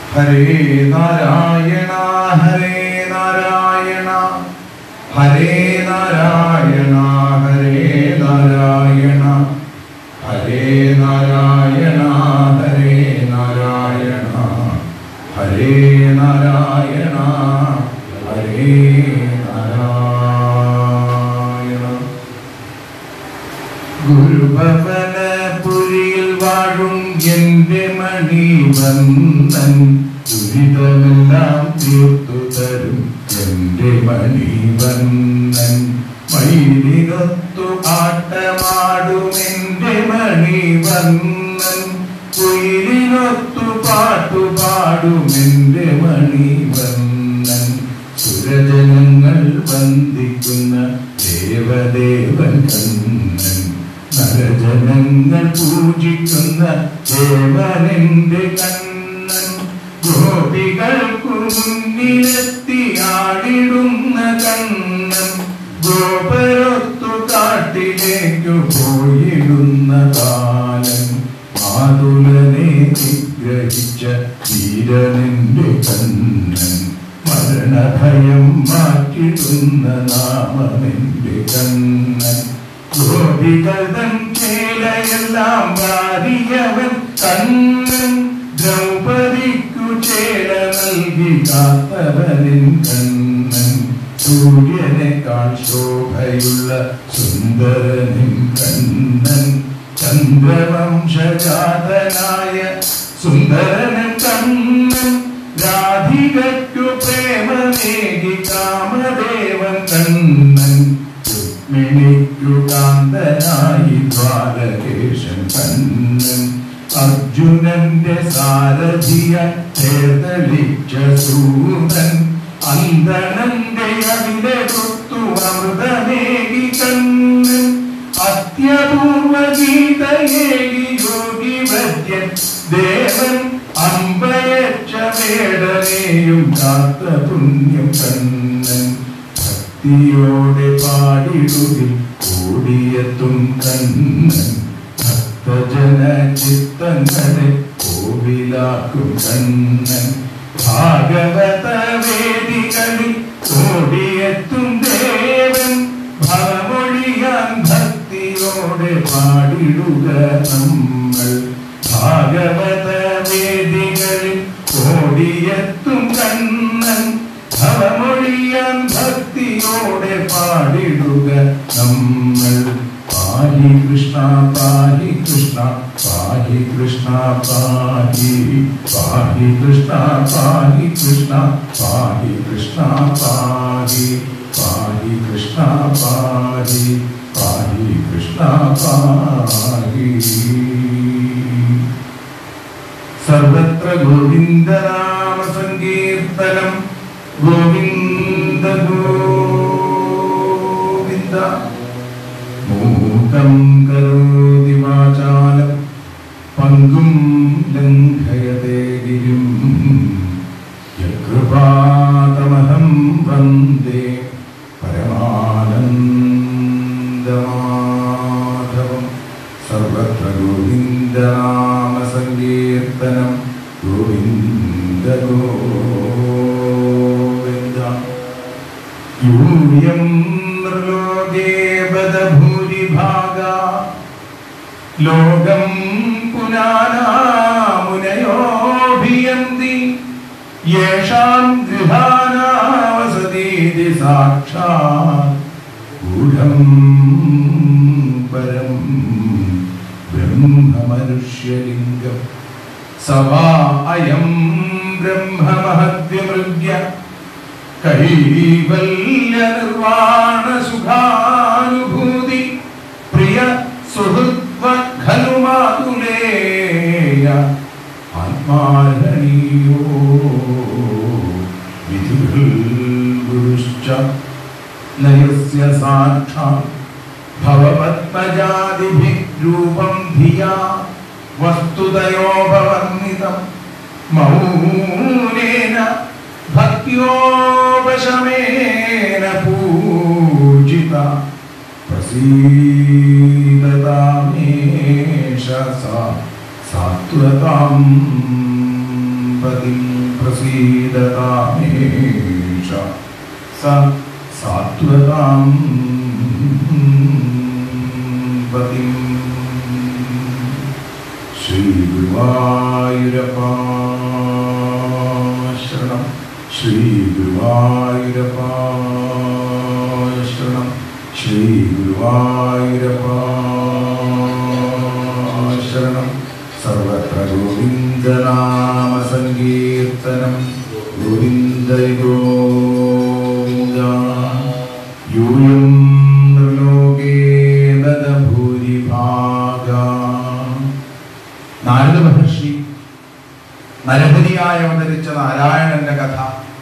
ഹരേ നാരായണ ഹരേ നാരായണ ഹരേ നാരായണ ഹരേ നാരായണ ഹരേ നാരായണ ഹരേ നാരായണ ഹരേ നാരായണ ഹരേ നാരായണ ഗുരുഭവനപുരിയിൽ വാഴും എന്റെ മണിവന്നൻ ദുരിതമെല്ലാം തീർത്തു തരും എന്റെ മണിവന്നൻ മയിലിനൊത്തു ആട്ടമാടും എന്റെ മണിവന്നൻ കുയിലിനൊത്തു പാട്ടുപാടും എന്റെ മണിവന്നൻ സുരജനങ്ങൾ വന്ദിക്കുന്ന ദേവദേവൻ കണ്ണൻ നരജനങ്ങൾ പൂജിക്കുന്ന ദേവനെന്റെ കണ്ണൻ ഗോപികൾക്കു മുന്നിലെത്തി ആടിടുന്ന കണ്ണൻ ഗോപരൊത്തു കാട്ടിലേക്കു പോയിടുന്ന കാലൻ മാതുലനെ നിഗ്രഹിച്ച വീരനെന്റെ കണ്ണൻ മരണഭയം മാറ്റിടുന്ന നാമമെന്റെ കണ്ണൻ ഗോപികൾ തൻ ചേലയെല്ലാം വാരിയവൻ കണ്ണൻ ദ്രൗപദിക്കു ചേല നൽകി കാത്തവനിൻ കണ്ണൻ സൂര്യനേക്കാൾ ശോഭയുള്ള സുന്ദരനിൻ കണ്ണൻ ചന്ദ്രവംശജാതനായ സുന്ദരനൻ കണ്ണൻ രാധികയ്ക്കു പ്രേമമേകി കാമദേവൻ കണ്ണൻ രുക്മിണിക്കു കാന്തനായി ദ്വാരകേശൻ കണ്ണൻ അർജുനന്റെ സാരഥിയ ചേതളിച്ച സൂതൻ അന്തണന്റെ അതിലെടുത്തു അമൃതമേകി കണ്ണൻ അത്യപൂർവ ഗീതയേകി യോഗി വര്യൻ ദേവൻ അമ്പയച്ച വേടനെയും കാത്ത പുണ്യം കണ്ണൻ ഭക്തിയോടെ പാടിടുകിൽ കൂടിയെത്തും കണ്ണൻ ഭക്തജന ചിത്തങ്ങളെ കോവിലാക്കും കണ്ണൻ ഭാഗവത വേദികളിൽ ഓടിയെത്തും ദേവൻ ഭവമൊഴിയാൻ ഭക്തിയോടെ പാടിടുക നമ്മൾ ഭാഗവത വേദികളിൽ ഓടിയെത്തും കണ്ണൻ ഭവമൊഴിയാൻ ഭക്തിയോടെ പാടിടുക നമ്മൾ പാഹി കൃഷ്ണ പാഹി കൃഷ്ണ പാഹി കൃഷ്ണ പാഹി പാഹി കൃഷ്ണ പാഹി കൃഷ്ണ പാഹി കൃഷ്ണ പാഹി പാഹി കൃഷ്ണ പാഹി പാഹി കൃഷ്ണ പാഹി സർവത്ര ഗോവിന്ദനാമ സങ്കീർത്തനം ഗോവിന്ദ ഗോവിന്ദ മൂകം കരോതി വാചാലം പങ്കും ലംഘയത്തെ ഗിരിം യകൃപാതമഹം വന്ദേ പരമാനന്ദമാധവം സർവത്ര ഗോവിന്ദനാമ സങ്കീർത്തനം ഗോവിന്ദ ഗോവിന്ദ യൂയം നൃലോകേ ബദഭൂരിഭാഗ ലോകം പുനാനാമുനയോഭിയന്തി യേഷാം ഗൃഹാനാവസതീതി സാക്ഷാത് ഗൂഢം പരം ബ്രഹ്മമനുഷ്യലിംഗം സവാ അയം ബ്രഹ്മമഹദ്യമൃഗ്യ കൈവല്യ നിർവാണ സുഖാനുഭൂതി പ്രിയ സുഹൃത്വ ഖലു മാതുലേയ ആത്മാരണീയോ വിധികൾ ഗുരുശ്ച നയസ്യ സാക്ഷാത് ഭവപത്മജാതിഭിः രൂപം ധിയാ വസ്തുതയോപവർണിതം മൗനേന ഭക്യോപശമേന പൂജിത പ്രസീദതാമേഷ സാ സാത്വതാം പതിം പ്രസീദതാമേഷ സ സാത്വതാം പതിം ശ്രീഗുരുവായൂരപ്പാശരണം ശ്രീഗുരുവായൂരപ്പാശരണം ശ്രീഗുരുവായൂരപ്പാശരണം സർവത്ര ഗോവിന്ദനാമ സങ്കീർത്തനം ഗോവിന്ദ ഗോവിന്ദ യൂയം നൃലോകേ ഭൂരിഭാഗ നാരദ മഹർഷി നരഹരിയായി അവതരിച്ച നാരായണന്റെ കഥ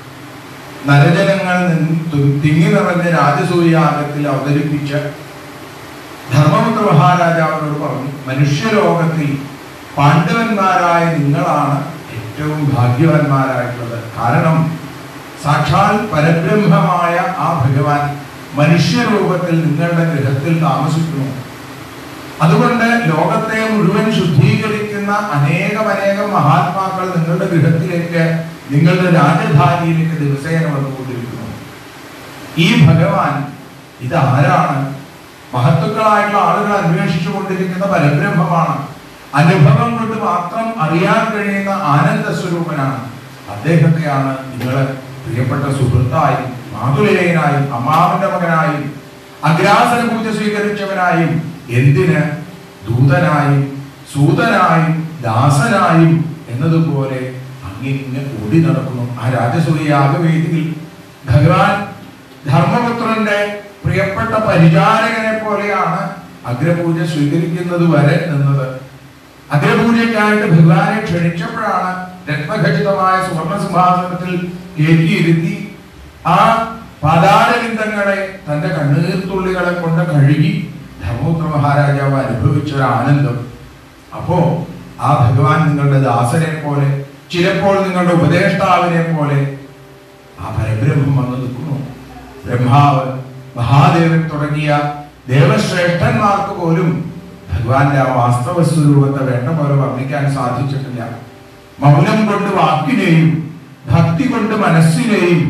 നരജനങ്ങൾ നിന്ന് തു- തിങ്ങി നിറഞ്ഞ രാജസൂയാഗത്തിൽ അവതരിപ്പിച്ച് ധർമ്മപുത്ര മഹാരാജാവിനോട് പറഞ്ഞു മനുഷ്യലോകത്തിൽ പാണ്ഡവന്മാരായ നിങ്ങളാണ് ഏറ്റവും ഭാഗ്യവാന്മാരായിട്ടുള്ളത് കാരണം സാക്ഷാൽ പരബ്രഹ്മമായ ആ ഭഗവാൻ മനുഷ്യരൂപത്തിൽ നിങ്ങളുടെ ഗൃഹത്തിൽ താമസിക്കുന്നു അതുകൊണ്ട് ലോകത്തെ മുഴുവൻ ശുദ്ധീകരിക്കുന്ന അനേകമനേകം മഹാത്മാക്കൾ നിങ്ങളുടെ ഗൃഹത്തിലേക്ക് നിങ്ങളുടെ രാജധാനിയിലേക്ക് ദിവസേന വന്നുകൊണ്ടിരിക്കുന്നു ഈ ഭഗവാൻ ഇത് ആരാണ് മഹത്തുക്കളായിട്ടുള്ള ആളുകൾ അന്വേഷിച്ചു കൊണ്ടിരിക്കുന്ന പരബ്രഹ്മമാണ് അനുഭവം കൊണ്ട് മാത്രം അറിയാൻ കഴിയുന്ന ആനന്ദ സ്വരൂപനാണ് അദ്ദേഹത്തെയാണ് നിങ്ങൾ പ്രിയപ്പെട്ട സുഹൃത്തായും മാതുലേയനായും അമ്മാവന്റെ മകനായും അഗ്രാസന പൂജ സ്വീകരിച്ചവനായും എന്തിന് ദൂതനായും സൂതനായും ദാസനായും എന്നതുപോലെ അങ്ങിങ്ങ് ഓടി നടക്കുന്നു ആ രാജസൂയ യാഗവേദിയിൽ ഭഗവാൻ ധർമ്മപുത്രന്റെ പ്രിയപ്പെട്ട പരിചാരകനെ പോലെയാണ് അഗ്രപൂജ സ്വീകരിക്കുന്നത് വരെ നിന്നത് അഗ്രപൂജയ്ക്കായിട്ട് ഭഗവാനെ ക്ഷണിച്ചപ്പോഴാണ് രത്നഖചിതമായ സുവർണ സിംഹാസനത്തിൽ കയറ്റിയിരുത്തി ആ പാതാരവിന്ദങ്ങളെ തന്റെ കണ്ണീർത്തുള്ളികളെ കൊണ്ട് കഴുകി ധർമ്മപുത്ര മഹാരാജാവ് അനുഭവിച്ച ഒരു ആനന്ദം അപ്പോ ആ ഭഗവാൻ നിങ്ങളുടെ ദാസനെ പോലെ ചിലപ്പോൾ നിങ്ങളുടെ ഉപദേഷ്ടാവിനെ പോലെ ആ പരബ്രഹ്മം വന്ന് നിൽക്കുന്നു ബ്രഹ്മാവ് മഹാദേവൻ തുടങ്ങിയ ദേവശ്രേഷ്ഠന്മാർക്ക് പോലും ഭഗവാന്റെ ആ വാസ്തവ സ്വരൂപത്തെ വേണ്ട പോലെ വർണ്ണിക്കാൻ സാധിച്ചിട്ടില്ല മൗനം കൊണ്ട് വാക്കിനെയും ഭക്തി കൊണ്ട് മനസ്സിനെയും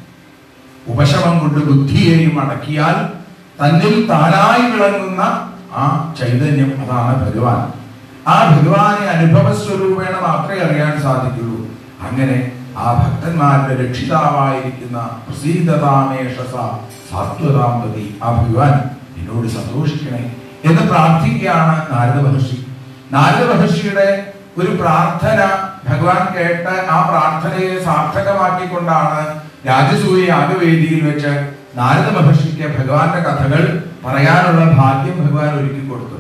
ഉപശമം കൊണ്ട് ബുദ്ധിയെയും അടക്കിയാൽ തന്നിൽ താനായി വിളങ്ങുന്ന ആ ചൈതന്യം അതാണ് ഭഗവാൻ ആ ഭഗവാനെ അനുഭവ സ്വരൂപേണ മാത്രമേ അറിയാൻ സാധിക്കുള്ളൂ അങ്ങനെ ആ ഭക്തന്മാരുടെ രക്ഷിതാവായിരിക്കുന്ന പ്രസീതതാമേഷസ സാത്വതാമ്പതി ആ ഭഗവാൻ എന്നോട് സന്തോഷിക്കണേ എന്ന് പ്രാർത്ഥിക്കുകയാണ് നാരദ മഹർഷി നാരദ മഹർഷിയുടെ ഒരു പ്രാർത്ഥന ഭഗവാൻ കേട്ട് ആ പ്രാർത്ഥനയെ സാർത്ഥകമാക്കിക്കൊണ്ടാണ് രാജസൂയ യാഗവേദിയിൽ വെച്ച് നാരദ മഹർഷിക്ക് ഭഗവാന്റെ കഥകൾ പറയാനുള്ള ഭാഗ്യം ഭഗവാൻ ഒരുക്കി കൊടുത്തത്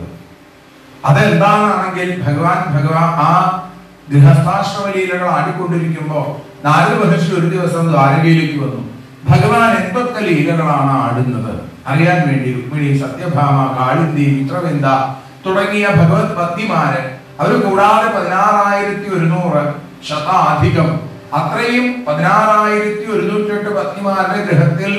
അതെന്താണെങ്കിൽ ഭഗവാൻ ഭഗവാൻ ആ ഗൃഹസ്ഥാശ്രമ ലീലകൾ ആടിക്കൊണ്ടിരിക്കുമ്പോ നാരദ മഹർഷി ഒരു ദിവസം ദ്വാരകയിലേക്ക് വന്നു ഭഗവാൻ എന്തൊക്കെ ലീലകളാണ് ആടുന്നത് അറിയാൻ വേണ്ടി രുക്മിണി സത്യഭാമ കാളിന്തി മിത്രവിന്ദ തുടങ്ങിയ ഭഗവത് പത്നിമാര് അവർ കൂടാതെ പതിനാറായിരത്തി ഒരുന്നൂറ് ശതാധികം അത്രയും പതിനാറായിരത്തി ഒരുന്നൂറ്റെട്ട് പത്നിമാരുടെ ഗൃഹത്തിൽ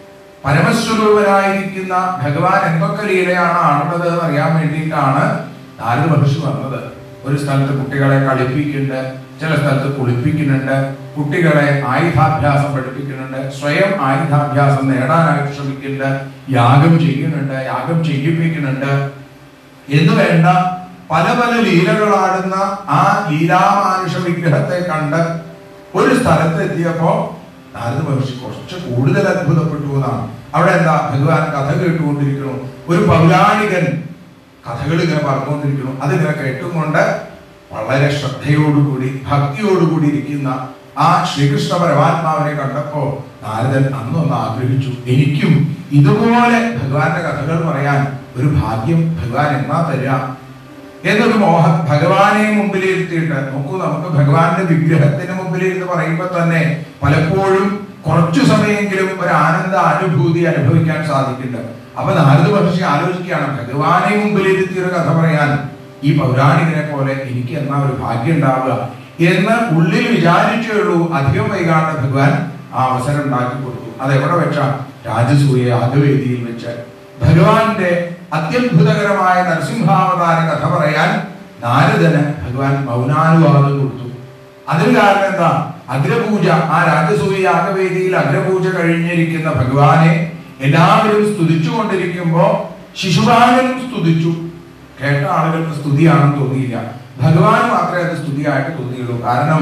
പരമസ്വരൂപനായിരിക്കുന്ന ഭഗവാൻ എന്തൊക്കെ ലീലയാണ് ആടുന്നത് എന്ന് അറിയാൻ വേണ്ടിയിട്ടാണ് നാരദ മഹർഷി വന്നത് ഒരു സ്ഥലത്ത് കുട്ടികളെ കളിപ്പിക്കുന്നുണ്ട് ചില സ്ഥലത്ത് കുളിപ്പിക്കുന്നുണ്ട് കുട്ടികളെ ആയുധാഭ്യാസം പഠിപ്പിക്കുന്നുണ്ട് സ്വയം ആയുധാഭ്യാസം നേടാനായിട്ട് ശ്രമിക്കുന്നുണ്ട് യാഗം ചെയ്യുന്നുണ്ട് യാഗം ചെയ്യിപ്പിക്കുന്നുണ്ട് എന്ന് വേണ്ട പല പല ലീലകളാടുന്ന ആ ലീലാമാനുഷ വിഗ്രഹത്തെ കണ്ട് ഒരു സ്ഥലത്ത് എത്തിയപ്പോ നാരദ മഹർഷി കുറച്ച് കൂടുതൽ അത്ഭുതപ്പെട്ടു എന്നാണ് അവിടെ എന്താ ഭഗവാൻ കഥ കേട്ടുകൊണ്ടിരിക്കുന്നു ഒരു പൗരാണികൻ കഥകൾ ഇങ്ങനെ പറഞ്ഞുകൊണ്ടിരിക്കുന്നു അതിങ്ങനെ കേട്ടുകൊണ്ട് വളരെ ശ്രദ്ധയോടുകൂടി ഭക്തിയോടുകൂടി ഇരിക്കുന്ന ആ ശ്രീകൃഷ്ണ പരമാത്മാവിനെ കണ്ടപ്പോ നാരദൻ അന്നൊന്ന് ആഗ്രഹിച്ചു എനിക്കും ഇതുപോലെ ഭഗവാന്റെ കഥകൾ പറയാൻ ഒരു ഭാഗ്യം ഭഗവാൻ എന്നാ തരാം എന്നൊരു മോഹം ഭഗവാനെ മുമ്പിലിരുത്തിയിട്ട് നോക്കൂ നമുക്ക് ഭഗവാന്റെ വിഗ്രഹത്തിന് മുമ്പിലിരുന്ന് പറയുമ്പോൾ തന്നെ പലപ്പോഴും കുറച്ചു സമയമെങ്കിലും ഒരു ആനന്ദ അനുഭൂതി അനുഭവിക്കാൻ സാധിക്കുന്നുണ്ട് അപ്പൊ നാരദ മഹർഷി ആലോചിക്കുകയാണ് ഭഗവാനെ മുമ്പിലിരുത്തി ഒരു കഥ പറയാൻ ഈ പൗരാണികനെ പോലെ എനിക്ക് എന്നാ ഒരു ഭാഗ്യം ഉണ്ടാവുക എന്ന് ഉള്ളിൽ വിചാരിച്ചേ ഉള്ളൂ അധികം വൈകാണ്ട് ഭഗവാൻ ആ അവസരം ഉണ്ടാക്കി കൊടുത്തു അത് എവിടെ വെച്ച രാജസൂയ യാഗവേദിയിൽ വെച്ച് ഭഗവാന്റെ അത്യത്ഭുതകരമായ നരസിംഹാവതാര കഥ പറയാൻ നാരദന് ഭഗവാൻ മൗനാനുവാദം കൊടുത്തു അതിന് കാരണം എന്താ അഗ്രപൂജ ആ രാജസൂയ യാഗവേദിയിൽ അഗ്രപൂജ കഴിഞ്ഞിരിക്കുന്ന ഭഗവാനെ എല്ലാവരും സ്തുതിച്ചുകൊണ്ടിരിക്കുമ്പോ ശിശുപാലനും സ്തുതിച്ചു കേട്ട ആളുകൾക്ക് സ്തുതിയാണെന്ന് തോന്നിയില്ല ഭഗവാൻ മാത്രമേ അത് സ്തുതിയായിട്ട് തോന്നിയുള്ളൂ കാരണം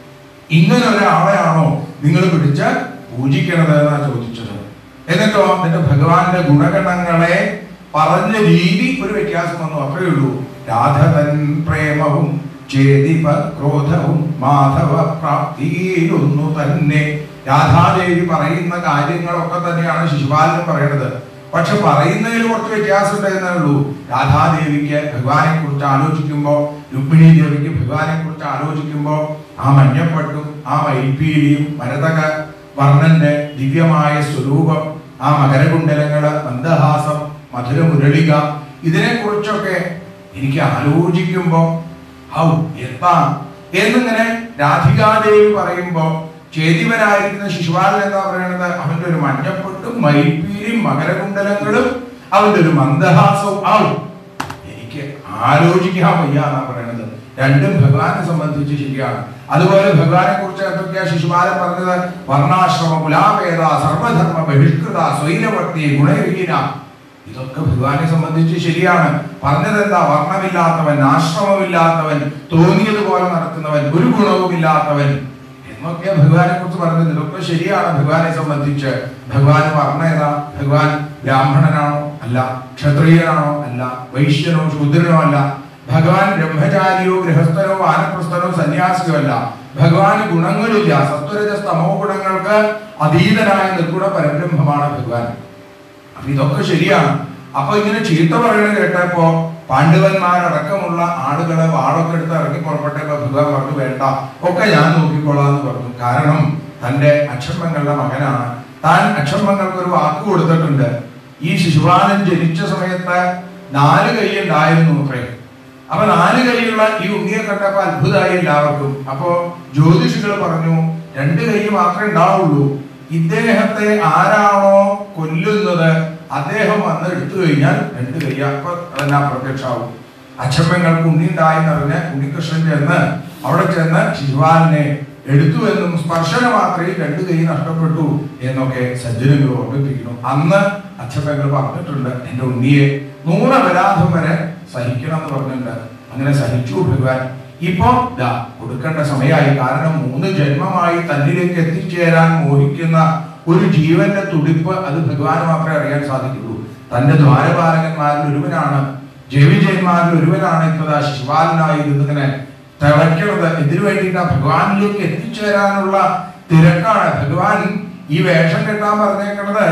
ഇങ്ങനെ ഒരാളെയാണോ നിങ്ങൾ പിടിച്ച് പൂജിക്കണത് എന്നാ ചോദിച്ചത് എന്നിട്ടോ എന്നിട്ട് ഭഗവാന്റെ ഗുണഗണങ്ങളെ പറഞ്ഞ രീതി ഒരു വ്യത്യാസം വന്നു അത്രയേ ഉള്ളൂ രാധവൻ പ്രേമവും ചേതിപ ക്രോധവും മാധവ പ്രാപ്തിയിലൊന്നു തന്നെ രാധാദേവി പറയുന്ന കാര്യങ്ങളൊക്കെ തന്നെയാണ് ശിശുപാലനും പറയണത് പക്ഷെ പറയുന്നതിൽ കുറച്ച് വ്യത്യാസം ഉണ്ടെന്നേ ഉള്ളൂ രാധാദേവിക്ക് ഭഗവാനെ കുറിച്ച് ആലോചിക്കുമ്പോ രുക്മിണി ദേവിക്ക് ഭഗവാനെ കുറിച്ച് ആലോചിക്കുമ്പോ ആ മഞ്ഞപ്പട്ടും ആ മൈപ്പീലിയും മരതക വർണ്ണന്റെ ദിവ്യമായ സ്വരൂപം ആ മകരകുണ്ടലങ്ങള് മന്ദഹാസം മധുരമുരളിക ഇതിനെ കുറിച്ചൊക്കെ എനിക്ക് ആലോചിക്കുമ്പോ ഹൗ എത്താ എന്നിങ്ങനെ രാധികാദേവി പറയുമ്പോ ചേതിവനായിരിക്കുന്ന ശിശുപാലൻ എന്താ പറയുന്നത് അവന്റെ ഒരു മഞ്ഞപ്പൊട്ടും മൈപ്പീലിയും മകരകുണ്ടലങ്ങളും അവന്റെ ഒരു മന്ദഹാസവും ആവും എനിക്ക് ആലോചിക്കാൻ വയ്യ എന്നാ പറയണത് രണ്ടും ഭഗവാനെ സംബന്ധിച്ച് ശരിയാണ് അതുപോലെ ഭഗവാനെ കുറിച്ച് എന്തൊക്കെയാ ശിശുപാലൻ പറഞ്ഞത് വർണ്ണാശ്രമ കുലാപേദ സർവധർമ്മ ബഹിഷ്കൃത സ്വൈരവർത്തി ഗുണവിഹീന ഇതൊക്കെ ഭഗവാനെ സംബന്ധിച്ച് ശരിയാണ് പറഞ്ഞത് എന്താ വർണ്ണമില്ലാത്തവൻ ആശ്രമമില്ലാത്തവൻ തോന്നിയതുപോലെ നടത്തുന്നവൻ ഒരു ഗുണവുമില്ലാത്തവൻ എന്നൊക്കെയാ ഭഗവാനെ കുറിച്ച് പറഞ്ഞത് ഇതൊക്കെ ശരിയാണ് ഭഗവാനെ സംബന്ധിച്ച് ഭഗവാൻ വർണ്ണ ഏതാ ഭഗവാൻ ബ്രാഹ്മണനാണോ അല്ല ക്ഷത്രിയനാണോ അല്ല വൈശ്യനോ ശൂദ്രനോ അല്ല ഭഗവാൻ ബ്രഹ്മചാരിയോ ഗൃഹസ്ഥനോ വാനപ്രസ്ഥനോ സന്യാസിയോ അല്ല ഭഗവാന് ഗുണങ്ങളില്ല സത്വരജ സ്തമോ ഗുണങ്ങൾക്ക് അതീതനായ നിർഗുണ പരബ്രഹ്മമാണ് ഭഗവാൻ അപ്പൊ ഇതൊക്കെ ശരിയാണ് അപ്പൊ ഇങ്ങനെ ചീത്ത പറയണത് കേട്ടപ്പോ പാണ്ഡവന്മാരടക്കമുള്ള ആളുകളെ വാളൊക്കെ എടുത്ത് ഇറങ്ങി പുറപ്പെട്ടപ്പോ ഭഗവാൻ പറഞ്ഞു വേണ്ട ഒക്കെ ഞാൻ നോക്കിക്കൊള്ളാം എന്ന് പറഞ്ഞു കാരണം തന്റെ അക്ഷമ്മങ്ങളുടെ മകനാണ് താൻ അക്ഷമ്മങ്ങൾക്ക് ഒരു വാക്ക് കൊടുത്തിട്ടുണ്ട് ഈ ശിശുപാലൻ ജനിച്ച സമയത്ത് നാല് കൈ ഉണ്ടായിരുന്നു അത്രേ അപ്പൊ നാല് കൈയുള്ള ഈ ഉണ്ണിയെ കണ്ടപ്പോ അത്ഭുതമായി എല്ലാവർക്കും അപ്പോ ജ്യോതിഷികൾ പറഞ്ഞു രണ്ട് കൈ മാത്രമേ ഉണ്ടാവുള്ളൂ ഇദ്ദേഹത്തെ ആരാണോ കൊല്ലുന്നത് അദ്ദേഹം വന്ന് എടുത്തു കഴിഞ്ഞാൽ രണ്ട് കൈ അപ്പൊ അതെല്ലാം പ്രത്യക്ഷമാവും അച്ഛമ്മങ്ങൾക്ക് ഉണ്ണി ഉണ്ടായെന്നറിഞ്ഞ് ഉണ്ണികൃഷ്ണൻ ചെന്ന് അവിടെ ചെന്ന് ശിശുപാലനെ എടുത്തു എന്നും സ്പർശന മാത്രമേ രണ്ട് കൈ നഷ്ടപ്പെട്ടു എന്നൊക്കെ സജ്ജനങ്ങൾ ഓർമ്മിപ്പിക്കുന്നു അന്ന് അച്ഛമ്മകൾ പറഞ്ഞിട്ടുണ്ട് എന്റെ ഉണ്ണിയെ നൂറ് അപരാധം വരെ സഹിക്കണം എന്ന് പറഞ്ഞിട്ടുണ്ട് അങ്ങനെ സഹിച്ചു ഭഗവാൻ ഇപ്പൊ ദാ കൊടുക്കേണ്ട സമയമായി കാരണം മൂന്ന് ജന്മമായി തന്നിലേക്ക് എത്തിച്ചേരാൻ മോഹിക്കുന്ന ഒരു ജീവന്റെ തുടിപ്പ് അത് ഭഗവാന് മാത്രമേ അറിയാൻ സാധിക്കുള്ളൂ തന്റെ ദ്വാരപാലകന്മാരിൽ ഒരുവനാണ് ജൈവജന്മാരിൽ ഒരുവനാണ് ഇപ്പതാ ശിവാലനായി ഇതിങ്ങനെ തിളയ്ക്കുന്നത് എന്തിനു വേണ്ടിയിട്ടാ ഭഗവാനിലേക്ക് എത്തിച്ചേരാനുള്ള തിരക്കാണ് ഭഗവാൻ ഈ വേഷം കെട്ടാൻ പറഞ്ഞേക്കുന്നത്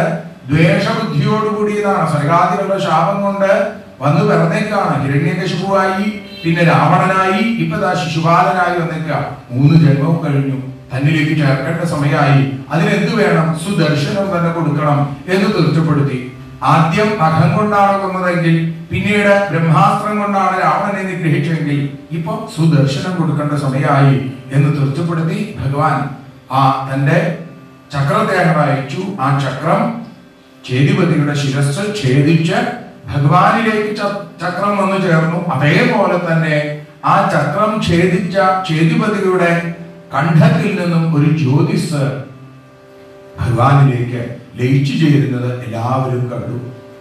ദ്വേഷബുദ്ധിയോടുകൂടിയതാണ് സ്വർഗാദികളുടെ ശാപം കൊണ്ട് വന്ന് പിറന്നേക്കാണ് ഹിരണ്യകശിപുവായി പിന്നെ രാവണനായി ഇപ്പതാ ശിശുപാലനായി വന്നേക്ക മൂന്ന് ജന്മവും കഴിഞ്ഞു തന്നിലേക്ക് ചേർക്കേണ്ട സമയമായി അതിനെന്ത് വേണം സുദർശനം തന്നെ കൊടുക്കണം എന്ന് തീർച്ചപ്പെടുത്തി ആദ്യം നഖം കൊണ്ടാണ് കൊന്നതെങ്കിൽ പിന്നീട് ബ്രഹ്മാസ്ത്രം കൊണ്ടാണ് രാവണനെ നിഗ്രഹിച്ചെങ്കിൽ ഇപ്പൊ സുദർശനം കൊടുക്കേണ്ട സമയമായി എന്ന് തീർച്ചപ്പെടുത്തി ഭഗവാൻ ആ തന്റെ ചക്രത്തെ അങ്ങോട്ട് അയച്ചു ആ ചക്രം ചേതിപതിയുടെ ശിരസ് ഛേദിച്ച് ഭഗവാനിലേക്ക് ച- ചക്രം വന്നു ചേർന്നു അതേപോലെ തന്നെ ആ ചക്രം ഛേദിച്ച ചേതിപതിയുടെ കണ്ഠത്തിൽ നിന്നും ഒരു ജ്യോതിസ് ഭഗവാനിലേക്ക് ലയിച്ചു ചേരുന്നത് എല്ലാവരും കണ്ടു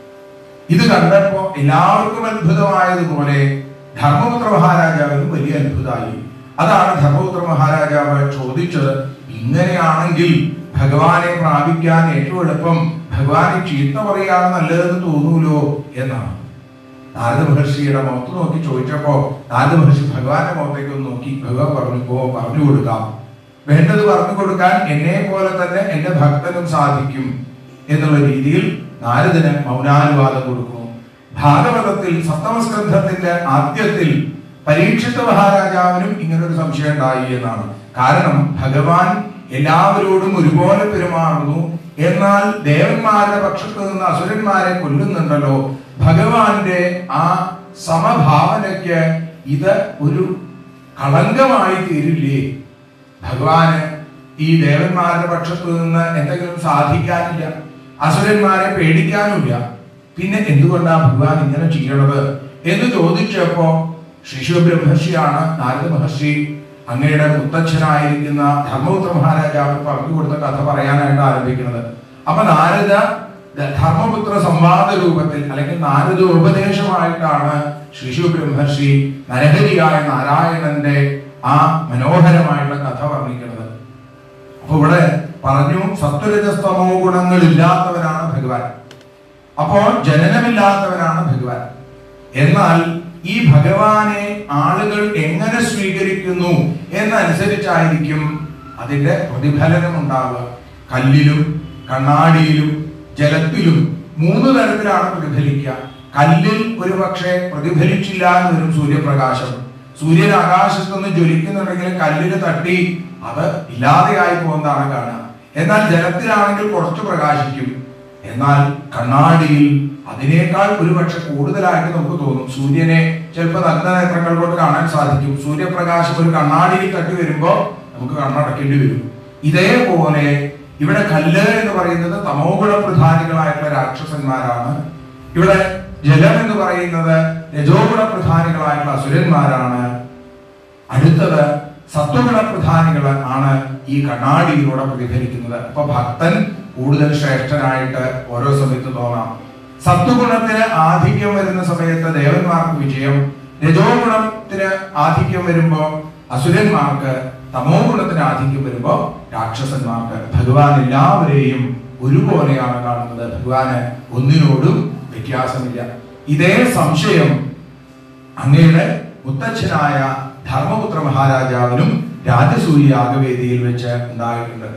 ഇത് കണ്ടപ്പോ എല്ലാവർക്കും അത്ഭുതമായതുപോലെ ധർമ്മപുത്ര മഹാരാജാവിനും വലിയ അത്ഭുതമായി അതാണ് ധർമ്മപുത്ര മഹാരാജാവ് ചോദിച്ചത് ഇങ്ങനെയാണെങ്കിൽ ഭഗവാനെ പ്രാപിക്കാൻ ഏറ്റവും എളുപ്പം ഭഗവാനെ ചീത്ത പറയാണ് നല്ലതെന്ന് തോന്നൂലോ എന്നാണ് നാരദ മഹർഷിയുടെ മുഖത്ത് നോക്കി ചോദിച്ചപ്പോ നാരദ മഹർഷി ഭഗവാന്റെ മുഖത്തേക്ക് ഒന്ന് നോക്കി ഭഗവാൻ പറഞ്ഞു പോ പറഞ്ഞു കൊടുക്കാം വേണ്ടത് പറഞ്ഞു കൊടുക്കാൻ എന്നെ പോലെ തന്നെ എന്റെ ഭക്തനും സാധിക്കും എന്നുള്ള രീതിയിൽ നാരദന് മൗനാനുവാദം കൊടുക്കുന്നു ഭാഗവതത്തിൽ സപ്തമസ്കന്ധത്തിന്റെ ആദ്യത്തിൽ പരീക്ഷിത മഹാരാജാവിനും ഇങ്ങനൊരു സംശയം ഉണ്ടായി എന്നാണ് കാരണം ഭഗവാൻ എല്ലാവരോടും ഒരുപോലെ പെരുമാറുന്നു എന്നാൽ ദേവന്മാരുടെ പക്ഷത്ത് നിന്ന് അസുരന്മാരെ കൊല്ലുന്നുണ്ടല്ലോ ഭഗവാന്റെ ആ സമഭാവനയ്ക്ക് ഇത് ഒരു കളങ്കമായി തീരില്ലേ ഭഗവാന് ഈ ദേവന്മാരുടെ പക്ഷത്തു നിന്ന് എന്തെങ്കിലും സാധിക്കാനില്ല അസുരന്മാരെ പേടിക്കാനുമില്ല പിന്നെ എന്തുകൊണ്ടാണ് ഭഗവാൻ ഇങ്ങനെ ചെയ്യണത് എന്ന് ചോദിച്ചപ്പോ ശിശു ബ്രഹ്മർഷിയാണ് നാരദ മഹർഷി അങ്ങയുടെ മുത്തച്ഛനായിരിക്കുന്ന ധർമ്മപുത്ര മഹാരാജാവ് പറഞ്ഞു കൊടുത്ത കഥ പറയാനായിട്ട് ആരംഭിക്കുന്നത് അപ്പൊ നാരദ ദ- ധർമ്മപുത്ര സംവാദ രൂപത്തിൽ അല്ലെങ്കിൽ നാരദ ഉപദേശമായിട്ടാണ് ശിശു ബ്രഹ്മർഷി നരഹരിയായ നാരായണന്റെ ആ മനോഹരമായിട്ടുള്ള കഥ വർണ്ണിക്കുന്നത് അപ്പൊ ഇവിടെ പറഞ്ഞു സത്വരജസ്തമോ ഗുണങ്ങൾ ഇല്ലാത്തവനാണ് ഭഗവാൻ അപ്പോൾ ജനനമില്ലാത്തവനാണ് ഭഗവാൻ എന്നാൽ ഈ ഭഗവാനെ ആളുകൾ എങ്ങനെ സ്വീകരിക്കുന്നു എന്നനുസരിച്ചായിരിക്കും അതിന്റെ പ്രതിഫലനം ഉണ്ടാവുക കല്ലിലും കണ്ണാടിയിലും ജലത്തിലും മൂന്ന് തരത്തിലാണ് പ്രതിഫലിക്കുക കല്ലിൽ ഒരു പക്ഷേ പ്രതിഫലിച്ചില്ല എന്ന് വരും സൂര്യപ്രകാശം സൂര്യൻ ആകാശത്ത് നിന്ന് ജ്വലിക്കുന്നുണ്ടെങ്കിൽ കല്ലിന് തട്ടി അത് ഇല്ലാതെയായി പോകുന്നതാണ് കാണുക എന്നാൽ ജലത്തിലാണെങ്കിൽ കുറച്ച് പ്രകാശിക്കും എന്നാൽ കണ്ണാടിയിൽ അതിനേക്കാൾ ഒരുപക്ഷെ കൂടുതലായിട്ട് നമുക്ക് തോന്നും സൂര്യനെ ചിലപ്പോൾ നല്ല നേത്രങ്ങൾ കൊണ്ട് കാണാൻ സാധിക്കും സൂര്യപ്രകാശം ഒരു കണ്ണാടിയിൽ തട്ടി വരുമ്പോൾ നമുക്ക് കണ്ണടക്കേണ്ടി വരും ഇതേപോലെ ഇവിടെ കല്ല് എന്ന് പറയുന്നത് തമോ ഗുണ പ്രധാനികളായിട്ടുള്ള രാക്ഷസന്മാരാണ് ഇവിടെ ജലം എന്ന് പറയുന്നത് രജോ ഗുണ പ്രധാനികളായിട്ടുള്ള അസുരന്മാരാണ് അടുത്തത് സത്വഗുണ പ്രധാനികൾ ആണ് ഈ കണ്ണാടിയിലൂടെ പ്രതിഫലിക്കുന്നത് അപ്പൊ ഭക്തൻ കൂടുതൽ ശ്രേഷ്ഠനായിട്ട് ഓരോ സമയത്ത് തോന്നാം സത്വഗുണത്തിന് ആധിക്യം വരുന്ന സമയത്ത് ദേവന്മാർക്ക് വിജയം രജോ ഗുണത്തിന് ആധിക്യം വരുമ്പോ അസുരന്മാർക്ക് തമോ ഗുണത്തിന് ആധിക്യം വരുമ്പോ രാക്ഷസന്മാർക്ക് ഭഗവാൻ എല്ലാവരെയും ഒരുപോലെയാണ് കാണുന്നത് ഭഗവാന് ഒന്നിനോടും വ്യത്യാസമില്ല ഇതേ സംശയം അങ്ങയുടെ മുത്തച്ഛനായ ധർമ്മപുത്ര മഹാരാജാവിനും രാജസൂയ യാഗവേദിയിൽ വെച്ച് ഉണ്ടായിട്ടുണ്ട്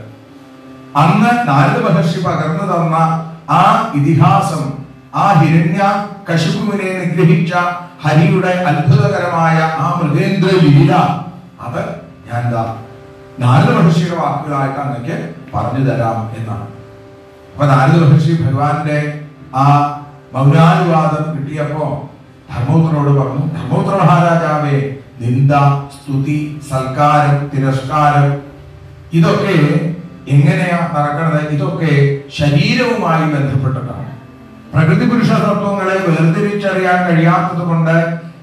അന്ന് നാരദ മഹർഷി പകർന്നു തന്ന ആ ഇതിഹാസം ആ ഹിരണ്യ കശുപുവിനെ നിഗ്രഹിച്ച ഹരിയുടെ അത്ഭുതകരമായ ആ മൃഗേന്ദ്ര ലീല അത് ഞാൻ എന്താ നാരദ മഹർഷിയുടെ വാക്കുകളായിട്ട് അങ്ങക്ക് പറഞ്ഞു തരാം എന്നാണ് അപ്പൊ നാരദ മഹർഷി ഭഗവാന്റെ ആ മൗനാനുവാദം കിട്ടിയപ്പോ ധർമ്മപുത്രനോട് പറഞ്ഞു ധർമ്മപുത്ര മഹാരാജാവേ നിന്ദ സ്തുതി സൽക്കാരം തിരസ്കാരം ഇതൊക്കെ എങ്ങനെയാ നടക്കുന്നത് ഇതൊക്കെ ശരീരവുമായി ബന്ധപ്പെട്ടിട്ടാണ് പ്രകൃതി പുരുഷ തത്വങ്ങളെ വേർതിരിച്ചറിയാൻ കഴിയാത്തത് കൊണ്ട്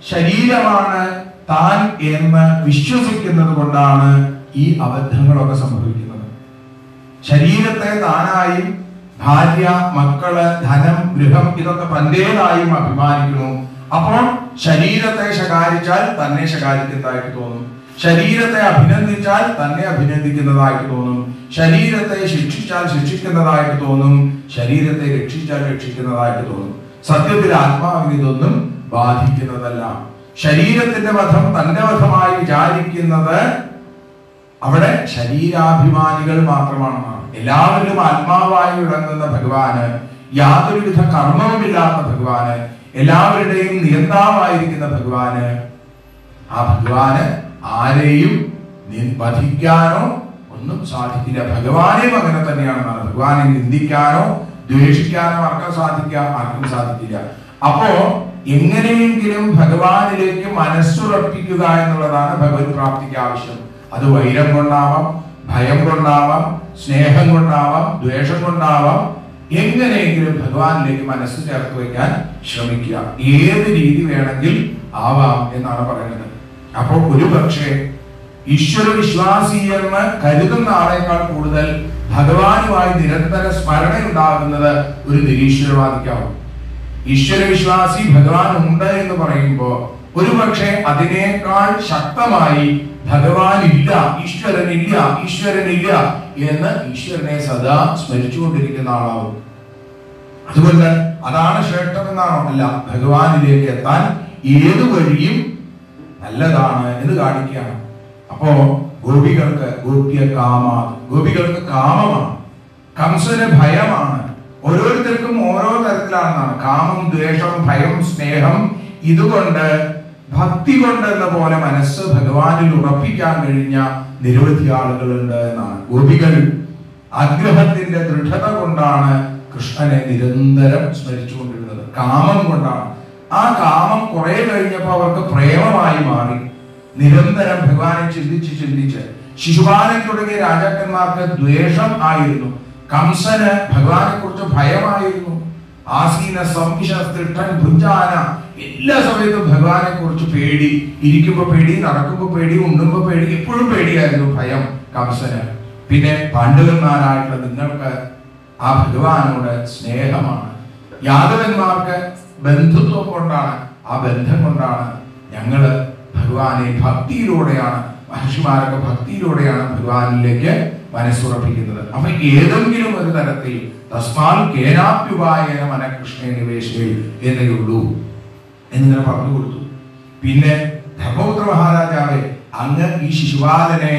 ശരീരമാണ് താൻ എന്ന് വിശ്വസിക്കുന്നത് കൊണ്ടാണ് ഈ അബദ്ധങ്ങളൊക്കെ സംഭവിക്കുന്നത് ശരീരത്തെ താനായും ഭാര്യ മക്കള് ധനം ഗൃഹം ഇതൊക്കെ തന്റേതായും അഭിമാനിക്കുന്നു അപ്പോൾ ശരീരത്തെ ശകാരിച്ചാൽ തന്നെ ശകാരിക്കുന്നതായിട്ട് തോന്നും ശരീരത്തെ അഭിനന്ദിച്ചാൽ തന്നെ അഭിനന്ദിക്കുന്നതായിട്ട് തോന്നും ശരീരത്തെ ശിക്ഷിച്ചാൽ ശിക്ഷിക്കുന്നതായിട്ട് തോന്നും ശരീരത്തെ രക്ഷിച്ചാൽ രക്ഷിക്കുന്നതായിട്ട് തോന്നും സത്യത്തിൽ ആത്മാവിന് ഇതൊന്നും ബാധിക്കുന്നതല്ല ശരീരത്തിന്റെ വധം തന്റെ വധമായി വിചാരിക്കുന്നത് അവിടെ ശരീരാഭിമാനികൾ മാത്രമാണെന്നാണ് എല്ലാവരിലും ആത്മാവായി വിളങ്ങുന്ന ഭഗവാന് യാതൊരുവിധ കർമ്മവുമില്ലാത്ത ഭഗവാന് എല്ലാവരുടെയും നിയന്താവായിരിക്കുന്ന ഭഗവാന് ആ ഭഗവാന് ആരെയും നി- വധിക്കാനോ ഒന്നും സാധിക്കില്ല ഭഗവാനെയും അങ്ങനെ തന്നെയാണെന്നാണ് ഭഗവാനെ നിന്ദിക്കാനോ ദ്വേഷിക്കാനോ ആർക്കും സാധിക്കാം ആർക്കും സാധിക്കില്ല അപ്പോ എങ്ങനെയെങ്കിലും ഭഗവാനിലേക്ക് മനസ്സുറപ്പിക്കുക എന്നുള്ളതാണ് ഭഗവത് പ്രാപ്തിക്ക് ആവശ്യം അത് വൈരം കൊണ്ടാവാം ഭയം കൊണ്ടാവാം സ്നേഹം കൊണ്ടാവാം ദ്വേഷം കൊണ്ടാവാം എങ്ങനെയെങ്കിലും ഭഗവാനിലേക്ക് മനസ്സ് ചേർത്ത് വയ്ക്കാൻ ശ്രമിക്കുക ഏത് രീതി വേണമെങ്കിൽ ആവാം എന്നാണ് പറയുന്നത് അപ്പോൾ ഒരു പക്ഷേ ഈശ്വര വിശ്വാസി എന്ന് കരുതുന്ന ആളെക്കാൾ കൂടുതൽ ഭഗവാനുമായി നിരന്തര സ്മരണ ഉണ്ടാകുന്നത് ഒരു നിരീശ്വരവാദിക്കാവും ഈശ്വര വിശ്വാസി ഭഗവാൻ ഉണ്ട് എന്ന് പറയുമ്പോൾ ഒരു പക്ഷേ അതിനേക്കാൾ ശക്തമായി ഭഗവാൻ ഇല്ല ഈശ്വരൻ ഇല്ല ഈശ്വരൻ ഇല്ല എന്ന് ഈശ്വരനെ സദാ സ്മരിച്ചുകൊണ്ടിരിക്കുന്ന ആളാവും അതുകൊണ്ട് അതാണ് ശ്രേഷ്ഠമെന്നാണോ അല്ല ഭഗവാനിലേക്ക് എത്താൻ ഏത് വഴിയും നല്ലതാണ് എന്ന് കാണിക്കുകയാണ് അപ്പോ ഗോപികൾക്ക് ഗോപ്യ കാമ ഗോപികൾക്ക് കാമമാണ് കംസന് ഭയമാണ് ഓരോരുത്തർക്കും ഓരോ തരത്തിലാണെന്നാണ് കാമം ദ്വേഷം ഭയം സ്നേഹം ഇതുകൊണ്ട് ഭക്തി കൊണ്ട് എന്ന പോലെ മനസ്സ് ഭഗവാനിൽ ഉറപ്പിക്കാൻ കഴിഞ്ഞ നിരവധി ആളുകളുണ്ട് എന്നാണ് ഗോപികൾ ആഗ്രഹത്തിന്റെ ദൃഢത കൊണ്ടാണ് കൃഷ്ണനെ നിരന്തരം സ്മരിച്ചുകൊണ്ടിരുന്നത് കാമം കൊണ്ടാണ് ആ കാമം കുറെ കഴിഞ്ഞപ്പോൾ അവർക്ക് പ്രേമമായി മാറി നിരന്തരം ഭഗവാനെ ചിന്തിച്ച് ചിന്തിച്ച് ശിശുപാലൻ തുടങ്ങിയ രാജാക്കന്മാർക്ക് ദ്വേഷം ആയിരുന്നു കംസന് ഭഗവാനെ കുറിച്ച് ഭയമായിരുന്നു ആസീന സംവിശ തിഷ്ഠൻ ഭുജാന എല്ലാ സമയത്തും ഭഗവാനെ കുറിച്ച് പേടി ഇരിക്കുമ്പോ പേടി നടക്കുമ്പോ പേടി ഉണ്ണുമ്പോ പേടി എപ്പോഴും പേടിയായിരുന്നു ഭയം കംസന് പിന്നെ പാണ്ഡവന്മാരായിട്ടുള്ള നിങ്ങൾക്ക് ആ ഭഗവാനോട് സ്നേഹമാണ് യാദവന്മാർക്ക് ബന്ധുത്വം കൊണ്ടാണ് ആ ബന്ധം കൊണ്ടാണ് ഞങ്ങള് ഭഗവാനെ ഭക്തിയിലൂടെയാണ് മഹർഷിമാരൊക്കെ ഭക്തിയിലൂടെയാണ് ഭഗവാനിലേക്ക് മനസ്സുറപ്പിക്കുന്നത് അപ്പൊ ഏതെങ്കിലും ഒരു തരത്തിൽ തസ്മാൽ കേനാപ്യുപായന മനകൃഷ്ണ നിവേശേ എന്നേ ഉള്ളൂ എന്നിങ്ങനെ പറഞ്ഞു കൊടുത്തു പിന്നെ ധർമ്മപുത്ര മഹാരാജാവെ അങ്ങ് ഈ ശിശുപാലനെ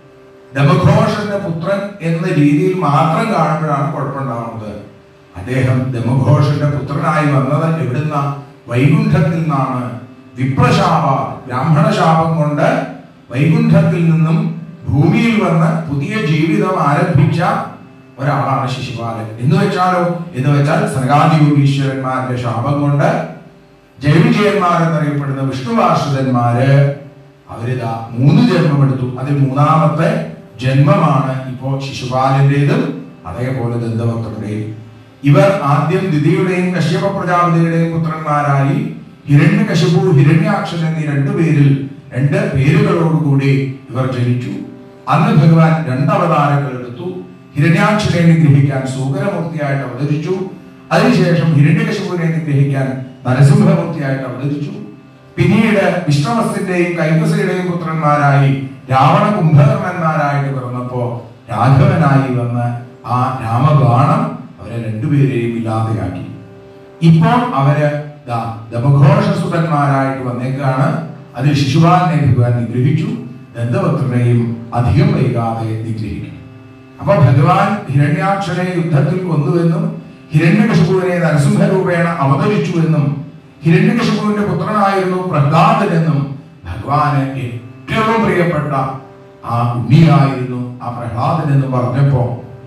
ദമഘോഷന്റെ പുത്രൻ എന്ന രീതിയിൽ മാത്രം കാണുമ്പോഴാണ് കുഴപ്പമുണ്ടാവുന്നത് അദ്ദേഹം ദമഘോഷന്റെ പുത്രനായി വന്നത് എവിടുന്ന വൈകുണ്ഠത്തിൽ നിന്നാണ് വിപ്രശാപ ബ്രാഹ്മണ ശാപം കൊണ്ട് വൈകുണ്ഠത്തിൽ നിന്നും ഭൂമിയിൽ വന്ന് പുതിയ ജീവിതം ആരംഭിച്ച ഒരാളാണ് ശിശുപാലൻ എന്ന് വെച്ചാലോ എന്ന് വെച്ചാൽ സനകാദിയോഗീശ്വരന്മാരുടെ ശാപം കൊണ്ട് ജയവിജയന്മാർ എന്നറിയപ്പെടുന്ന വിഷ്ണുവാർഷിതന്മാര് അവരിതാ മൂന്ന് ജന്മമെടുത്തു അതിൽ മൂന്നാമത്തെ ജന്മമാണ് ഇപ്പോ ശിശുപാലന്റേതും അതേപോലെ ദന്തഭക്തരുടെയും ഇവർ ആദ്യം ദിതിയുടെയും കശ്യപ പ്രജാപതിയുടെയും പുത്രന്മാരായി ഹിരണ്യകശിപു ഹിരണ്യാക്ഷൻ എന്നീ രണ്ടു പേരിൽ രണ്ട് പേരുകളോടുകൂടി ഇവർ ജനിച്ചു അന്ന് ഭഗവാൻ രണ്ട് അവതാരങ്ങൾ എടുത്തു ഹിരണ്യാക്ഷനെ നിഗ്രഹിക്കാൻ സൂകരമൂർത്തിയായിട്ട് അവതരിച്ചു അതിനുശേഷം ഹിരണ്യകശിപുവിനെ നിഗ്രഹിക്കാൻ നരസിംഹമൂർത്തിയായിട്ട് അവതരിച്ചു പിന്നീട് വിഷ്ണവസ്തിന്റെയും കൈകസയുടെയും പുത്രന്മാരായി രാവണ കുംഭകർണന്മാരായിട്ട് പിറന്നപ്പോ രാഘവനായി വന്ന് ആ രാമബാണം അവരെ രണ്ടുപേരെയും ഇല്ലാതെയാക്കി ഇപ്പോൾ അവര് ദാ ദമഘോഷസുതന്മാരായിട്ട് വന്നേക്കാണ് അതിൽ ശിശുപാലനെ ഭഗവാൻ നിഗ്രഹിച്ചു ദന്തപത്രനെയും അധികം വൈകാതെ നിഗ്രഹിക്കും അപ്പൊ ഭഗവാൻ ഹിരണ്യാക്ഷനെ യുദ്ധത്തിൽ കൊന്നുവെന്നും ഹിരണ്യകശിപുവിനെ നരസിംഹരൂപേണ അവതരിച്ചുവെന്നും ഹിരണ്യകശിപുവിന്റെ പുത്രനായിരുന്നു പ്രഹ്ലാദനെന്നും ഭഗവാന് ഏറ്റവും പ്രിയപ്പെട്ട ആ ഉണ്ണിയായിരുന്നു ആ പ്രഹ്ലാദൻ എന്ന് പറഞ്ഞപ്പോ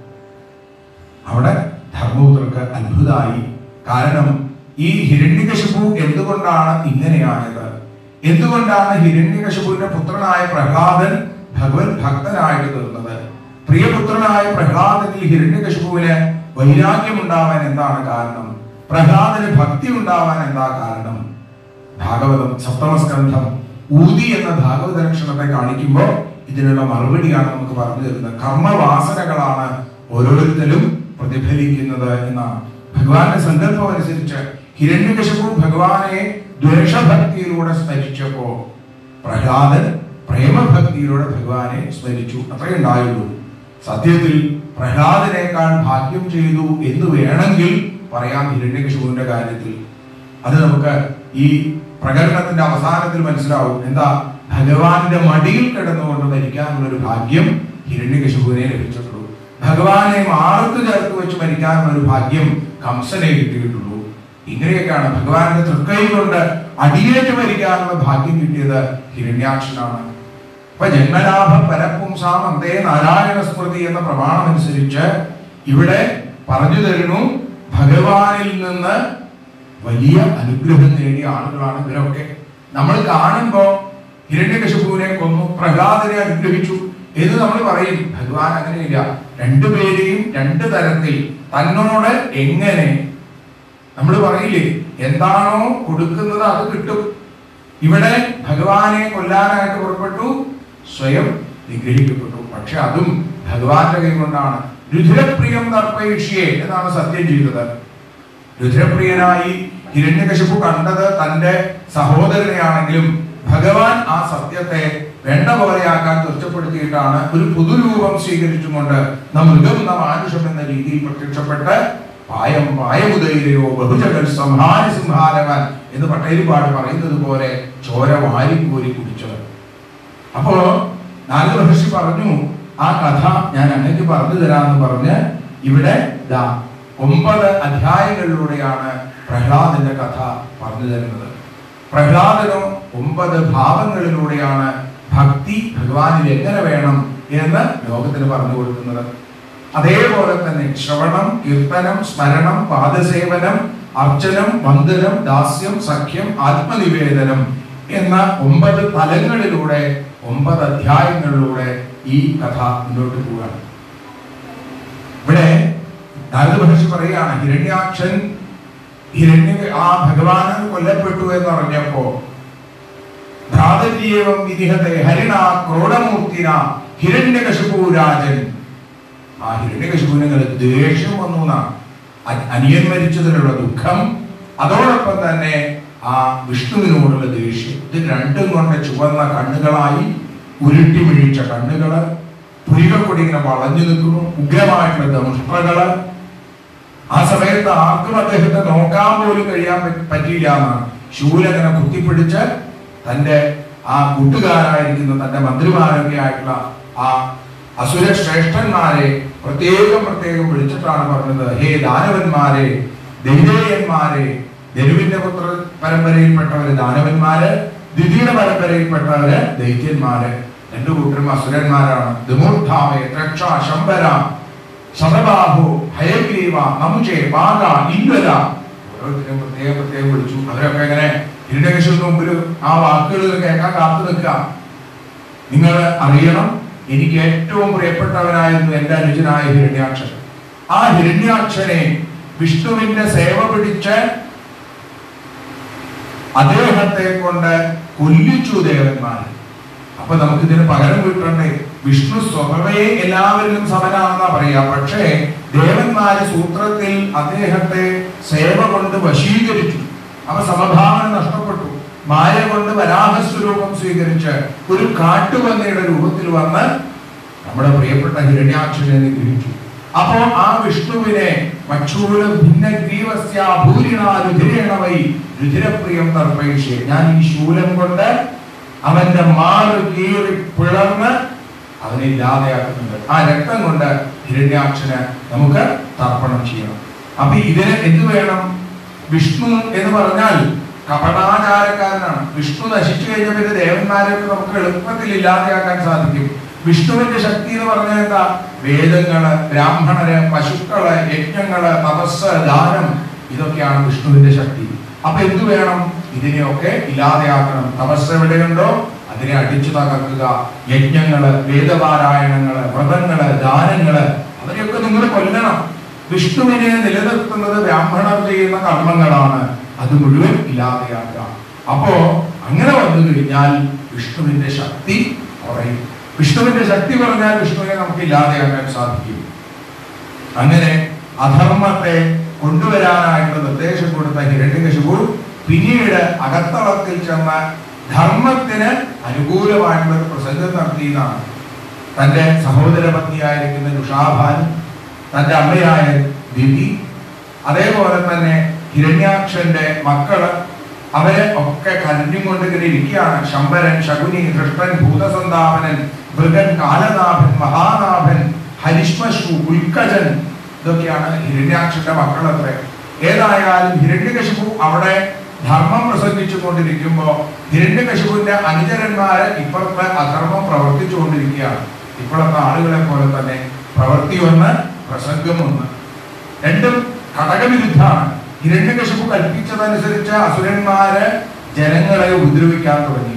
അവിടെ ധർമ്മപുത്രർക്ക് അത്ഭുതമായി കാരണം ഈ ഹിരണ്യകശിപു എന്തുകൊണ്ടാണ് ഇങ്ങനെയായത് എന്തുകൊണ്ടാണ് ഹിരണ്യകശിപുവിന്റെ പുത്രനായ പ്രഹ്ലാദൻ ഭഗവത് ഭക്തനായിട്ട് തീർന്നത് പ്രിയപുത്രനായ പ്രഹ്ലാദനിൽ ഹിരണ്യകശിപുവിന് വൈരാഗ്യം ഉണ്ടാവാൻ എന്താണ് കാരണം പ്രഹ്ലാദന് ഭക്തി ഉണ്ടാവാൻ എന്താ കാരണം ഭാഗവതം സപ്തമസ്കന്ധം ഊതി എന്ന ഭാഗവത ലക്ഷണത്തെ കാണിക്കുമ്പോൾ ഇതിനുള്ള മറുപടിയാണ് നമുക്ക് പറഞ്ഞു തരുന്നത് കർമ്മവാസനകളാണ് ഓരോരുത്തരും പ്രതിഫലിക്കുന്നത് എന്നാണ് ഭഗവാന്റെ സങ്കല്പം അനുസരിച്ച് ഹിരണ്യകശപു ഭഗവാനെ ദ്വേഷഭക്തിയിലൂടെ സ്മരിച്ചപ്പോ പ്രഹ്ലാദൻ പ്രേമഭക്തിയിലൂടെ ഭഗവാനെ സ്മരിച്ചു അത്രയേ ഉണ്ടായുള്ളൂ സത്യത്തിൽ പ്രഹ്ലാദനേക്കാൾ ഭാഗ്യം ചെയ്തു എന്ന് വേണമെങ്കിൽ പറയാം ഹിരണ്യകശുവിന്റെ കാര്യത്തിൽ അത് നമുക്ക് ഈ പ്രകടനത്തിന്റെ അവസാനത്തിൽ മനസ്സിലാവും എന്താ ഭഗവാന്റെ മടിയിൽ കിടന്നുകൊണ്ട് മരിക്കാനുള്ള ഒരു ഭാഗ്യം ഹിരണ്യകശുവിനെ ലഭിച്ചിട്ടുള്ളൂ ഭഗവാനെ മാറത്ത് ചേർത്ത് വെച്ച് മരിക്കാനുള്ള ഒരു ഭാഗ്യം കംസനെ കിട്ടിയിട്ടുള്ളൂ ഇങ്ങനെയൊക്കെയാണ് ഭഗവാന്റെ തൃക്കൈ കൊണ്ട് അടിയേറ്റ് മരിക്കാനുള്ള ഭാഗ്യം കിട്ടിയത് ഹിരണ്യാക്ഷനാണ് അപ്പൊ ജന്മലാഭ പരപുംസാം അന്തേ നാരായണ സ്മൃതി എന്ന പ്രമാണം അനുസരിച്ച് ഇവിടെ പറഞ്ഞു തരുന്നു ഭഗവാനിൽ നിന്ന് വലിയ അനുഗ്രഹം നേടിയ ആളുകളാണ് ഇവരൊക്കെ നമ്മൾ കാണുമ്പോ ഹിരണ്യകശിപുവിനെ കൊന്നു പ്രഹ്ലാദനെ അനുഗ്രഹിച്ചു എന്ന് നമ്മൾ പറയും ഭഗവാൻ അങ്ങനെയില്ല രണ്ടുപേരെയും രണ്ട് തരത്തിൽ തന്നോട് എങ്ങനെ നമ്മൾ പറയില്ലേ എന്താണോ കൊടുക്കുന്നത് അത് കിട്ടും ഇവിടെ ഭഗവാനെ കൊല്ലാനായിട്ട് പുറപ്പെട്ടു സ്വയം നിഗ്രഹിക്കപ്പെട്ടു പക്ഷെ അതും ഭഗവാന്റെ കൈ കൊണ്ടാണ് രുധിരപ്രിയം തർപ്പയിഷ്യെ എന്നാണ് സത്യം ചെയ്തത് രുദ്രപ്രിയനായി ഹിരണ്യകശിപു കണ്ടത് തന്റെ സഹോദരനെയാണെങ്കിലും ഭഗവാൻ ആ സത്യത്തെ വേണ്ട പോലെയാക്കാൻ തീർച്ചപ്പെടുത്തിയിട്ടാണ് ഒരു പുതുരൂപം സ്വീകരിച്ചുകൊണ്ട് ന മൃഗം ന മാനുഷം എന്ന രീതിയിൽ പ്രത്യക്ഷപ്പെട്ട് പായം പായമുദയിലെയോ ബഹുജകൾ സംഹാര സിംഹാരവൻ എന്ന് പട്ടേരിപ്പാട് പറയുന്നത് പോലെ ചോര വാരിക്കോരി കുടിച്ചത് അപ്പോ നാരദ മഹർഷി പറഞ്ഞു ആ കഥ ഞാൻ അങ്ങേക്ക് പറഞ്ഞു തരാമെന്ന് പറഞ്ഞ് ഇവിടെ ദാ ഒമ്പത് അധ്യായങ്ങളിലൂടെയാണ് പ്രഹ്ലാദന്റെ കഥ പറഞ്ഞു തരുന്നത് പ്രഹ്ലാദനോ ഒമ്പത് ഭാവങ്ങളിലൂടെയാണ് ഭക്തി ഭഗവാനിൽ എങ്ങനെ വേണം എന്ന് ലോകത്തിന് പറഞ്ഞു കൊടുക്കുന്നത് അതേപോലെ തന്നെ ശ്രവണം കീർത്തനം സ്മരണം പാദസേവനം അർച്ചനം വന്ദനം ദാസ്യം സഖ്യം ആത്മനിവേദനം എന്ന ഒമ്പത് തലങ്ങളിലൂടെ ഒമ്പത് അധ്യായങ്ങളിലൂടെ ഈ കഥ മുന്നോട്ട് പോവുകയാണ് ഇവിടെ നാരദ മഹർഷി പറയുകയാണ് ഹിരണ്യാക്ഷൻ ഹിരണ്യ ആ ഭഗവാന് കൊല്ലപ്പെട്ടു എന്ന് അറിഞ്ഞപ്പോ ഭ്രാതരീയവം വിധിഹത്തെ ഹരിണ ക്രോഡമൂർത്തിന ഹിരണ്യകശിപു രാജൻ ആ ഹിരണ്യകശിപുവിന് ദേഷ്യം വന്നു എന്നാണ് അ- അനിയൻ മരിച്ചതിലുള്ള ദുഃഖം അതോടൊപ്പം തന്നെ ആ വിഷ്ണുവിനോടുള്ള ദേഷ്യം ഇത് രണ്ടും കൊണ്ട് ചുവന്ന കണ്ണുകളായി ഉരുട്ടി വീഴ്ച കണ്ണുകള് പുരികക്കൊടി ഇങ്ങനെ വളഞ്ഞു നിൽക്കുന്നു ഉഗ്രമായിട്ടുള്ള ദംഷ്ട്രകള് ആ സമയത്ത് ആർക്കും അദ്ദേഹത്തെ നോക്കാൻ പോലും കഴിയാൻ പറ്റ- പറ്റിയില്ല എന്നാണ് ശൂലങ്ങനെ കുത്തിപ്പിടിച്ച് തന്റെ ആ കൂട്ടുകാരായിരിക്കുന്ന തന്റെ മന്ത്രിമാരൊക്കെ ആയിട്ടുള്ള ആ അസുര ശ്രേഷ്ഠന്മാരെ പ്രത്യേകം പ്രത്യേകം വിളിച്ചിട്ടാണ് പറഞ്ഞത് ഹേ ദാനവന്മാരെ ദൈവേയന്മാരെ ധനുവിന്റെ പുത്ര പരമ്പരയിൽപ്പെട്ടവര് ദാനവന്മാര് ദ്വിതീയ പരമ്പരയിൽപ്പെട്ടവര് ദൈത്യന്മാര് രണ്ടു കൂട്ടരും അസുരന്മാരാണ് ദിമൂർധാമേ ത്രക്ഷ ശംബര ശതബാഹു ഹയഗ്രീവ നമുചേ ബാഗ ഇന്ദ്വര ഓരോരുത്തരെയും പ്രത്യേകം പ്രത്യേകം വിളിച്ചു അവരൊക്കെ ഇങ്ങനെ ഹിരണ്യകശിന്റെ മുമ്പിൽ ആ വാക്കുകൾ കേൾക്കാൻ കാത്തു നിൽക്കുക നിങ്ങൾ അറിയണം എനിക്ക് ഏറ്റവും പ്രിയപ്പെട്ടവനായിരുന്നു എന്റെ അനുജനായ ഹിരണ്യാക്ഷൻ ആ ഹിരണ്യാക്ഷനെ വിഷ്ണുവിന്റെ സേവ പിടിച്ച് അദ്ദേഹത്തെ കൊണ്ട് കൊല്ലിച്ചു ദേവന്മാർ അപ്പൊ നമുക്ക് ഇതിന് പകരം വീട്ടണ്ടേ വിഷ്ണു സ്വതവേ എല്ലാവരിലും സമനാണെന്നാ പറയാ പക്ഷേ ദേവന്മാര് സൂത്രത്തിൽ അദ്ദേഹത്തെ സേവ കൊണ്ട് വശീകരിച്ചു അപ്പൊ സമഭാവന നഷ്ടപ്പെട്ടു മായ കൊണ്ട് വരാഹസ്വരൂപം സ്വീകരിച്ച് ഒരു കാട്ടുപന്നിയുടെ രൂപത്തിൽ വന്ന് നമ്മുടെ പ്രിയപ്പെട്ട ഹിരണ്യാക്ഷനെ നിഗ്രഹിച്ചു അപ്പോ ആ വിഷ്ണുവിനെ മച്ചൂല ഭിന്ന ഗ്രീവസ്യ ഭൂരിണ രുധിരേണവൈ രുധിരപ്രിയം തർപ്പയിഷേ ഞാൻ ഈ ശൂലം കൊണ്ട് അവന്റെ മാറ് കീറി പിളർന്ന് അവനെ ഇല്ലാതെയാക്കുന്നുണ്ട് ആ രക്തം കൊണ്ട് ഹിരണ്യാക്ഷന് നമുക്ക് തർപ്പണം ചെയ്യണം അപ്പൊ ഇതിന് എന്ത് വേണം വിഷ്ണു എന്ന് പറഞ്ഞാൽ കപടാചാരക്കാരനാണ് വിഷ്ണു നശിച്ചു കഴിഞ്ഞ പിന്നെ ദേവന്മാരെയൊക്കെ നമുക്ക് എളുപ്പത്തിൽ ഇല്ലാതെയാക്കാൻ സാധിക്കും വിഷ്ണുവിന്റെ ശക്തി എന്ന് പറഞ്ഞാൽ എന്താ വേദങ്ങള് ബ്രാഹ്മണര് പശുക്കള് യജ്ഞങ്ങള് തപസ് ദാനം ഇതൊക്കെയാണ് വിഷ്ണുവിന്റെ ശക്തി അപ്പൊ എന്തു വേണം ഇതിനെയൊക്കെ ഇല്ലാതെയാക്കണം തപസ് എവിടെയുണ്ടോ അതിനെ അടിച്ചു തകർക്കുക യജ്ഞങ്ങള് വേദപാരായണങ്ങള് വ്രതങ്ങള് ദാനങ്ങള് അവരെയൊക്കെ നിങ്ങൾ കൊല്ലണം വിഷ്ണുവിനെ നിലനിർത്തുന്നത് ബ്രാഹ്മണർ ചെയ്യുന്ന കർമ്മങ്ങളാണ് അത് മുഴുവൻ ഇല്ലാതെയാക്കുക അപ്പോ അങ്ങനെ വന്നു കഴിഞ്ഞാൽ വിഷ്ണുവിന്റെ ശക്തി കുറയും വിഷ്ണുവിന്റെ ശക്തി പറഞ്ഞാൽ വിഷ്ണുവിനെ നമുക്ക് ഇല്ലാതെയാക്കാൻ സാധിക്കും അങ്ങനെ അധർമ്മത്തെ കൊണ്ടുവരാനായിട്ടുള്ള നിർദ്ദേശം കൊടുത്ത ഹിരണ്യകശിപു പിന്നീട് അകത്തളത്തിൽ ചെന്ന് ധർമ്മത്തിന് അനുകൂലമായിട്ടുള്ള ഒരു പ്രസംഗം നടത്തിയതാണ് തന്റെ സഹോദര പത്നിയായിരിക്കുന്ന നുഷാഭാൻ തന്റെ അമ്മയായ ദിവി അതേപോലെ തന്നെ ഹിരണ്യാക്ഷന്റെ മക്കള് അവരെ ഒക്കെ കരഞ്ഞുകൊണ്ട് ഇങ്ങനെ ഇരിക്കുകയാണ് ശമ്പരൻ ശകുനി കൃഷ്ണൻ ഭൂതസന്താപനൻ മൃഗൻ കാലനാഭൻ മഹാനാഭൻ ഹരിഷ്മശു ഉൽക്കജൻ ഇതൊക്കെയാണ് ഹിരണ്യാക്ഷന്റെ മക്കളത്രേ ഏതായാലും ഹിരണ്യകശിപു അവിടെ ധർമ്മം പ്രസംഗിച്ചു കൊണ്ടിരിക്കുമ്പോ ഹിരണ്യകശിപുവിന്റെ അനുചരന്മാര് ഇപ്പുറത്തെ അധർമ്മം പ്രവർത്തിച്ചു കൊണ്ടിരിക്കുകയാണ് ഇപ്പോഴത്തെ ആളുകളെ പോലെ തന്നെ പ്രവൃത്തി ഒന്ന് പ്രസംഗം ഒന്ന് രണ്ടും ഘടകവിരുദ്ധാണ് ഹിരണ്യകശിപു കൽപ്പിച്ചതനുസരിച്ച് അസുരന്മാര് ജനങ്ങളെ ഉപദ്രവിക്കാൻ തുടങ്ങി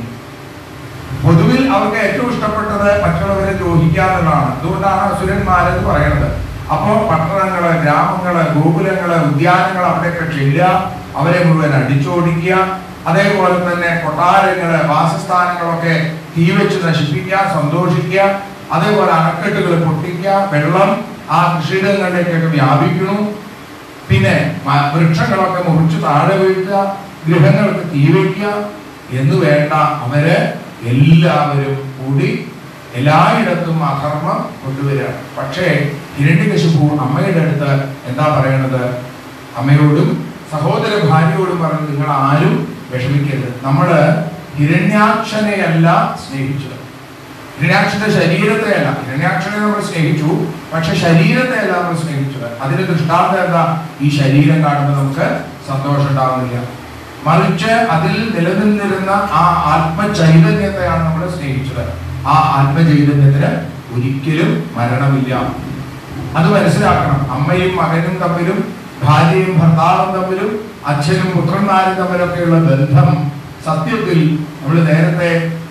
പൊതുവിൽ അവർക്ക് ഏറ്റവും ഇഷ്ടപ്പെട്ടത് മറ്റുള്ളവരെ ദ്രോഹിക്കുക എന്നുള്ളതാണ് അതുകൊണ്ടാണ് അസുരന്മാരെന്ന് പറയുന്നത് അപ്പോ പട്ടണങ്ങള് ഗ്രാമങ്ങള് ഗോകുലങ്ങള് ഉദ്യാനങ്ങൾ അവിടെയൊക്കെ ചെല്ലുക അവരെ മുഴുവൻ അടിച്ചോടിക്കുക അതേപോലെ തന്നെ കൊട്ടാരങ്ങള് വാസസ്ഥാനങ്ങളൊക്കെ തീ വെച്ച് നശിപ്പിക്കുക സന്തോഷിക്കുക അതേപോലെ അണക്കെട്ടുകൾ പൊട്ടിക്കുക വെള്ളം ആ കൃഷിയിടങ്ങളിലേക്കൊക്കെ വ്യാപിക്കണു പിന്നെ മ- വൃക്ഷങ്ങളൊക്കെ മുറിച്ച് താഴെ വീഴ്ത്തുക ഗൃഹങ്ങൾക്ക് തീ വയ്ക്കുക എന്ന് വേണ്ട അവര് എല്ലാവരും കൂടി എല്ലായിടത്തും അധർമ്മം കൊണ്ടുവരിക പക്ഷേ ഹിരണ്യകശിപു അമ്മയുടെ അടുത്ത് എന്താ പറയണത് അമ്മയോടും സഹോദര ഭാര്യയോടും പറഞ്ഞു നിങ്ങൾ ആരും വിഷമിക്കരുത് നമ്മള് ഹിരണ്യാക്ഷനെയല്ല സ്നേഹിച്ചത് ഹിരണ്യാക്ഷന്റെ ശരീരത്തെയല്ല ഹിരണ്യാക്ഷനെ നമ്മൾ സ്നേഹിച്ചു പക്ഷെ ശരീരത്തെയല്ല നമ്മൾ സ്നേഹിച്ചത് അതിന് ദൃഷ്ടാന്തം എന്താ ഈ ശരീരം കാണുമ്പോൾ നമുക്ക് സന്തോഷം ഉണ്ടാവുന്നില്ല മറിച്ച് അതിൽ നിലനിന്നിരുന്ന ആ ആത്മചൈതന്യത്തെയാണ് നമ്മൾ സ്നേഹിച്ചത് ആ ആത്മചൈതന്യത്തിന് ഒരിക്കലും മരണമില്ല അത് മനസ്സിലാക്കണം അമ്മയും മകനും തമ്മിലും ഭാര്യയും ഭർത്താവും തമ്മിലും അച്ഛനും പുത്രന്മാരും തമ്മിലൊക്കെയുള്ള ബന്ധം സത്യത്തിൽ നമ്മൾ നേരത്തെ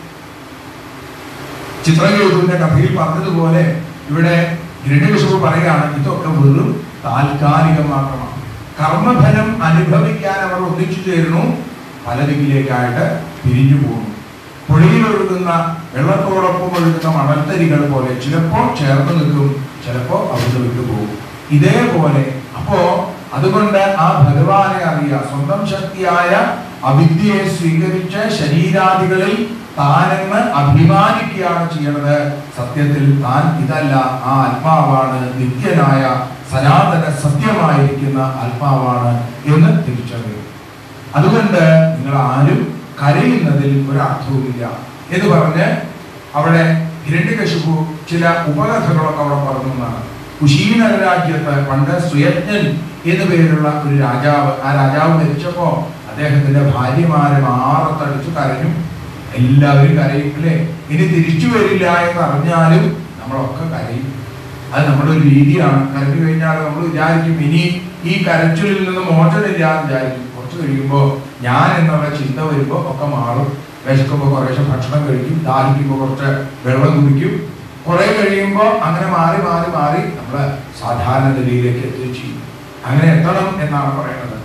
ചിത്രകേതുവിന്റെ കഥയിൽ പറഞ്ഞതുപോലെ ഇവിടെ ഹിരണ്യകശിപു പറയുകയാണ് ഇതൊക്കെ വെറും താൽക്കാലികം മാത്രമാണ് കർമ്മഫലം അനുഭവിക്കാൻ അവർ ഒന്നിച്ചു ചേരുന്നു പല ദിക്കിലേക്കായിട്ട് പിരിഞ്ഞു പോകുന്നു പുഴയിൽ ഒഴുകുന്ന വെള്ളത്തോടൊപ്പം ഒഴുകുന്ന മണൽത്തരികൾ പോലെ ചിലപ്പോൾ ചേർന്ന് നിൽക്കും ചിലപ്പോൾ അവിടുന്ന് വിട്ടുപോകും ഇതേപോലെ അപ്പോ അതുകൊണ്ട് ആ ഭഗവാനെ അറിയുക സ്വന്തം ശക്തിയായ അവിദ്യയെ സ്വീകരിച്ച് ശരീരാദികളിൽ താനെന്ന് അഭിമാനിക്കുകയാണ് ചെയ്യണത് സത്യത്തിൽ താൻ ഇതല്ല ആ ആത്മാവാണ് നിത്യനായ സനാതന സത്യമായിരിക്കുന്ന ആത്മാവാണ് എന്ന് തിരിച്ചറിയും അതുകൊണ്ട് നിങ്ങൾ ആരും കരയുന്നതിൽ ഒരർത്ഥവുമില്ല എന്ന് പറഞ്ഞ് അവിടെ ഹിരണ്യകശിപു ചില ഉപകഥകളൊക്കെ അവിടെ പറഞ്ഞു എന്നാണ് കുശീന രാജ്യത്ത് പണ്ട് സുയജ്ഞൻ എന്നു പേരുള്ള ഒരു രാജാവ് ആ രാജാവ് മരിച്ചപ്പോ അദ്ദേഹത്തിന്റെ ഭാര്യമാരെ മാറത്തടിച്ചു കരഞ്ഞു എല്ലാവരും കരയും അല്ലേ ഇനി തിരിച്ചു വരില്ല എന്ന് അറിഞ്ഞാലും നമ്മളൊക്കെ കരയും അത് നമ്മുടെ ഒരു രീതിയാണ് കരഞ്ഞു കഴിഞ്ഞാൽ നമ്മൾ വിചാരിക്കും ഇനി ഈ കരച്ചിലിൽ നിന്ന് മോചനമില്ല എന്ന് വിചാരിക്കും കുറച്ച് കഴിയുമ്പോൾ ഞാൻ എന്നുള്ള ചിന്ത വരുമ്പോൾ ഒക്കെ മാറും വിശക്കുമ്പോൾ കുറേശ്ശെ ഭക്ഷണം കഴിക്കും ദാഹിക്കുമ്പോൾ കുറച്ച് വെള്ളം കുടിക്കും കുറെ കഴിയുമ്പോൾ അങ്ങനെ മാറി മാറി മാറി നമ്മൾ സാധാരണ നിലയിലേക്ക് എത്തിച്ചു അങ്ങനെ എത്തണം എന്നാണ് പറയുന്നത്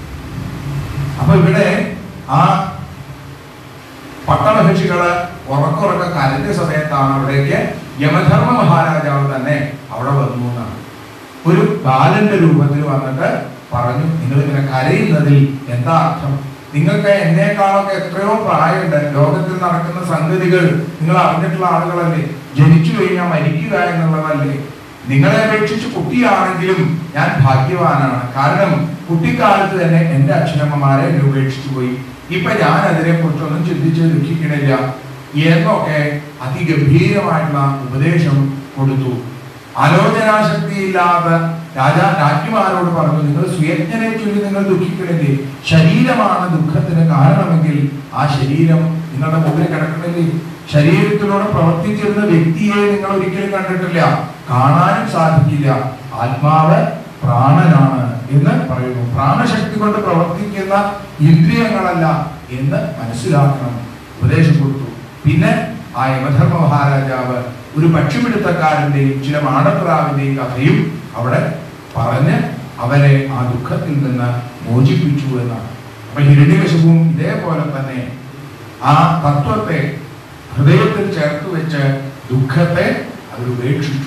അപ്പൊ ഇവിടെ ആ പട്ടണഭിഷികള് ഉറക്കുറക്ക കരഞ്ഞ സമയത്താണ് അവിടേക്ക് യമധർമ്മ മഹാരാജാവ് തന്നെ അവിടെ വന്നു എന്നാണ് ഒരു ബാലന്റെ രൂപത്തിൽ വന്നിട്ട് പറഞ്ഞു നിങ്ങൾ ഇങ്ങനെ കരയുന്നതിൽ എന്താ അർത്ഥം നിങ്ങൾക്ക് എന്നെക്കാളൊക്കെ എത്രയോ പ്രായമുണ്ട് ലോകത്തിൽ നടക്കുന്ന സംഗതികൾ നിങ്ങൾ അറിഞ്ഞിട്ടുള്ള ആളുകളല്ലേ ജനിച്ചു കഴിഞ്ഞാൽ മരിക്കുക എന്നുള്ളതല്ലേ നിങ്ങളെ അപേക്ഷിച്ച് കുട്ടിയാണെങ്കിലും ഞാൻ ഭാഗ്യവാനാണ് കാരണം കുട്ടിക്കാലത്ത് തന്നെ എന്റെ അച്ഛനമ്മമാരെ എന്നെ ഉപേക്ഷിച്ചു പോയി ഇപ്പൊ ഞാൻ അതിനെ കുറിച്ചൊന്നും ചിന്തിച്ച് ദുഃഖിക്കണില്ല എന്നൊക്കെ അതിഗംഭീരമായിട്ടുള്ള ഉപദേശം കൊടുത്തു ആലോചനാശക്തിയില്ലാതെ രാജാ രാജ്ഞിമാരോട് പറഞ്ഞു നിങ്ങൾ സുയജ്ഞനെ ചൊല്ലി നിങ്ങൾ ദുഃഖിക്കണില്ലേ ശരീരമാണ് ദുഃഖത്തിന് കാരണമെങ്കിൽ ആ ശരീരം നിങ്ങളുടെ മുമ്പിൽ കിടക്കണില്ലേ ശരീരത്തിലൂടെ പ്രവർത്തിച്ചിരുന്ന വ്യക്തിയെ നിങ്ങൾ ഒരിക്കലും കണ്ടിട്ടില്ല കാണാനും സാധിക്കില്ല ആത്മാവ് പ്രാണനാണ് എന്ന് പറയുന്നു പ്രാണശക്തി കൊണ്ട് പ്രവർത്തിക്കുന്ന ഇന്ദ്രിയങ്ങളല്ല എന്ന് മനസ്സിലാക്കണം ഉപദേശം കൊടുത്തു പിന്നെ ആ യമധർമ്മ മഹാരാജാവ് ഒരു പക്ഷിപിടുത്തക്കാരന്റെയും ചില മാടപ്രാവിന്റെയും കഥയും അവിടെ പറഞ്ഞ് അവരെ ആ ദുഃഖത്തിൽ നിന്ന് മോചിപ്പിച്ചു എന്നാണ് അപ്പൊ ഹിരണ്യകശുവും ഇതേപോലെ തന്നെ ആ തത്വത്തെ ഹൃദയത്തിൽ ചേർത്ത് വെച്ച് ദുഃഖത്തെ അവർ ഉപേക്ഷിച്ചു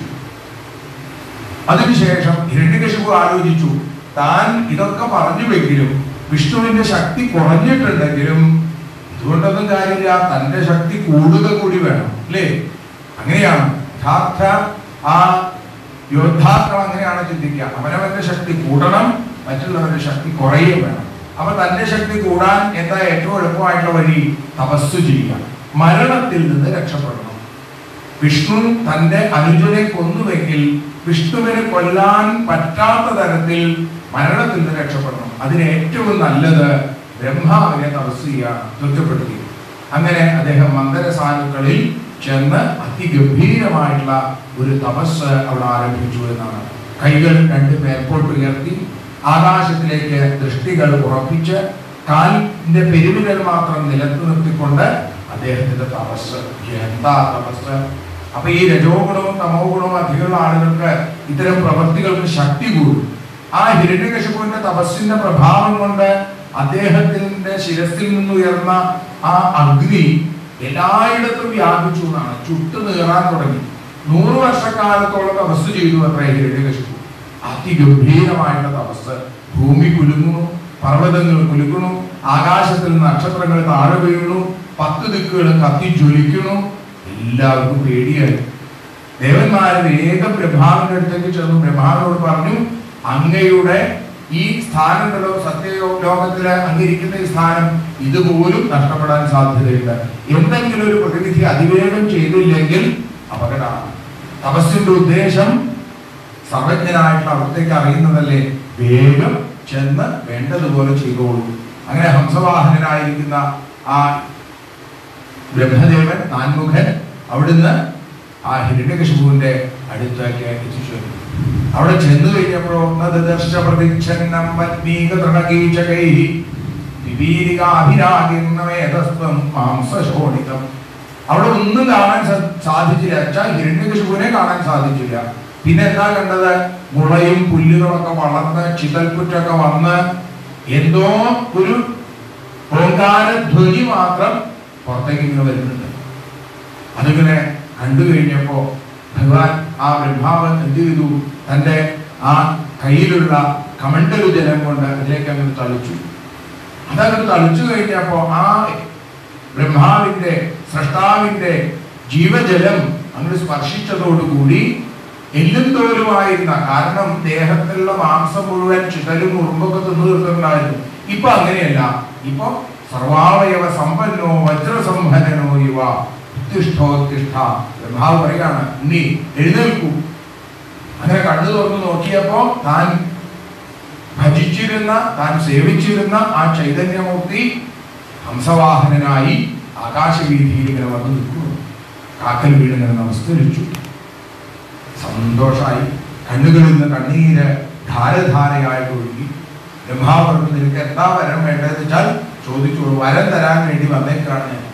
അതിനുശേഷം ഹിരണ്യകശിപു ആലോചിച്ചു താൻ ഇതൊക്കെ പറഞ്ഞുവെങ്കിലും വിഷ്ണുവിന്റെ ശക്തി കുറഞ്ഞിട്ടുണ്ടെങ്കിലും ഇതുകൊണ്ടൊന്നും കാര്യമില്ല തന്റെ ശക്തി കൂടുക കൂടി വേണം അല്ലേ അങ്ങനെയാണ് യഥാർത്ഥ ആ യോദ്ധാക്കൾ അങ്ങനെയാണ് ചിന്തിക്കുക അവനവന്റെ ശക്തി കൂടണം മറ്റുള്ളവരുടെ ശക്തി കുറയുകയും വേണം അപ്പൊ തന്റെ ശക്തി കൂടാൻ എന്താ ഏറ്റവും എളുപ്പമായിട്ടുള്ള വഴി തപസ്സു ചെയ്യുക മരണത്തിൽ നിന്ന് രക്ഷപ്പെടണം വിഷ്ണു തന്റെ അനുജനെ കൊന്നുവെങ്കിൽ വിഷ്ണുവിനെ കൊല്ലാൻ പറ്റാത്ത തരത്തിൽ മരണത്തിൽ നിന്ന് രക്ഷപ്പെടണം അതിന് ഏറ്റവും നല്ലത് ബ്രഹ്മാവിനെ തപസ് ചെയ്യാൻ തൃപ്തിപ്പെടുത്തി അങ്ങനെ അദ്ദേഹം മന്ദരസാനുക്കളിൽ ചെന്ന് അതിഗംഭീരമായിട്ടുള്ള ഒരു തപസ് അവിടെ ആരംഭിച്ചു എന്നാണ് കൈകൾ രണ്ട് മേൽപോട്ട് ഉയർത്തി ആകാശത്തിലേക്ക് ദൃഷ്ടികൾ ഉറപ്പിച്ച് കാലിന്റെ പെരുവിരൽ മാത്രം നിലത്ത് നിർത്തിക്കൊണ്ട് അദ്ദേഹത്തിന്റെ തപസ് എന്താ തപസ് അപ്പൊ ഈ രജോ ഗുണവും തമോ ഗുണവും അധികമുള്ള ആളുകൾക്ക് ഇത്തരം പ്രവൃത്തികൾക്ക് ശക്തി കൂടും ആ ഹിരണ്യകശിപുവിന്റെ തപസ്സിന്റെ പ്രഭാവം കൊണ്ട് അദ്ദേഹത്തിന്റെ ശിരസിൽ നിന്ന് ഉയർന്ന ആ അഗ്നി എല്ലായിടത്തും വ്യാപിച്ചു എന്നാണ് ചുട്ടു നീറാൻ തുടങ്ങി നൂറ് വർഷക്കാലത്തോളം തപസ് ചെയ്തു അത്ര ഹിരണ്യകശിപു അതിഗംഭീരമായിട്ടുള്ള തപസ് ഭൂമി കുലുങ്ങുന്നു പർവ്വതങ്ങൾ കുലുങ്ങുന്നു ആകാശത്തിൽ നക്ഷത്രങ്ങൾ താഴെ വീഴുന്നു പത്ത് ദിക്കുകൾ കത്തി ജ്വലിക്കുന്നു എല്ലാവർക്കും പേടിയായി ദേവന്മാര് വേഗം ബ്രഹ്മാവിന്റെ അടുത്തേക്ക് ചെന്നു ബ്രഹ്മാവിനോട് പറഞ്ഞു അങ്ങയുടെ ഈ സ്ഥാനങ്ങളോ സത്യയോ ലോകത്തില് അങ്ങിരിക്കുന്ന ഈ സ്ഥാനം ഇതുപോലും നഷ്ടപ്പെടാൻ സാധ്യതയുണ്ട് എന്തെങ്കിലും ഒരു പ്രതിവിധി അതിവേഗം ചെയ്തില്ലെങ്കിൽ അപകടമാണ് തപസ്സിന്റെ ഉദ്ദേശം സർവജ്ഞനായിട്ടുള്ള അവിടത്തേക്ക് അറിയുന്നതല്ലേ വേഗം ചെന്ന് വേണ്ടതുപോലെ ചെയ്തോളൂ അങ്ങനെ ഹംസവാഹനനായിരിക്കുന്ന ആ ബ്രഹ്മദേവൻ നാൻമുഖൻ അവിടുന്ന് ആ ഹിരണ്യകശിപുവിന്റെ അടുത്തേക്ക് എത്തിച്ചു അവിടെ ചെന്നു കഴിഞ്ഞപ്പോഴോ നദർശ പ്രതിച്ഛന്നം വത്മീക തൃണകീചകൈ വിവീരികാഭിരാഗിർണമേതസ്ത്വം മാംസശോണിതം അവിടെ ഒന്നും കാണാൻ സ- സാധിച്ചില്ല അച്ഛാ ഹിരണ്യകശിപുവിനെ കാണാൻ സാധിച്ചില്ല പിന്നെ എന്താ കണ്ടത് മുളയും പുല്ലുകളൊക്കെ വളർന്ന് ചിതൽപുറ്റൊക്കെ വന്ന് എന്തോ ഒരു ഓങ്കാര ധ്വനി മാത്രം പുറത്തേക്ക് ഇങ്ങനെ വരുന്നുണ്ട് അതിങ്ങനെ കണ്ടു കഴിഞ്ഞപ്പോ ഭഗവാൻ ആ ബ്രഹ്മാവ് എന്ത് ചെയ്തു തന്റെ ആ കയ്യിലുള്ള കമണ്ടലു ജലം കൊണ്ട് അതിലേക്ക് അങ്ങ് തളിച്ചു അതങ്ങ് തളിച്ചു കഴിഞ്ഞപ്പോ ആ ബ്രഹ്മാവിന്റെ സൃഷ്ടാവിന്റെ ജീവജലം അങ്ങ് സ്പർശിച്ചതോടുകൂടി എല്ലും തോലുമായിരുന്ന കാരണം ദേഹത്തിലുള്ള മാംസം മുഴുവൻ ചിതലും ഉറുമ്പൊക്കെ തിന്നു തീർത്തിട്ടുണ്ടായിരുന്നു ഇപ്പൊ അങ്ങനെയല്ല ഇപ്പൊ സർവാവയവ സമ്പന്നോ വജ്രസംഭരനോ യുവ ഉത്തിഷ്ഠോത്തിഷ്ഠ ബ്രഹ്മാവ് പറയാണ് നീ എഴുന്നേൽക്കൂ അങ്ങനെ കണ്ണു തുറന്ന് നോക്കിയപ്പോ താൻ ഭജിച്ചിരുന്ന താൻ സേവിച്ചിരുന്ന ആ ചൈതന്യമൂർത്തി ഹംസവാഹനനായി ആകാശവീതിയിൽ ഇങ്ങനെ വന്നു നിൽക്കുന്നു കാക്കൽ വീടിങ്ങനെ നമസ്കരിച്ചു സന്തോഷായി കണ്ണുകളിൽ നിന്ന് കണ്ണീര് ധാരധാരയായിട്ട് ഒഴുകി ബ്രഹ്മാവ് പറഞ്ഞു നിനക്ക് എന്താ വരം വേണ്ടതെന്ന് വെച്ചാൽ ചോദിച്ചോളൂ വരം തരാൻ വേണ്ടി വന്നേക്കാണ് ഞാൻ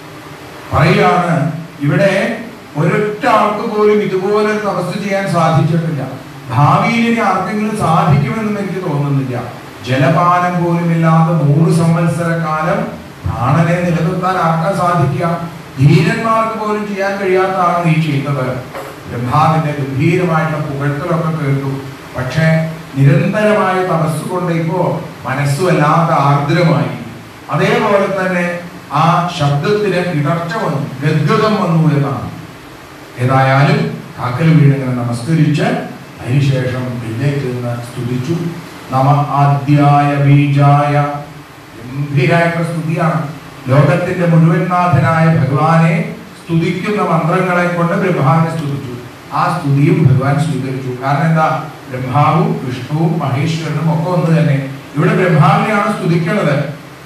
പറയാണ് ഇവിടെ ഒരൊറ്റ ആൾക്ക് പോലും ഇതുപോലെ ഒരു തപസ് ചെയ്യാൻ സാധിച്ചിട്ടില്ല ഭാവിയിൽ ഇനി ആർക്കെങ്കിലും സാധിക്കുമെന്നും എനിക്ക് തോന്നുന്നില്ല ജലപാനം പോലും ഇല്ലാതെ നൂറ് സംവത്സര കാലം പ്രാണനെ നിലനിർത്താൻ ആർക്കാൻ സാധിക്കുക ധീരന്മാർക്ക് പോലും ചെയ്യാൻ കഴിയാത്തതാണ് നീ ചെയ്തത് ബ്രഹ്മാവിന്റെ ഗംഭീരമായിട്ടുള്ള പുകഴ്ത്തലൊക്കെ കേട്ടു പക്ഷേ നിരന്തരമായ തപസ് കൊണ്ട് ഇപ്പോ മനസ്സ് വല്ലാതെ ആർദ്രമായി അതേപോലെ തന്നെ ആ ശബ്ദത്തിന് ഇടർച്ച വന്നു ഗദ്ഗതം വന്നു എന്നാണ് ഏതായാലും കാക്കൽ വീടിങ്ങനെ നമസ്കരിച്ച് അതിനുശേഷം എഴുന്നേറ്റ് നിന്ന് സ്തുതിച്ചു നമ ആദ്യായ ബീജായ ഗംഭീരായിട്ടുള്ള സ്തുതിയാണ് ലോകത്തിന്റെ മുഴുവൻ നാഥനായ ഭഗവാനെ സ്തുതിക്കുന്ന മന്ത്രങ്ങളെ കൊണ്ട് ബ്രഹ്മാവിനെ സ്തുതിച്ചു ആ സ്തുതിയും ഭഗവാൻ സ്വീകരിച്ചു കാരണം എന്താ ബ്രഹ്മാവും വിഷ്ണുവും മഹേശ്വരനും ഒക്കെ ഒന്ന് തന്നെ ഇവിടെ ബ്രഹ്മാവിനെയാണ് സ്തുതിക്കുന്നത്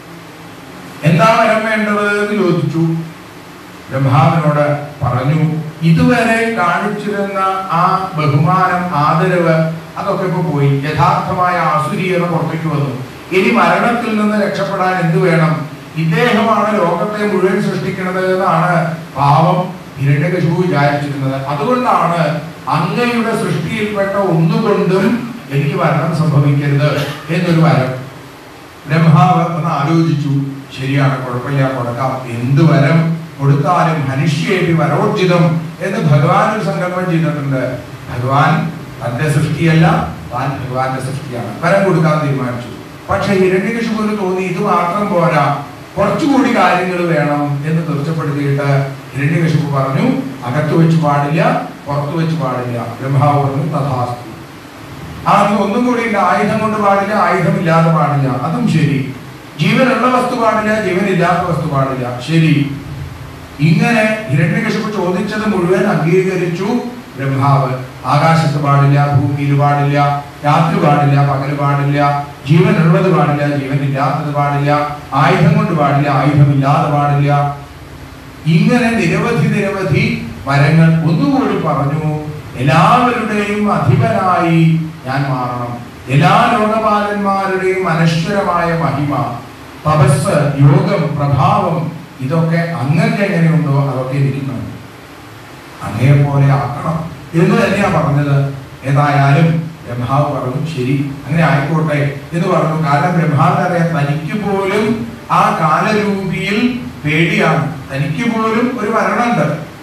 എന്താ വരം വേണ്ടത് എന്ന് ചോദിച്ചു ബ്രഹ്മാവിനോട് പറഞ്ഞു ഇതുവരെ കാണിച്ചിരുന്ന ആ ബഹുമാനം ആദരവ് അതൊക്കെ ഇപ്പൊ പോയി യഥാർത്ഥമായ ആസുരീയത പുറത്തേക്ക് വന്നു ഇനി മരണത്തിൽ നിന്ന് രക്ഷപ്പെടാൻ എന്ത് വേണം ഇദ്ദേഹമാണ് ലോകത്തെ മുഴുവൻ സൃഷ്ടിക്കുന്നത് എന്നാണ് പാവം ഹിരണ്യകശിപു വിചാരിച്ചിരുന്നത് അതുകൊണ്ടാണ് അങ്ങയുടെ സൃഷ്ടിയിൽപ്പെട്ട ഒന്നുകൊണ്ടും എനിക്ക് മരണം സംഭവിക്കരുത് എന്നൊരു വരം ബ്രഹ്മാവ് ഒന്ന് ആലോചിച്ചു ശരിയാണ് കുഴപ്പമില്ല കൊടുക്കാം എന്ത് വരം കൊടുത്താലും മനുഷ്യേപി വരോർജിതം എന്ന് ഭഗവാൻ ഒരു സങ്കല്പം ചെയ്തിട്ടുണ്ട് ഭഗവാൻ തന്റെ സൃഷ്ടിയല്ല താൻ ഭഗവാന്റെ സൃഷ്ടിയാണ് വരം കൊടുക്കാൻ തീരുമാനിച്ചു പക്ഷെ ഹിരണ്യകശിപുവിന് തോന്നി ഇത് മാത്രം പോരാ കുറച്ചുകൂടി കാര്യങ്ങൾ വേണം എന്ന് തീർച്ചപ്പെടുത്തിയിട്ട് ഹിരണ്യകശിപു പറഞ്ഞു അകത്ത് വെച്ച് പാടില്ല പുറത്തു വെച്ച് പാടില്ല ബ്രഹ്മാവ് പറഞ്ഞു തഥാസ്തു ആ നീ ഒന്നും കൂടി ഉണ്ട് ആയുധം കൊണ്ട് പാടില്ല ആയുധമില്ലാതെ പാടില്ല അതും ശരി ജീവനുള്ള വസ്തു പാടില്ല ജീവനില്ലാത്ത വസ്തു പാടില്ല ശരി ഇങ്ങനെ ഹിരണ്യകശിപു ചോദിച്ചത് മുഴുവൻ അംഗീകരിച്ചു ബ്രഹ്മാവ് ആകാശത്ത് പാടില്ല ഭൂമിയിൽ പാടില്ല രാത്രി പാടില്ല പകല് പാടില്ല ജീവനുള്ളത് പാടില്ല ജീവനില്ലാത്തത് പാടില്ല ആയുധം കൊണ്ട് പാടില്ല ആയുധമില്ലാതെ പാടില്ല ഇങ്ങനെ നിരവധി നിരവധി വരങ്ങൾ ഒന്നുകൂടി പറഞ്ഞു എല്ലാവരുടെയും അധിപനായി ഞാൻ മാറണം എല്ലാ ലോകപാലന്മാരുടെയും അനശ്വരമായ മഹിമ തപസ് യോഗം പ്രഭാവം ഇതൊക്കെ അങ്ങക്ക് എങ്ങനെയുണ്ടോ അതൊക്കെ ഇരിക്കുന്നു അങ്ങയെ പോലെ ആക്കണം എന്ന് തന്നെയാ പറഞ്ഞത് ഏതായാലും ബ്രഹ്മാവ് പറഞ്ഞു ശരി അങ്ങനെ ആയിക്കോട്ടെ എന്ന് പറഞ്ഞു കാരണം ബ്രഹ്മാവിന് അറിയാം തനിക്ക് പോലും ആ കാലരൂപിയിൽ പേടിയാണ് തനിക്ക് പോലും ഒരു മരണമുണ്ട്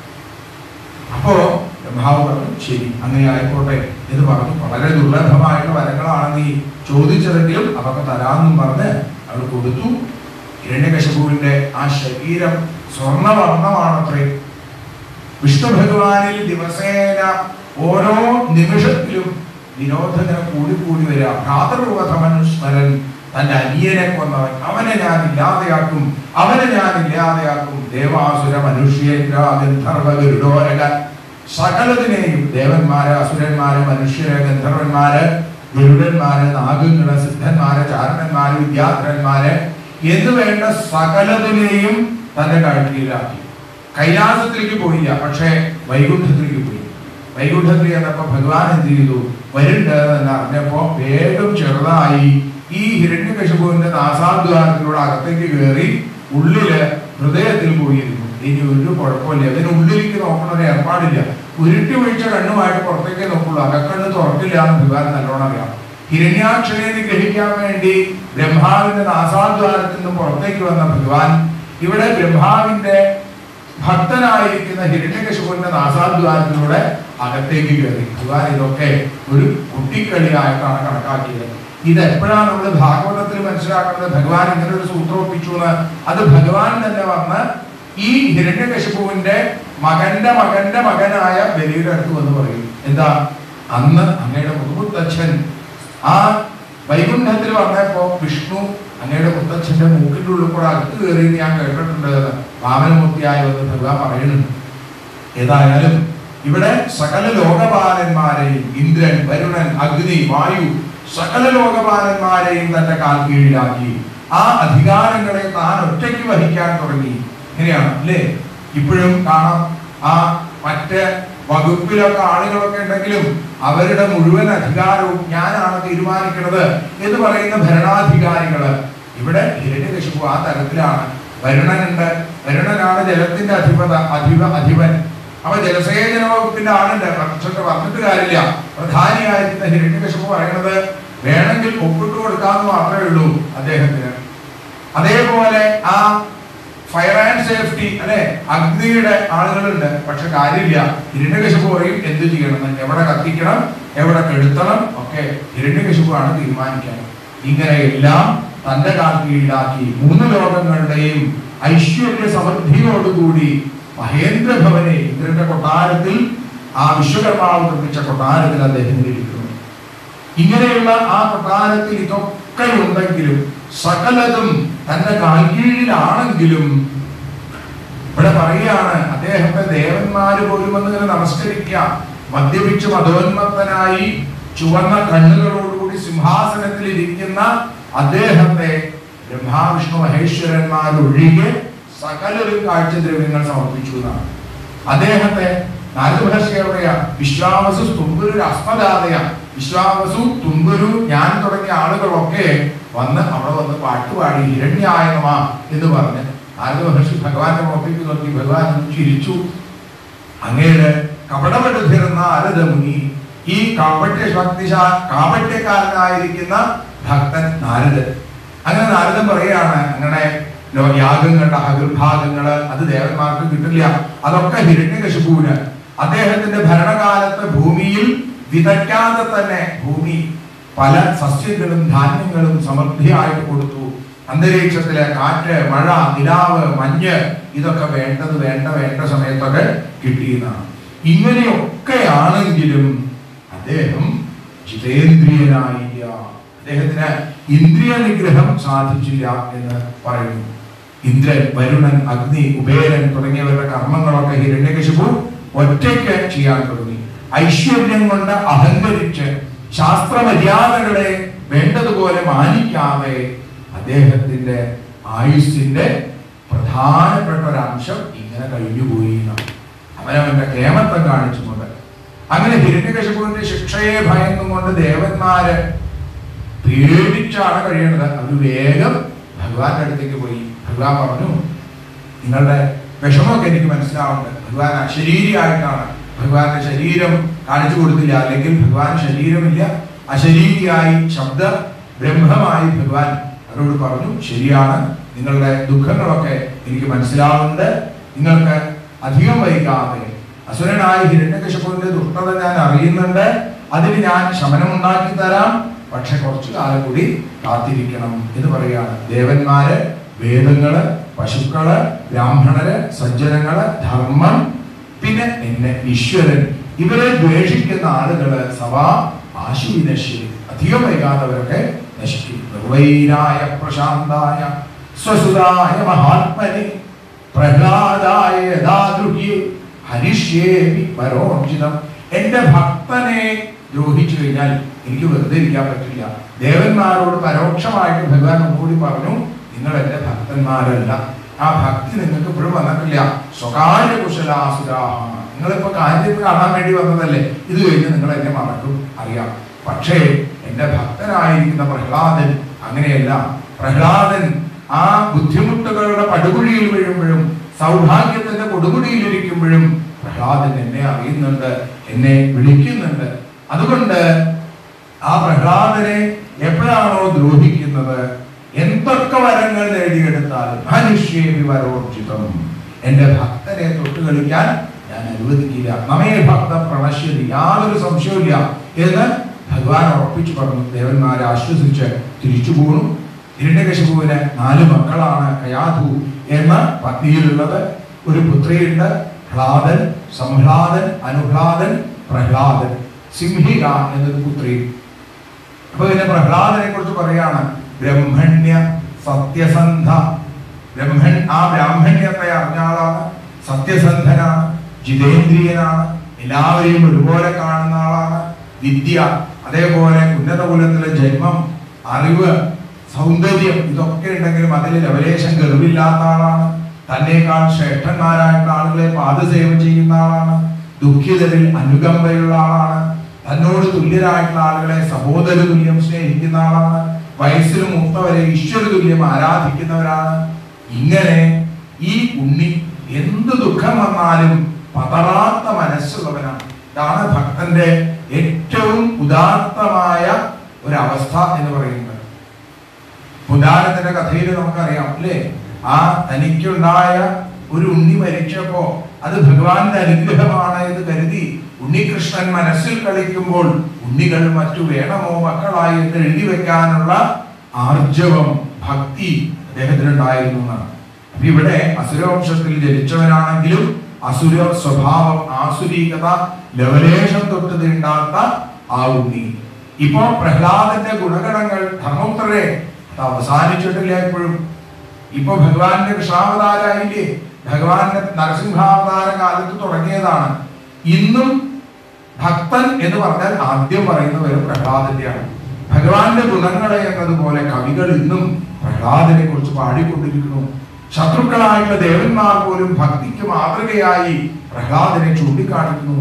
അപ്പോ ബ്രഹ്മാവ് പറഞ്ഞു ശരി അങ്ങനെ ആയിക്കോട്ടെ എന്ന് പറഞ്ഞു വളരെ ദുർലഭമായിട്ടുള്ള വരങ്ങളാണ് നീ ചോദിച്ചതെങ്കിലും അതൊക്കെ തരാമെന്നും പറഞ്ഞ് അവൾ കൊടുത്തു ഹിരണ്യകശപുവിന്റെ ആ ശരീരം സ്വർണവർണ്ണമാണത്രേ വിഷ്ണു ഭഗവാനിൽ ദിവസേന ഓരോ നിമിഷത്തിലും വിരോധന കൂടി കൂടി വരിക ഭ്രാതൃവധമനുസ്മരൻ തന്റെ അനിയനെ കൊന്നവൻ അവനെ ഞാൻ ഇല്ലാതെയാക്കും അവനെ ഞാൻ ഇല്ലാതെയാക്കും ദേവാസുര മനുഷ്യേന്ദ്ര ഗന്ധർവ ഗരുഡോരക സകലതിനെയും ദേവന്മാര് അസുരന്മാര് മനുഷ്യര് ഗന്ധർവന്മാര് ഗരുഡന്മാര് നാഗങ്ങള് സിദ്ധന്മാര് ചാരണന്മാര് വിദ്യാധരന്മാര് എന്ന് വേണ്ട സകലതിനെയും തന്റെ കാഴ്ചയിലാക്കി കൈലാസത്തിലേക്ക് പോയില്ല പക്ഷേ വൈകുണ്ഠത്തിലേക്ക് പോയി വൈകുണ്ഠത്തിൽ ചെന്നപ്പോ ഭഗവാൻ എന്ത് ചെയ്തു വരുന്നുണ്ട് എന്ന് അറിഞ്ഞപ്പോ വേഗം ചെറുതായി ഈ ഹിരണ്യകശുപുവിന്റെ നാസാദ്വാരത്തിലൂടെ അകത്തേക്ക് കയറി ഉള്ളില് ഹൃദയത്തിൽ പോയിരുന്നു ഇനി ഒരു കുഴപ്പമില്ല അതിന് ഉള്ളിലേക്ക് നോക്കണ ഒരു ഏർപ്പാടില്ല ഉരുട്ടി വീഴ്ച കണ്ണുമായിട്ട് പുറത്തേക്ക് നോക്കുള്ളൂ അകക്കണ്ണ് തുറക്കില്ല എന്ന് ഭഗവാൻ നല്ലോണം അറിയാം ഹിരണ്യാക്ഷനെ നിഗ്രഹിക്കാൻ വേണ്ടി ബ്രഹ്മാവിന്റെ നാസാദ്വാരത്തിൽ നിന്ന് പുറത്തേക്ക് വന്ന ഭഗവാൻ ഇവിടെ ബ്രഹ്മാവിന്റെ ഭക്തനായിരിക്കുന്ന ഹിരണ്യകശുപുവിന്റെ നാസാദ്വാരത്തിലൂടെ അകത്തേക്ക് കയറി ഭഗവാൻ ഇതൊക്കെ ഒരു കുട്ടിക്കളിയായിട്ടാണ് കണക്കാക്കിയത് ഇത് എപ്പോഴാണ് നമ്മൾ ഭാഗവതത്തിൽ മനസ്സിലാക്കുന്നത് ഭഗവാൻ ഇങ്ങനെ ഒരു സൂത്രം ഒപ്പിച്ചു എന്ന് അത് ഭഗവാൻ തന്നെ വന്ന് ഈ ഹിരണ്യകശിപുവിന്റെ മകന്റെ മകന്റെ മകനായ ബലിയുടെ അടുത്ത് വന്ന് പറയും എന്താ അന്ന് അങ്ങയുടെ മുതുമുത്തച്ഛൻ ആ വൈകുണ്ഠത്തിൽ വന്നപ്പോ വിഷ്ണു അങ്ങയുടെ മുത്തച്ഛന്റെ മൂക്കിന്റെ ഉള്ളിൽ കൂടെ അകത്ത് കയറി എന്ന് ഞാൻ കേട്ടിട്ടുണ്ട് എന്ന് വാമനമൂർത്തിയായി വന്ന് ഭഗവാൻ പറയുന്നുണ്ട് ഏതായാലും ഇവിടെ സകല ലോകപാലന്മാരെയും ഇന്ദ്രൻ വരുണൻ അഗ്നി വായു സകല ലോകപാലന്മാരെയും തന്റെ കാൽ കീഴിലാക്കി ആ അധികാരങ്ങളെ താൻ ഒറ്റയ്ക്ക് വഹിക്കാൻ തുടങ്ങി ഇങ്ങനെയാണ് അല്ലേ ഇപ്പോഴും കാണാം ആ മറ്റ് വകുപ്പിലൊക്കെ ആളുകളൊക്കെ ഉണ്ടെങ്കിലും അവരുടെ മുഴുവൻ അധികാരവും ഞാനാണ് തീരുമാനിക്കുന്നത് എന്ന് പറയുന്ന ഭരണാധികാരികള് ഇവിടെ ഹിരണ്യകശിപു ആ തരത്തിലാണ് വരുണനുണ്ട് വരുണനാണ് ജലത്തിന്റെ അധിപത അധിപ അധിപൻ അപ്പൊ ജലസേചന വകുപ്പിന്റെ ആളുണ്ട് പക്ഷെ പറഞ്ഞിട്ട് കാര്യമില്ല പ്രധാനിയായിരിക്കുന്ന ഹിരണ്യകശിപു പറയുന്നത് വേണമെങ്കിൽ ഒപ്പിട്ട് കൊടുക്കാന്ന് മാത്രമേ ഉള്ളൂ അദ്ദേഹത്തിന് അതേപോലെ ആ ഫയർ ആൻഡ് സേഫ്റ്റി അല്ലെ അഗ്നിയുടെ ആളുകളുണ്ട് പക്ഷെ കാര്യമില്ല ഹിരണ്യകശിപു പറയും എന്ത് ചെയ്യണം എവിടെ കത്തിക്കണം എവിടെ കെടുത്തണം ഒക്കെ ഹിരണ്യകശിപുവാണ് തീരുമാനിക്കാൻ ഇങ്ങനെ എല്ലാം തന്റെ കാൽ കീഴിലാക്കി മൂന്ന് ലോകങ്ങളുടെയും ഐശ്വര്യ സമൃദ്ധിയോടുകൂടി മഹേന്ദ്രഭവനെ ഇന്ദ്രന്റെ കൊട്ടാരത്തിൽ ആ വിശ്വകർമാവ് നിർമ്മിച്ച കൊട്ടാരത്തിൽ അദ്ദേഹം ഇരിക്കുന്നു ഇങ്ങനെയുള്ള ആ കൊട്ടാരത്തിൽ ഇതൊക്കെ ഉണ്ടെങ്കിലും സകലതും തന്റെ കാൽക്കീഴിലാണെങ്കിലും ഇവിടെ പറയുകയാണ് അദ്ദേഹത്തെ ദേവന്മാര് പോലും വന്ന് ഇങ്ങനെ നമസ്കരിക്കാം മദ്യപിച്ച് മതോന്മത്തനായി ചുവന്ന കണ്ണുകളോടുകൂടി സിംഹാസനത്തിൽ ഇരിക്കുന്ന അദ്ദേഹത്തെ ബ്രഹ്മാവിഷ്ണു മഹേശ്വരന്മാരൊഴികെ സകലരും കാഴ്ചദ്രവ്യങ്ങൾ സമർപ്പിച്ചു എന്നാണ് അദ്ദേഹത്തെ നാരദമഹർഷി എവിടെയാ വിശ്വാവസു തുമ്പുരു അസ്മദാതയ വിശ്വാവസു തുമ്പുരു ഞാൻ തുടങ്ങിയ ആളുകളൊക്കെ വന്ന് അവിടെ വന്ന് പാട്ടുപാടി ഹിരണ്യായനമ എന്ന് പറഞ്ഞ് നാരദ മഹർഷി ഭഗവാന്റെ മുഖത്തേക്ക് നോക്കി ഭഗവാൻ ഒന്ന് ചിരിച്ചു അങ്ങയുടെ കപടപടുത്തിരുന്ന നാരദമുനി ഈ കാപട്യ ശക്തിശാ കാപട്യക്കാരനായിരിക്കുന്ന ഭക്തൻ നാരദൻ അങ്ങനെ നാരദൻ പറയാണ് അങ്ങനെ ലോ- യാഗങ്ങളുടെ അകൃഭാഗങ്ങള് അത് ദേവന്മാർക്ക് കിട്ടില്ല അതൊക്കെ ഹിരണ്യകശിപുവിന് അദ്ദേഹത്തിന്റെ ഭരണകാലത്ത് ഭൂമിയിൽ വിതയ്ക്കാതെ തന്നെ ഭൂമി പല സസ്യങ്ങളും ധാന്യങ്ങളും സമൃദ്ധിയായിട്ട് കൊടുത്തു അന്തരീക്ഷത്തിലെ കാറ്റ് മഴ നിലാവ് മഞ്ഞ് ഇതൊക്കെ വേണ്ടത് വേണ്ട വേണ്ട സമയത്തൊക്കെ കിട്ടിയെന്നാണ് ഇങ്ങനെയൊക്കെ ആണെങ്കിലും അദ്ദേഹം ജിതേന്ദ്രിയനായില്ല അദ്ദേഹത്തിന് ഇന്ദ്രിയ നിഗ്രഹം സാധിച്ചില്ല എന്ന് പറയുന്നു ഇന്ദ്രൻ വരുണൻ അഗ്നി കുബേരൻ തുടങ്ങിയവരുടെ കർമ്മങ്ങളൊക്കെ ഹിരണ്യകശിപു ഒറ്റയ്ക്ക് ചെയ്യാൻ തുടങ്ങി ഐശ്വര്യം കൊണ്ട് അഹങ്കരിച്ച് ശാസ്ത്രമര്യാദകളെ വേണ്ടതുപോലെ മാനിക്കാതെ അദ്ദേഹത്തിന്റെ ആയുസ്സിന്റെ പ്രധാനപ്പെട്ട ഒരു അംശം ഇങ്ങനെ കഴിഞ്ഞുപോയി എന്നാണ് അവനവന്റെ കേമത്വം കാണിച്ചുകൊണ്ട് അങ്ങനെ ഹിരണ്യകശിപുവിന്റെ ശിക്ഷയെ ഭയന്നുകൊണ്ട് ദേവന്മാര് പേടിച്ചാണ് കഴിയുന്നത് അവർ വേഗം ഭഗവാന്റെ അടുത്തേക്ക് പോയി ഭഗവാൻ പറഞ്ഞു നിങ്ങളുടെ വിഷമമൊക്കെ എനിക്ക് മനസ്സിലാവുന്നുണ്ട് ഭഗവാൻ അശരീരിയായിട്ടാണ് ഭഗവാന്റെ ശരീരം കാണിച്ചു കൊടുത്തില്ല അല്ലെങ്കിൽ ഭഗവാൻ ശരീരമില്ല അശരീരിയായി ശബ്ദ ബ്രഹ്മമായി ഭഗവാൻ അവരോട് പറഞ്ഞു ശരിയാണ് നിങ്ങളുടെ ദുഃഖങ്ങളൊക്കെ എനിക്ക് മനസ്സിലാവുന്നുണ്ട് നിങ്ങൾക്ക് അധികം വൈകാതെ അസുരനായ ഹിരണ്യകശിപുവിന്റെ ദുഷ്ടത ഞാൻ അറിയുന്നുണ്ട് അതിന് ഞാൻ ശമനം ഉണ്ടാക്കി തരാം പക്ഷെ കുറച്ചു കാലം കൂടി കാത്തിരിക്കണം എന്ന് പറയാണ് ദേവന്മാര് വേദങ്ങള് പശുക്കള് ബ്രാഹ്മണര് സജ്ജനങ്ങള് ധർമ്മം പിന്നെ എന്നെ ഈശ്വരൻ ഇവരെ ദ്വേഷിക്കുന്ന ആളുകള് സവാ ആശു വിനശ്യരി അധികം വൈകാത്തവരൊക്കെ നശിക്കും നിർവൈരായ പ്രശാന്തായ സ്വസുതായ മഹാത്മനെ പ്രഹ്ലാദായ യഥാദ്രുഹ്യേ ഹരിഷ്യേമി പരോർജിതം എന്റെ ഭക്തനെ ദ്രോഹിച്ചു കഴിഞ്ഞാൽ എനിക്ക് വെറുതെ ഇരിക്കാൻ പറ്റില്ല ദേവന്മാരോട് പരോക്ഷമായിട്ട് ഭഗവാൻ ഒന്നുകൂടി പറഞ്ഞു നിങ്ങൾ എന്റെ ഭക്തന്മാരല്ല ആ ഭക്തി നിങ്ങൾക്ക് ഇപ്പോഴും വന്നിട്ടില്ല സ്വകാര്യ കുശലാസുരാഹ നിങ്ങളിപ്പോ കാര്യം കാണാൻ വേണ്ടി വന്നതല്ലേ ഇത് കഴിഞ്ഞ് നിങ്ങൾ എന്നെ മറക്കും അറിയാം പക്ഷേ എന്റെ ഭക്തനായിരിക്കുന്ന പ്രഹ്ലാദൻ അങ്ങനെയല്ല പ്രഹ്ലാദൻ ആ ബുദ്ധിമുട്ടുകളുടെ പടുകുഴിയിൽ വീഴുമ്പോഴും സൗഭാഗ്യത്തിന്റെ കൊടുകുടിയിൽ ഇരിക്കുമ്പോഴും പ്രഹ്ലാദൻ എന്നെ അറിയുന്നുണ്ട് എന്നെ വിളിക്കുന്നുണ്ട് അതുകൊണ്ട് ആ പ്രഹ്ലാദനെ എപ്പോഴാണോ ദ്രോഹിക്കുന്നത് എന്തൊക്കെ വരങ്ങൾ നേടിയെടുത്താലും മനുഷ്യേവി വരോർജിതം എന്റെ ഭക്തനെ തൊട്ട് കളിക്കാൻ ഞാൻ അനുവദിക്കില്ല നമേ ഭക്ത പ്രണശ്യതി യാതൊരു സംശയവുമില്ല എന്ന് ഭഗവാൻ ഉറപ്പിച്ചു പറഞ്ഞു ദേവന്മാരെ ആശ്വസിച്ച് തിരിച്ചു പോണു ഹിരണ്യകശിപുവിന് നാല് മക്കളാണ് കയാധു എന്ന പത്നിയിലുള്ളത് ഒരു പുത്രിയുണ്ട് ഹ്ലാദൻ സംഹ്ലാദൻ അനുഹ്ലാദൻ പ്രഹ്ലാദൻ സിംഹിക എന്നൊരു പുത്രി അപ്പൊ ഇതിന്റെ പ്രഹ്ലാദനെ കുറിച്ച് പറയാണ് ബ്രഹ്മണ്യ സത്യസന്ധ ബ്രഹ്മൺ ആ ബ്രാഹ്മണ്യത്തെ അറിഞ്ഞ ആളാണ് സത്യസന്ധനാണ് ജിതേന്ദ്രിയനാണ് എല്ലാവരെയും ഒരുപോലെ കാണുന്ന ആളാണ് വിദ്യ അതേപോലെ ഉന്നത കുലത്തിലെ ജന്മം അറിവ് സൗന്ദര്യം ഇതൊക്കെ ഉണ്ടെങ്കിലും അതിൽ ലവലേശം ഗർവില്ലാത്ത ആളാണ് തന്നേക്കാൾ ശ്രേഷ്ഠന്മാരായിട്ടുള്ള ആളുകളെ പാദസേവ ചെയ്യുന്ന ആളാണ് ദുഃഖിതരിൽ അനുകമ്പയുള്ള ആളാണ് തന്നോട് തുല്യരായിട്ടുള്ള ആളുകളെ സഹോദര തുല്യം സ്നേഹിക്കുന്ന ആളാണ് വയസ്സിൽ മൂത്തവരെ ഈശ്വര തുല്യം ആരാധിക്കുന്നവരാണ് ഇങ്ങനെ ഈ ഉണ്ണി എന്ത് ദുഃഖം വന്നാലും പതറാത്ത മനസ്സുള്ളവനാണ് ഇതാണ് ഭക്തന്റെ ഏറ്റവും ഉദാത്തമായ ഒരവസ്ഥ എന്ന് പറയുന്നത് ഉദാഹരണത്തിന്റെ കഥയിൽ നമുക്കറിയാം അല്ലേ ആ തനിക്കുണ്ടായ ഒരു ഉണ്ണി മരിച്ചപ്പോ അത് ഭഗവാന്റെ അനുഗ്രഹമാണ് എന്ന് കരുതി ഉണ്ണികൃഷ്ണൻ മനസ്സിൽ കളിക്കുമ്പോൾ ഉണ്ണികൾ മറ്റു വേണമോ മക്കളായി എന്ന് എഴുതി വെക്കാനുള്ള ആർജവം ഭക്തി അദ്ദേഹത്തിനുണ്ടായിരുന്നു എന്നാണ് അപ്പൊ ഇവിടെ അസുരവംശത്തിൽ ജനിച്ചവനാണെങ്കിലും അസുര സ്വഭാവം ആസുരീകത ലവലേശം തൊട്ട് തീണ്ടാത്ത ആ ഉണ്ണി ഇപ്പോ പ്രഹ്ലാദന്റെ ഗുണഗണങ്ങൾ ധർമ്മപുത്രരെ അത് അവസാനിച്ചിട്ടില്ല എപ്പോഴും ഇപ്പൊ ഭഗവാന്റെ കൃഷ്ണാവതാരായില്ലേ ഭഗവാന്റെ നരസിംഹാവതാര കാലത്ത് തുടങ്ങിയതാണ് ഇന്നും ഭക്തൻ എന്ന് പറഞ്ഞാൽ ആദ്യം പറയുന്നത് ഒരു പ്രഹ്ലാദന്റെയാണ് ഭഗവാന്റെ ഗുണങ്ങളെ എന്നതുപോലെ കവികൾ ഇന്നും പ്രഹ്ലാദനെ കുറിച്ച് പാടിക്കൊണ്ടിരിക്കുന്നു ശത്രുക്കളായിട്ടുള്ള ദേവന്മാർ പോലും ഭക്തിക്ക് മാതൃകയായി പ്രഹ്ലാദനെ ചൂണ്ടിക്കാണിക്കുന്നു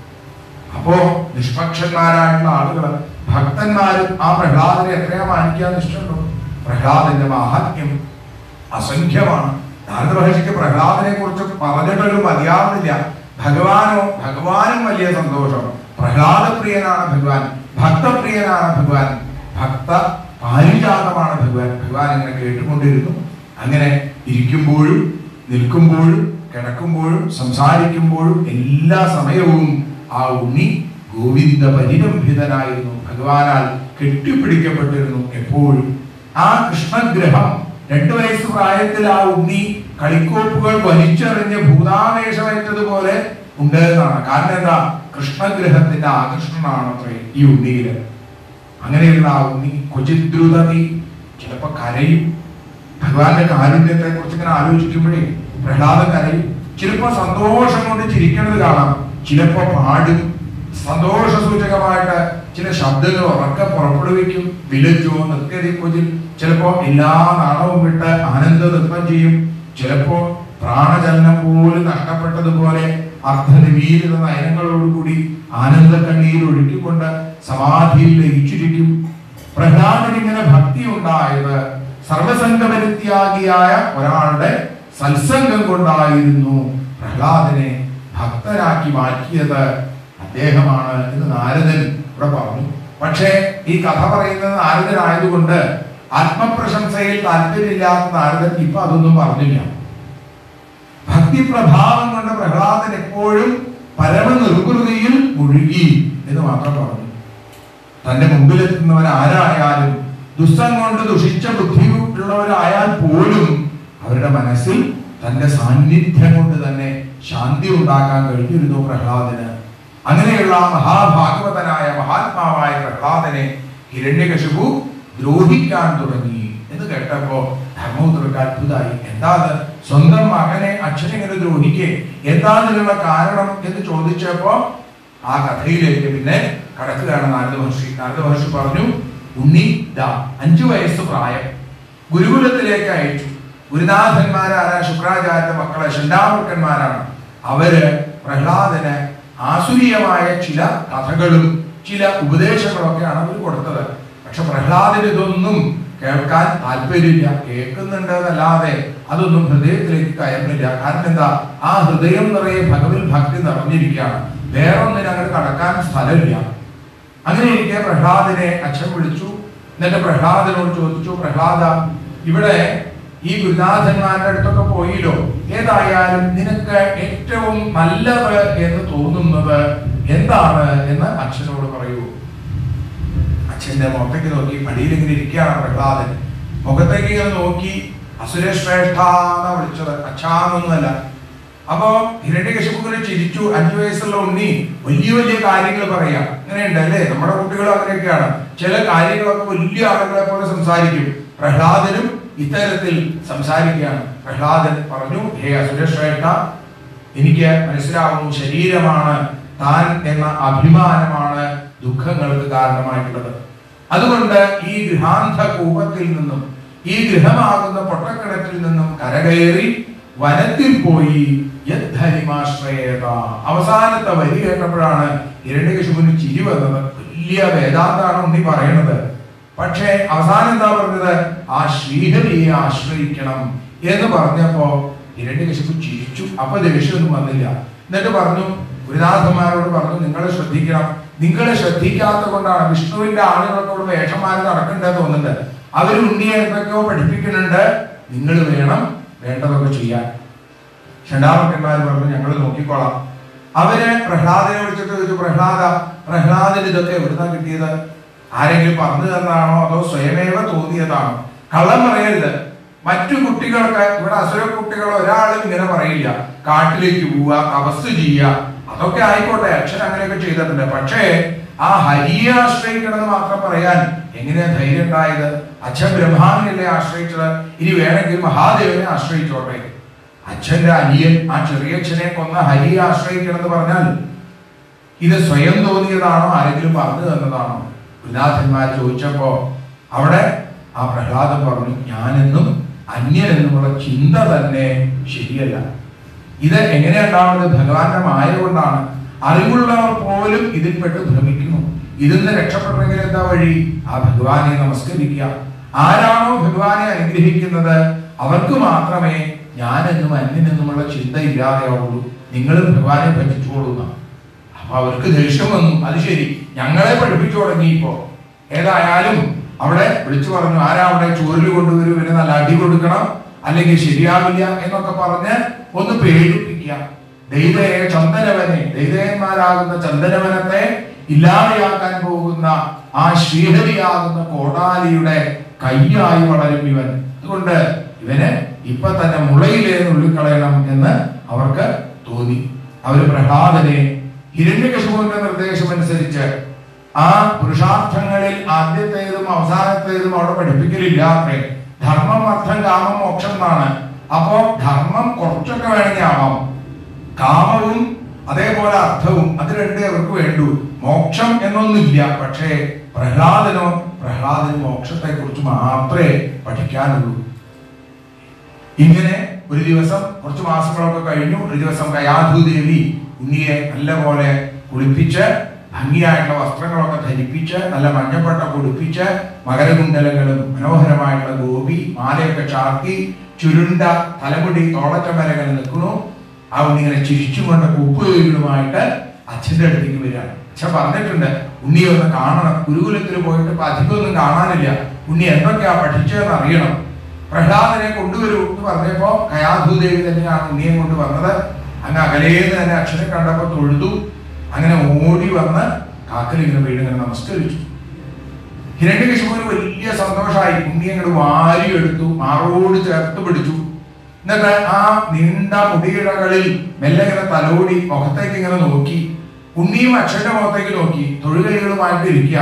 അപ്പോ നിഷ്പക്ഷന്മാരായിട്ടുള്ള ആളുകൾ ഭക്തന്മാരും ആ പ്രഹ്ലാദനെ എത്രയാ മാനിക്കാൻ ഇഷ്ടമുണ്ടോ പ്രഹ്ലാദന്റെ മാഹാത്മ്യം അസംഖ്യമാണ് നാരദ മഹർഷിക്ക് പ്രഹ്ലാദനെ കുറിച്ച് പറഞ്ഞിട്ടൊരു മതിയാവുന്നില്ല ഭഗവാനോ ഭഗവാനും വലിയ സന്തോഷം പ്രഹ്ലാദപ്രിയനാണ് ഭഗവാൻ ഭക്തപ്രിയനാണ് ഭഗവാൻ ഭക്ത പാരിജാതമാണ് ഭഗവാൻ ഭഗവാൻ ഇങ്ങനെ കേട്ടുകൊണ്ടിരുന്നു അങ്ങനെ ഇരിക്കുമ്പോഴും നിൽക്കുമ്പോഴും കിടക്കുമ്പോഴും സംസാരിക്കുമ്പോഴും എല്ലാ സമയവും ആ ഉണ്ണി ഗോവിന്ദ പരിരംഭിതനായിരുന്നു ഭഗവാനാൽ കെട്ടിപ്പിടിക്കപ്പെട്ടിരുന്നു എപ്പോഴും ആ കൃഷ്ണഗ്രഹം രണ്ടു വയസ്സ് പ്രായത്തിൽ ആ ഉണ്ണി കളിക്കോപ്പുകൾ വലിച്ചെറിഞ്ഞ് ഭൂതാവേശമേറ്റതുപോലെ ഉണ്ട് എന്നാണ് കാരണം എന്താ കൃഷ്ണഗ്രഹത്തിന്റെ ആകർഷണമാണ് അത്രേ ഈ ഉണ്ണിയില് അങ്ങനെയുള്ള ആ ഉണ്ണി കൊചിദ്രുതതി ചിലപ്പോ കരയും ഭഗവാന്റെ കാരുണ്യത്തെ കുറിച്ച് ഇങ്ങനെ ആലോചിക്കുമ്പോഴേ പ്രഹ്ലാദൻ കരയും ചിലപ്പോ സന്തോഷം കൊണ്ട് ചിരിക്കുന്നത് കാണാം ചിലപ്പോ പാടും സന്തോഷ സൂചകമായിട്ട് ചില ശബ്ദങ്ങൾ ഉറക്കെ പുറപ്പെടുവിക്കും വിലജോ നൃത്യതി കൊതിൽ ചിലപ്പോ എല്ലാ നാണവും വിട്ട് ആനന്ദ നൃത്തം ചെയ്യും ചിലപ്പോ പ്രാണചലനം പോലും നഷ്ടപ്പെട്ടതുപോലെ അർത്ഥനിമീലിത നയനങ്ങളോടുകൂടി ആനന്ദ കണ്ണീർ ഒഴുക്കിക്കൊണ്ട് സമാധിയിൽ ലയിച്ചിരിക്കും പ്രഹ്ലാദന് ഇങ്ങനെ ഭക്തി ഉണ്ടായത് സർവസംഗപരിത്യാഗിയായ ഒരാളുടെ സത്സംഗം കൊണ്ടായിരുന്നു പ്രഹ്ലാദനെ ഭക്തനാക്കി മാറ്റിയത് അദ്ദേഹമാണ് എന്ന് നാരദൻ ഇവിടെ പറഞ്ഞു പക്ഷേ ഈ കഥ പറയുന്നത് നാരദനായതുകൊണ്ട് ആത്മപ്രശംസയിൽ താല്പര്യമില്ലാത്ത നാരദൻ ഇപ്പൊ അതൊന്നും പറഞ്ഞില്ല ഭക്തി പ്രഭാവം കൊണ്ട് പ്രഹ്ലാദൻ എപ്പോഴും പരമ നിർവൃതിയിൽ മുഴുകി എന്ന് മാത്രം പറഞ്ഞു തന്റെ മുമ്പിലെത്തുന്നവൻ ആരായാലും ദുസ്സം കൊണ്ട് ദുഷിച്ച ബുദ്ധി ഉള്ളവരായാൽ പോലും അവരുടെ മനസ്സിൽ തന്റെ സാന്നിധ്യം കൊണ്ട് തന്നെ ശാന്തി ഉണ്ടാക്കാൻ കഴിഞ്ഞിരുന്നു പ്രഹ്ലാദന് അങ്ങനെയുള്ള ആ മഹാഭാഗവതനായ മഹാത്മാവായ പ്രഹ്ലാദനെ ഹിരണ്യകശിപു ദ്രോഹിക്കാൻ തുടങ്ങി എന്ന് കേട്ടപ്പോ ധർമ്മപുത്രർക്ക് അത്ഭുതമായി എന്താ അത് സ്വന്തം മകനെ അച്ഛനെങ്ങനെ ദ്രോഹിക്കേ എന്താ ഇതിനുള്ള കാരണം എന്ന് ചോദിച്ചപ്പോ ആ കഥയിലേക്ക് പിന്നെ കടക്കുകയാണ് നാരദ മഹർഷി നാരദ മഹർഷി പറഞ്ഞു ഉണ്ണി ദാ അഞ്ചു വയസ്സ് പ്രായം ഗുരുകുലത്തിലേക്ക് അയച്ചു ഗുരുനാഥന്മാരായ ശുക്രാചാര്യ മക്കളെ ഷണ്ടാമർക്കന്മാരാണ് അവര് പ്രഹ്ലാദന് ആസുരീയമായ ചില കഥകളും ചില ഉപദേശങ്ങളൊക്കെയാണ് അവർ കൊടുത്തത് പക്ഷെ പ്രഹ്ലാദന് ഇതൊന്നും കേൾക്കാൻ താല്പര്യമില്ല കേൾക്കുന്നുണ്ട് എന്നല്ലാതെ അതൊന്നും ഹൃദയത്തിലേക്ക് കയറുന്നില്ല കാരണം എന്താ ആ ഹൃദയം നിറയെ ഭഗവത് ഭക്തി നിറഞ്ഞിരിക്കുകയാണ് വേറെ ഒന്നിനും അങ്ങോട്ട് കടക്കാൻ സ്ഥലമില്ല അങ്ങനെ ഇരിക്കെ പ്രഹ്ലാദിനെ അച്ഛൻ വിളിച്ചു എന്നിട്ട് പ്രഹ്ലാദനോട് ചോദിച്ചു പ്രഹ്ലാദ ഇവിടെ ഈ ഗുരുനാഥന്മാരുടെ അടുത്തൊക്കെ പോയില്ലോ ഏതായാലും നിനക്ക് ഏറ്റവും നല്ലത് എന്ന് തോന്നുന്നത് എന്താണ് എന്ന് അച്ഛനോട് പറയൂ അച്ഛന്റെ മുഖത്തേക്ക് നോക്കി മടിയിൽ ഇങ്ങനെ ഇരിക്കുകയാണ് പ്രഹ്ലാദൻ മുഖത്തേക്ക് ഇങ്ങനെ നോക്കി അസുരശ്രേഷ്ഠ എന്നാ വിളിച്ചത് അച്ഛാന്നൊന്നുമല്ല അപ്പോ ഹിരണ്യകശിപുവിനെ ചിരിച്ചു അഞ്ചു വയസ്സുള്ള ഉണ്ണി വലിയ വലിയ കാര്യങ്ങൾ പറയാം അങ്ങനെയുണ്ട് അല്ലേ നമ്മുടെ കുട്ടികളും അങ്ങനെയൊക്കെയാണ് ചില കാര്യങ്ങളൊക്കെ വലിയ ആളുകളെ പോലെ സംസാരിക്കും പ്രഹ്ലാദനും ഇത്തരത്തിൽ സംസാരിക്കുകയാണ് പ്രഹ്ലാദൻ പറഞ്ഞു ഹേ അസുരശ്രേഷ്ഠ എനിക്ക് മനസ്സിലാവുന്നു ശരീരമാണ് താൻ എന്ന അഭിമാനമാണ് ദുഃഖങ്ങൾക്ക് കാരണമായിട്ടുള്ളത് അതുകൊണ്ട് ഈ ഗൃഹാന്ധ കൂപത്തിൽ നിന്നും ഈ ഗൃഹമാകുന്ന പൊട്ടക്കിണറ്റിൽ നിന്നും കരകയറി വനത്തിൽ പോയി യദ്ധരിമാശ്രയേത അവസാനത്തെ വരി കേട്ടപ്പോഴാണ് ഇരണ്യകശുവിന് ചിരി വന്നത് വലിയ വേദാന്താണ് ഉണ്ണി പറയണത് പക്ഷേ അവസാനം എന്താ പറഞ്ഞത് ആ ശ്രീഹരിയെ ആശ്രയിക്കണം എന്ന് പറഞ്ഞപ്പോ ഹിരണ്യകശിപു ചിരിച്ചു അപ്പൊ ദേഷ്യമൊന്നും വന്നില്ല എന്നിട്ട് പറഞ്ഞു ഗുരുനാഥന്മാരോട് പറഞ്ഞു നിങ്ങളെ ശ്രദ്ധിക്കണം നിങ്ങളെ ശ്രദ്ധിക്കാത്ത കൊണ്ടാണ് വിഷ്ണുവിന്റെ ആളുകൾക്കോട് വേഷന്മാർ നടക്കണ്ടെന്ന് തോന്നുന്നുണ്ട് അവർ ഉണ്ണിയെ എന്തൊക്കെയോ പഠിപ്പിക്കുന്നുണ്ട് നിങ്ങൾ വേണം വേണ്ടതൊക്കെ ചെയ്യാൻ ഷണ്ടാമക്കന്മാർ പറഞ്ഞു ഞങ്ങൾ നോക്കിക്കോളാം അവര് പ്രഹ്ലാദനെ വിളിച്ചിട്ട് ചോദിച്ചു പ്രഹ്ലാദ പ്രഹ്ലാദിന് ഇതൊക്കെ എവിടുന്നാ കിട്ടിയത് ആരെങ്കിലും പറഞ്ഞു തന്നാണോ അതോ സ്വയമേവ തോന്നിയതാണോ കള്ളം പറയരുത് മറ്റു കുട്ടികൾക്ക് ഇവിടെ അസുര കുട്ടികൾ ഒരാളും ഇങ്ങനെ പറയില്ല കാട്ടിലേക്ക് പോവുക തപസ് ചെയ്യുക അതൊക്കെ ആയിക്കോട്ടെ അച്ഛൻ അങ്ങനെയൊക്കെ ചെയ്തിട്ടുണ്ട് പക്ഷേ ആ ഹരിയെ ആശ്രയിക്കണമെന്ന് മാത്രം പറയാൻ എങ്ങനെയാ ധൈര്യം ഉണ്ടായത് അച്ഛൻ ബ്രഹ്മാവിനല്ലേ ആശ്രയിച്ചത് ഇനി വേണമെങ്കിൽ മഹാദേവനെ ആശ്രയിച്ചോട്ടെ അച്ഛന്റെ അനിയൻ ആ ചെറിയച്ഛനെ കൊന്ന ഹരിയെ ആശ്രയിക്കണം എന്ന് പറഞ്ഞാൽ ഇത് സ്വയം തോന്നിയതാണോ ആരെങ്കിലും പറഞ്ഞു തന്നതാണോ ഗുരുനാഥന്മാർ ചോദിച്ചപ്പോ അവിടെ ആ പ്രഹ്ലാദൻ പറഞ്ഞു ഞാനെന്നും അന്യനെന്നുമുള്ള ചിന്ത തന്നെ ശരിയല്ല ഇത് എങ്ങനെയാ ഉണ്ടാവുന്നത് ഭഗവാന്റെ മായ കൊണ്ടാണ് അറിവുള്ളവർ പോലും ഇതിൽപ്പെട്ട് ഭ്രമിക്കുന്നു ഇതിൽ നിന്ന് രക്ഷപ്പെടണമെങ്കിൽ എന്താ വഴി ആ ഭഗവാനെ നമസ്കരിക്കുക ആരാണോ ഭഗവാനെ അനുഗ്രഹിക്കുന്നത് അവർക്ക് മാത്രമേ ഞാനെന്നും അന്യനെന്നുമുള്ള ചിന്ത ഇല്ലാതെയാവുള്ളൂ നിങ്ങൾ ഭഗവാനെ ഭജിച്ചോളൂന്ന അപ്പൊ അവർക്ക് ദേഷ്യം വന്നു അത് ശരി ഞങ്ങളെ പഠിപ്പിച്ചു തുടങ്ങി ഇപ്പോ ഏതായാലും അവിടെ വിളിച്ചു പറഞ്ഞു ആരാ അവിടെ ചോറിൽ കൊണ്ടുവരും ഇവന് നല്ല അടി കൊടുക്കണം അല്ലെങ്കിൽ ശരിയാവില്ല എന്നൊക്കെ പറഞ്ഞ് ഒന്ന് പേടിപ്പിക്കുക ദൈതയെ ചന്ദനവനെ ദൈതയന്മാരാകുന്ന ചന്ദനവനത്തെ ഇല്ലാതെയാക്കാൻ പോകുന്ന ആ ശ്രീഹരിയാകുന്ന കോടാലിയുടെ കയ്യായി വളരും ഇവൻ അതുകൊണ്ട് ഇവന് ഇപ്പൊ തന്നെ മുളയിലേ നുള്ളിക്കളയണം എന്ന് അവർക്ക് തോന്നി അവര് പ്രഹ്ലാദനെ ഹിരണ്യകശുവിന്റെ നിർദ്ദേശം അനുസരിച്ച് ആ പുരുഷാർത്ഥങ്ങളിൽ ആദ്യത്തേതും അവസാനത്തേതും അവിടെ പഠിപ്പിക്കലില്ല അത്രേ ധർമ്മം അർത്ഥം കാമം മോക്ഷം എന്നാണ് അപ്പോ ധർമ്മം കുറച്ചൊക്കെ വേണമെങ്കിൽ ആവാം കാമവും അതേപോലെ അർത്ഥവും അത് രണ്ടേ അവർക്ക് വേണ്ടു മോക്ഷം എന്നൊന്നുമില്ല പക്ഷേ പ്രഹ്ലാദനോ പ്രഹ്ലാദന് മോക്ഷത്തെ കുറിച്ച് മാത്രമേ പഠിക്കാനുള്ളൂ ഇങ്ങനെ ഒരു ദിവസം കുറച്ച് മാസങ്ങളൊക്കെ കഴിഞ്ഞു ഒരു ദിവസം കയാധുദേവി ഉണ്ണിയെ നല്ലപോലെ കുളിപ്പിച്ച് ഭംഗിയായിട്ടുള്ള വസ്ത്രങ്ങളൊക്കെ ധരിപ്പിച്ച് നല്ല മഞ്ഞപ്പട്ട കൊടുപ്പിച്ച് മകരകുണ്ടലങ്ങളും മനോഹരമായിട്ടുള്ള ഗോപി മാലയൊക്കെ ചാർത്തി ചുരുണ്ട തലമുടി തോളറ്റം വരെ ഇങ്ങനെ നിൽക്കുന്നു ആ ഉണ്ണി ഇങ്ങനെ ചിരിച്ചുകൊണ്ട് ഉപ്പുകളുമായിട്ട് അച്ഛന്റെ അടുത്തേക്ക് വരികയാണ് അച്ഛൻ പറഞ്ഞിട്ടുണ്ട് ഉണ്ണിയെ ഒന്ന് കാണണം ഗുരുകുലത്തിൽ പോയിട്ട് ഇപ്പൊ അധികമൊന്നും കാണാനില്ല ഉണ്ണി എന്തൊക്കെയാ പഠിച്ചതെന്ന് അറിയണം പ്രഹ്ലാദനെ കൊണ്ടുവരൂ എന്ന് പറഞ്ഞപ്പോ കയാധുദേവി തന്നെയാണ് ഉണ്ണിയെ കൊണ്ട് വന്നത് അങ്ങ് അകലേന്ന് തന്നെ അച്ഛനെ കണ്ടപ്പോ തൊഴുതു അങ്ങനെ ഓടി വന്ന് കാക്കൽ ഇങ്ങനെ വീട് ഇങ്ങനെ നമസ്കരിച്ചു ഹിരണ്യകശിപുവിന് വലിയ സന്തോഷമായി ഉണ്ണി അങ്ങോട്ട് വാരി എടുത്തു മാറോട് ചേർത്ത് പിടിച്ചു എന്നിട്ട് ആ നീണ്ട മുടിയിഴകളിൽ മെല്ലെ ഇങ്ങനെ തലോടി മുഖത്തേക്ക് ഇങ്ങനെ നോക്കി ഉണ്ണിയും അച്ഛന്റെ മുഖത്തേക്ക് നോക്കി തൊഴുകൈകളുമായിട്ട് ഇരിക്കുക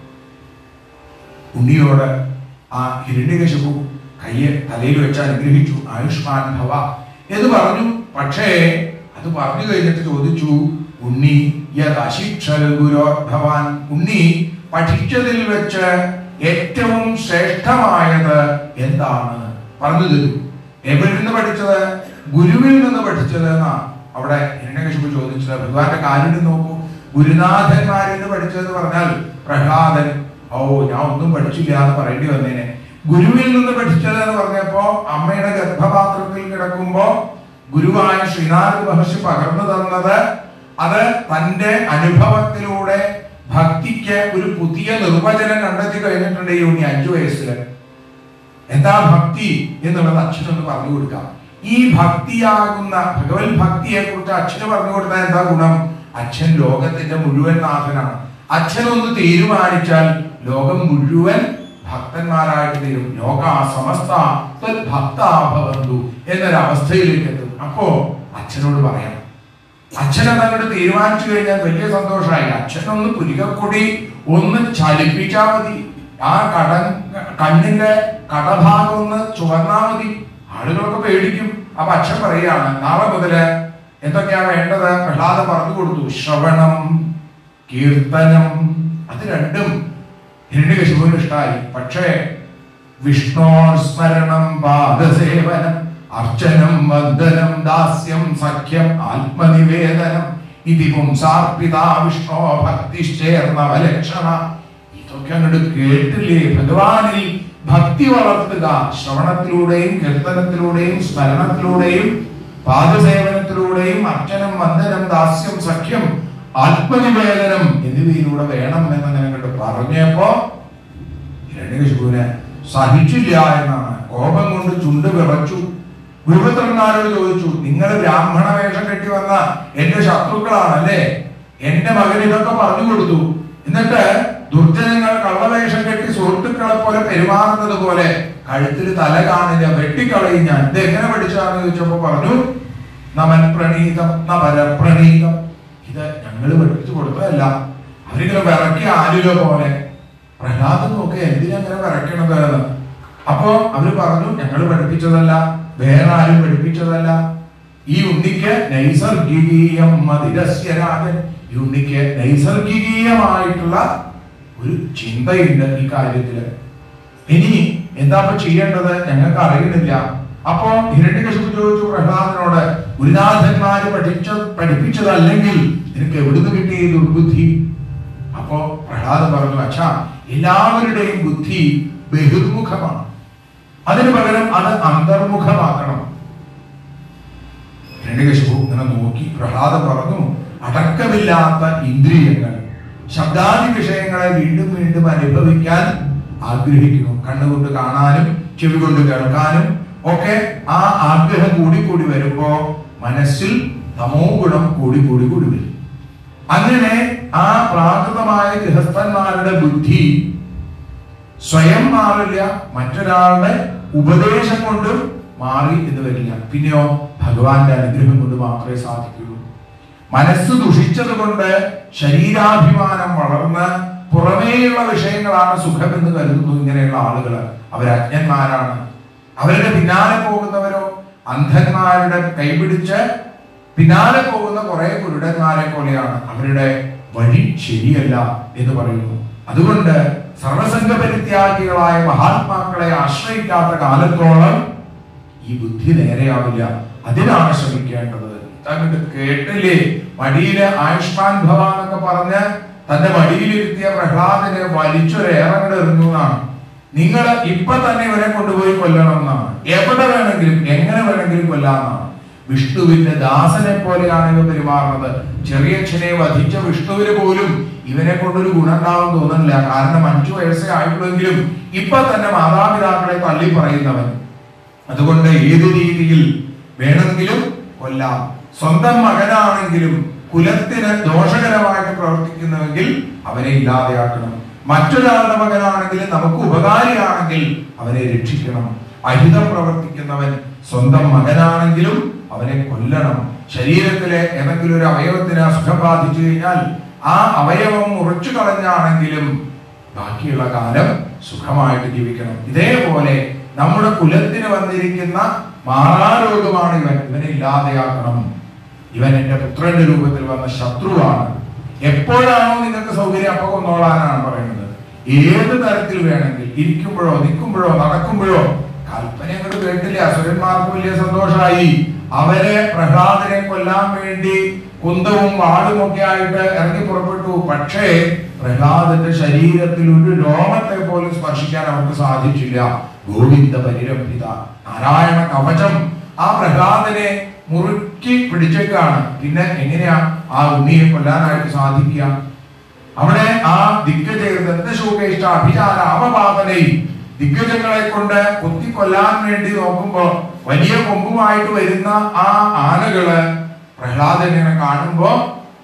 ഉണ്ണിയോട് ആ ഹിരണ്യകശിപു കയ്യെ തലയിൽ വെച്ച് അനുഗ്രഹിച്ചു ആയുഷ്മാൻ ഭവ എന്ന് പറഞ്ഞു പക്ഷേ അത് പറഞ്ഞു കഴിഞ്ഞിട്ട് ചോദിച്ചു ഉണ്ണി യദശിക്ഷൽ ഗുരോ ഭവാൻ ഉണ്ണി പഠിച്ചതിൽ വെച്ച് ഏറ്റവും ശ്രേഷ്ഠമായത് എന്താണ് പറഞ്ഞു തരൂ എവിടെ നിന്ന് പഠിച്ചത് ഗുരുവിൽ നിന്ന് പഠിച്ചത് എന്നാ അവിടെ ഹിരണ്യകശിപു ചോദിച്ചത് ഭഗവാന്റെ കാര്യം നോക്കൂ ഗുരുനാഥന്മാരിൽ നിന്ന് പഠിച്ചതെന്ന് പറഞ്ഞാൽ പ്രഹ്ലാദൻ ഓ ഞാൻ ഒന്നും പഠിച്ചില്ല എന്ന് പറയേണ്ടി വന്നേനെ ഗുരുവിൽ നിന്ന് പഠിച്ചത് എന്ന് പറഞ്ഞപ്പോ അമ്മയുടെ ഗർഭപാത്രത്തിൽ കിടക്കുമ്പോ ഗുരുവായ ശ്രീനാഥ് മഹർഷി പകർന്നു തന്നത് അത് തന്റെ അനുഭവത്തിലൂടെ ഭക്തിക്ക് ഒരു പുതിയ നിർവചനം കണ്ടെത്തി കഴിഞ്ഞിട്ടുണ്ട് ഈ ഉണ്ണി അഞ്ചു വയസ്സില് എന്താ ഭക്തി എന്നുള്ളത് അച്ഛനൊന്ന് പറഞ്ഞു കൊടുക്കാം ഈ ഭക്തിയാകുന്ന ഭഗവത് ഭക്തിയെ കുറിച്ച് അച്ഛന് പറഞ്ഞു കൊടുത്താൽ എന്താ ഗുണം അച്ഛൻ ലോകത്തിന്റെ മുഴുവൻ നാഥനാണ് അച്ഛനൊന്ന് തീരുമാനിച്ചാൽ ലോകം മുഴുവൻ ഭക്തന്മാരായിട്ട് തീരും ലോക സമസ്ത ഭക്താഭവന്തു എന്നൊരവസ്ഥയിലേക്ക് എത്തും അപ്പോ അച്ഛനോട് പറയാം അച്ഛൻ അതങ്ങോട്ട് തീരുമാനിച്ചു കഴിഞ്ഞാൽ വലിയ സന്തോഷമായി അച്ഛനൊന്ന് പുലികക്കൊടി ഒന്ന് ചലിപ്പിച്ചാൽ മതി ആ കടൻ കണ്ണിന്റെ കടഭാഗം ഒന്ന് ചുവന്നാ മതി ആളുകളൊക്കെ പേടിക്കും അപ്പൊ അച്ഛൻ പറയാണ് നാളെ മുതല് എന്തൊക്കെയാ വേണ്ടത് പ്രഹ്ലാദം പറഞ്ഞു കൊടുത്തു ശ്രവണം കീർത്തനം അത് രണ്ടും ഹിരണ്യകശിപുവിന് ഇഷ്ടമായി പക്ഷേ വിഷ്ണോസ്മരണം പാദസേവനം അർച്ചനം വന്ദനം ദാസ്യം സഖ്യം ആത്മനിവേദനം ഇതി പുംസാർപ്പിത വിഷ്ണോ ഭക്തിശ്ചേർന്നവലക്ഷണ ഇതൊക്കെ അങ്ങോട്ട് കേട്ടില്ലേ ഭഗവാനിൽ ഭക്തി വളർത്തുക ശ്രവണത്തിലൂടെയും കീർത്തനത്തിലൂടെയും സ്മരണത്തിലൂടെയും പാദസേവനത്തിലൂടെയും അർച്ചനം വന്ദനം ദാസ്യം സഖ്യം ആത്മനിവേദനം എന്നിവയിലൂടെ വേണം എന്നങ്ങനെ അങ്ങോട്ട് പറഞ്ഞപ്പോ ഹിരണ്യകശിപുവിന് സഹിച്ചില്ല എന്നാണ് കോപം കൊണ്ട് ചുണ്ട് വിറച്ചു ഗുരുപുത്രന്മാരോട് ചോദിച്ചു നിങ്ങൾ ബ്രാഹ്മണ വേഷം കെട്ടി വന്ന എന്റെ ശത്രുക്കളാണല്ലേ എന്റെ മകൻ ഇതൊക്കെ പറഞ്ഞു കൊടുത്തു എന്നിട്ട് ദുർജനങ്ങൾ കള്ളവേഷം കെട്ടി സുഹൃത്തുക്കളെ പോലെ പെരുമാറുന്നത് പോലെ കഴുത്തിൽ തല കാണില്ല വെട്ടിക്കളയും ഞാൻ ഇത് എങ്ങനെ പഠിച്ചാന്ന് ചോദിച്ചപ്പോ പറഞ്ഞു നമൻ പ്രണീതം നമര പ്രണീതം ഇത് ഞങ്ങൾ പഠിപ്പിച്ചു കൊടുത്തതല്ല അവരിങ്ങനെ വിറക്കിയ ആലുക പോലെ പ്രഹ്ലാദം നോക്കി എന്തിനാ അങ്ങനെ വിറക്കണത് എന്ന് അപ്പോ അവര് പറഞ്ഞു ഞങ്ങൾ പഠിപ്പിച്ചതല്ല വേറെ ആരും പഠിപ്പിച്ചതല്ല ഈ ഉണ്ണിക്ക് നൈസർഗികീയം മതിരസ്യ രാജൻ ഈ ഉണ്ണിക്ക് നൈസർഗികീയമായിട്ടുള്ള ഒരു ചിന്തയുണ്ട് ഈ കാര്യത്തില് ഇനി എന്താ ഇപ്പൊ ചെയ്യേണ്ടത് ഞങ്ങൾക്ക് അറിയണില്ല അപ്പോ ഹിരണ്യകശിപു ചോദിച്ചു പ്രഹ്ലാദനോട് ഗുരുനാഥന്മാര് പഠിച്ച പഠിപ്പിച്ചതല്ലെങ്കിൽ നിനക്ക് എവിടുന്ന് കിട്ടി ഈ ദുർബുദ്ധി അപ്പോ പ്രഹ്ലാദൻ പറഞ്ഞു അച്ഛാ എല്ലാവരുടെയും ബുദ്ധി ബഹിർമുഖമാണ് അതിനു പകരം അത് അന്തർമുഖമാക്കണം ഹിരണ്യകശിപു ഇങ്ങനെ നോക്കി പ്രഹ്ലാദൻ പറഞ്ഞു അടക്കമില്ലാത്ത ഇന്ദ്രിയങ്ങൾ ശബ്ദാദി വിഷയങ്ങളെ വീണ്ടും വീണ്ടും അനുഭവിക്കാൻ ആഗ്രഹിക്കുന്നു കണ്ണുകൊണ്ട് കാണാനും ചെവി കൊണ്ട് കേൾക്കാനും ഒക്കെ ആ ആഗ്രഹം കൂടി കൂടി വരുമ്പോ മനസ്സിൽ തമോ ഗുണം കൂടി കൂടി കൂടി വരും അങ്ങനെ ആ പ്രാകൃതമായ ഗൃഹസ്ഥന്മാരുടെ ബുദ്ധി സ്വയം മാറില്ല മറ്റൊരാളുടെ ഉപദേശം കൊണ്ടും മാറി എന്ന് വരില്ല പിന്നെയോ ഭഗവാന്റെ അനുഗ്രഹം കൊണ്ട് മാത്രമേ സാധിക്കുള്ളൂ മനസ്സ് ദുഷിച്ചത് കൊണ്ട് ശരീരാഭിമാനം വളർന്ന് പുറമേയുള്ള വിഷയങ്ങളാണ് സുഖം എന്ന് കരുതുന്നു ഇങ്ങനെയുള്ള ആളുകൾ അവർ അജ്ഞന്മാരാണ് അവരുടെ പിന്നാലെ പോകുന്നവരോ അന്ധന്മാരുടെ കൈപിടിച്ച് പിന്നാലെ പോകുന്ന കുറെ കുരുടന്മാരെ പോലെയാണ് അവരുടെ വഴി ശരിയല്ല എന്ന് പറയുന്നു അതുകൊണ്ട് സർവസംഘ പരിത്യാഗികളായ മഹാത്മാക്കളെ ആശ്രയിക്കാത്ത കാലത്തോളം ഈ ബുദ്ധി നേരെയാവില്ല അതിനാണ് ശ്രമിക്കേണ്ടത് അങ്ങോട്ട് കേട്ടില്ലേ മടിയില് ആയുഷ്മാൻ ഭവ എന്നൊക്കെ പറഞ്ഞ് തന്റെ മടിയിലിരുത്തിയ പ്രഹ്ലാദനെ വലിച്ചൊരേറങ്ങട് എറിഞ്ഞു എന്നാണ് നിങ്ങൾ ഇപ്പൊ തന്നെ ഇവരെ കൊണ്ടുപോയി കൊല്ലണം എന്നാണ് എവിടെ വേണമെങ്കിലും എങ്ങനെ വേണമെങ്കിലും കൊല്ലാമെന്നാണ് വിഷ്ണുവിന്റെ ദാസനെ പോലെയാണ് ഇവ പെരുമാറുന്നത് ചെറിയച്ഛനെ വധിച്ച വിഷ്ണുവിന് പോലും ഇവനെ കൊണ്ടൊരു ഗുണം ഉണ്ടാവും തോന്നുന്നില്ല കാരണം അഞ്ചു വയസ്സേ ആയിട്ടുള്ളെങ്കിലും ഇപ്പൊ തന്നെ മാതാപിതാക്കളെ തള്ളി പറയുന്നവൻ അതുകൊണ്ട് ഏത് രീതിയിൽ വേണമെങ്കിലും കൊല്ലാം സ്വന്തം മകനാണെങ്കിലും കുലത്തിന് ദോഷകരമായിട്ട് പ്രവർത്തിക്കുന്നുവെങ്കിൽ അവനെ ഇല്ലാതെയാക്കണം മറ്റൊരാളുടെ മകനാണെങ്കിൽ നമുക്ക് ഉപകാരിയാണെങ്കിൽ അവനെ രക്ഷിക്കണം അഹിതം പ്രവർത്തിക്കുന്നവൻ സ്വന്തം മകനാണെങ്കിലും അവനെ കൊല്ലണം ശരീരത്തിലെ ഏതെങ്കിലും ഒരു അവയവത്തിന് അസുഖം ബാധിച്ചു കഴിഞ്ഞാൽ ആ അവയവം മുറിച്ചു കളഞ്ഞാണെങ്കിലും ബാക്കിയുള്ള കാലം സുഖമായിട്ട് ജീവിക്കണം ഇതേപോലെ നമ്മുടെ കുലത്തിന് വന്നിരിക്കുന്ന മാറാരോഗമാണ് ഇവൻ ഇവനെ ഇല്ലാതെയാക്കണം ഇവൻ എന്റെ പുത്രന്റെ രൂപത്തിൽ വന്ന ശത്രുവാണ് എപ്പോഴാണോ നിങ്ങൾക്ക് സൗകര്യം അപ്പൊ കൊന്നോളാനാണ് പറയുന്നത് ഏത് തരത്തിൽ വേണമെങ്കിൽ ഇരിക്കുമ്പോഴോ നിൽക്കുമ്പോഴോ നടക്കുമ്പോഴോ കൽപ്പന അങ്ങോട്ട് കേട്ടില്ല അസുരന്മാർക്ക് വലിയ സന്തോഷമായി അവരെ പ്രഹ്ലാദനെ കൊല്ലാൻ വേണ്ടി കുന്തവും വാളും ഒക്കെ ആയിട്ട് ഇറങ്ങി പുറപ്പെട്ടു പക്ഷേ പ്രഹ്ലാദന്റെ ശരീരത്തിൽ ഒരു രോമത്തെ പോലും സ്പർശിക്കാൻ അവർക്ക് സാധിച്ചില്ല ഗോവിന്ദ പരിരംഭിത നാരായണ കവചം ആ പ്രഹ്ലാദനെ മുറുക്കി പിടിച്ചേക്കാണ് പിന്നെ എങ്ങനെയാ ആ ഉണ്ണിയെ കൊല്ലാനായിട്ട് സാധിക്കുക അവിടെ ആ ദിഗ്ഗജ ദന്തശോകേഷ്ട അഭിചാര അവപാതനയും ദിഗ്ഗജങ്ങളെ കൊണ്ട് കുത്തിക്കൊല്ലാൻ വേണ്ടി നോക്കുമ്പോ വലിയ കൊമ്പുമായിട്ട് വരുന്ന ആ ആനകള് പ്രഹ്ലാദനെ കാണുമ്പോ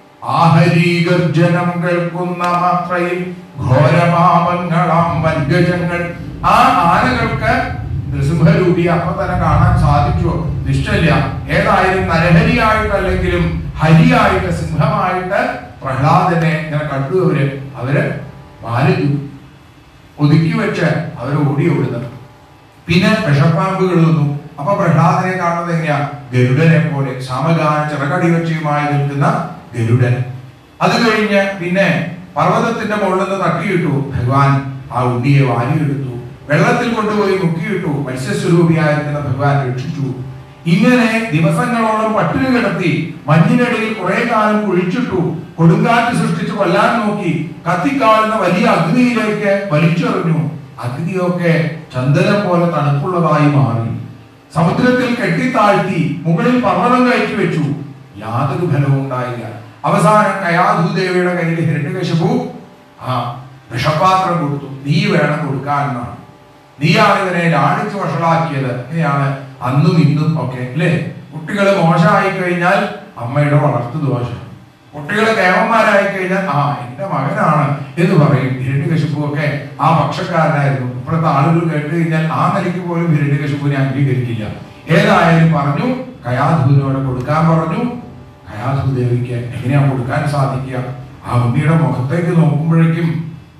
ആഹരീഗർജനം കേൾക്കുന്ന മാത്രയിൽ ഘോരപാപങ്ങളാം വർഗജങ്ങൾ ആ ആനകൾക്ക് നൃസിംഹരൂപി അപ്പൊ തന്നെ കാണാൻ സാധിച്ചോ നിശ്ചയില്ല ഏതായാലും നരഹരിയായിട്ടല്ലെങ്കിലും ഹരിയായിട്ട് സിംഹമായിട്ട് പ്രഹ്ലാദനെ ഇങ്ങനെ കണ്ടു അവര് അവര് പാലിച്ചു ഒതുക്കി വെച്ച് അവർ ഓടി ഓടുന്നത് പിന്നെ വിഷപ്പാമ്പുകൾ വന്നു അപ്പൊ പ്രഹ്ലാദനെ കാണുന്നത് എങ്ങനെയാ ഗരുഡനെ പോലെ സമകാല ചിറകടി വെച്ചുമായി നിൽക്കുന്ന ഗരുഡൻ അത് കഴിഞ്ഞ് പിന്നെ പർവ്വതത്തിന്റെ മുകളിൽ നിന്ന് തട്ടിയിട്ടു ഭഗവാൻ ആ ഉണ്ണിയെ വാരിയെടുത്തു വെള്ളത്തിൽ കൊണ്ടുപോയി മുക്കിയിട്ടു മത്സ്യസ്വരൂപിയായിരിക്കുന്ന ഭഗവാൻ രക്ഷിച്ചു ഇങ്ങനെ ദിവസങ്ങളോളം പട്ടിണി കിടത്തി മഞ്ഞിനിടയിൽ കുറെ കാലം കുഴിച്ചിട്ടു കൊടുങ്കാറ്റ് സൃഷ്ടിച്ച് കൊല്ലാൻ നോക്കി കത്തിക്കാളുന്ന വലിയ അഗ്നിയിലേക്ക് വലിച്ചെറിഞ്ഞു അഗ്നിയൊക്കെ ചന്ദനം പോലെ തണുപ്പുള്ളതായി മാറി സമുദ്രത്തിൽ കെട്ടിത്താഴ്ത്തി മുകളിൽ പർവ്വതം കയറ്റി വെച്ചു യാതൊരു ഫലവും ഉണ്ടായില്ല അവസാനം കയാധുദേവിയുടെ കയ്യിൽ ഹിരണ്യകശിപു ആ വിഷപാത്രം കൊടുത്തു നീ വേണം കൊടുക്കാൻ എന്നാണ് നീയാണ് ഇവനെ ലാളിച്ച് വഷളാക്കിയത് ഇങ്ങനെയാണ് അന്നും ഇന്നും ഒക്കെ അല്ലേ കുട്ടികൾ മോശമായി കഴിഞ്ഞാൽ അമ്മയുടെ വളർത്തു ദോഷം കുട്ടികൾ കേമന്മാരായി കഴിഞ്ഞാൽ ആ എന്റെ മകനാണ് എന്ന് പറയും ഹിരണ്യകശിപ്പു ഒക്കെ ആ പക്ഷക്കാരനായിരുന്നു ഇപ്പോഴത്തെ ആളുകൾ കേട്ട് കഴിഞ്ഞാൽ ആ നിലയ്ക്ക് പോലും ഹിരണ്യകശിപ്പുവിനെ അംഗീകരിക്കില്ല ഏതായാലും പറഞ്ഞു കയാധുവിനോട് കൊടുക്കാൻ പറഞ്ഞു കയാധുദേവിക്ക് എങ്ങനെയാ കൊടുക്കാൻ സാധിക്കുക ആ ഉണ്ണിയുടെ മുഖത്തേക്ക് നോക്കുമ്പോഴേക്കും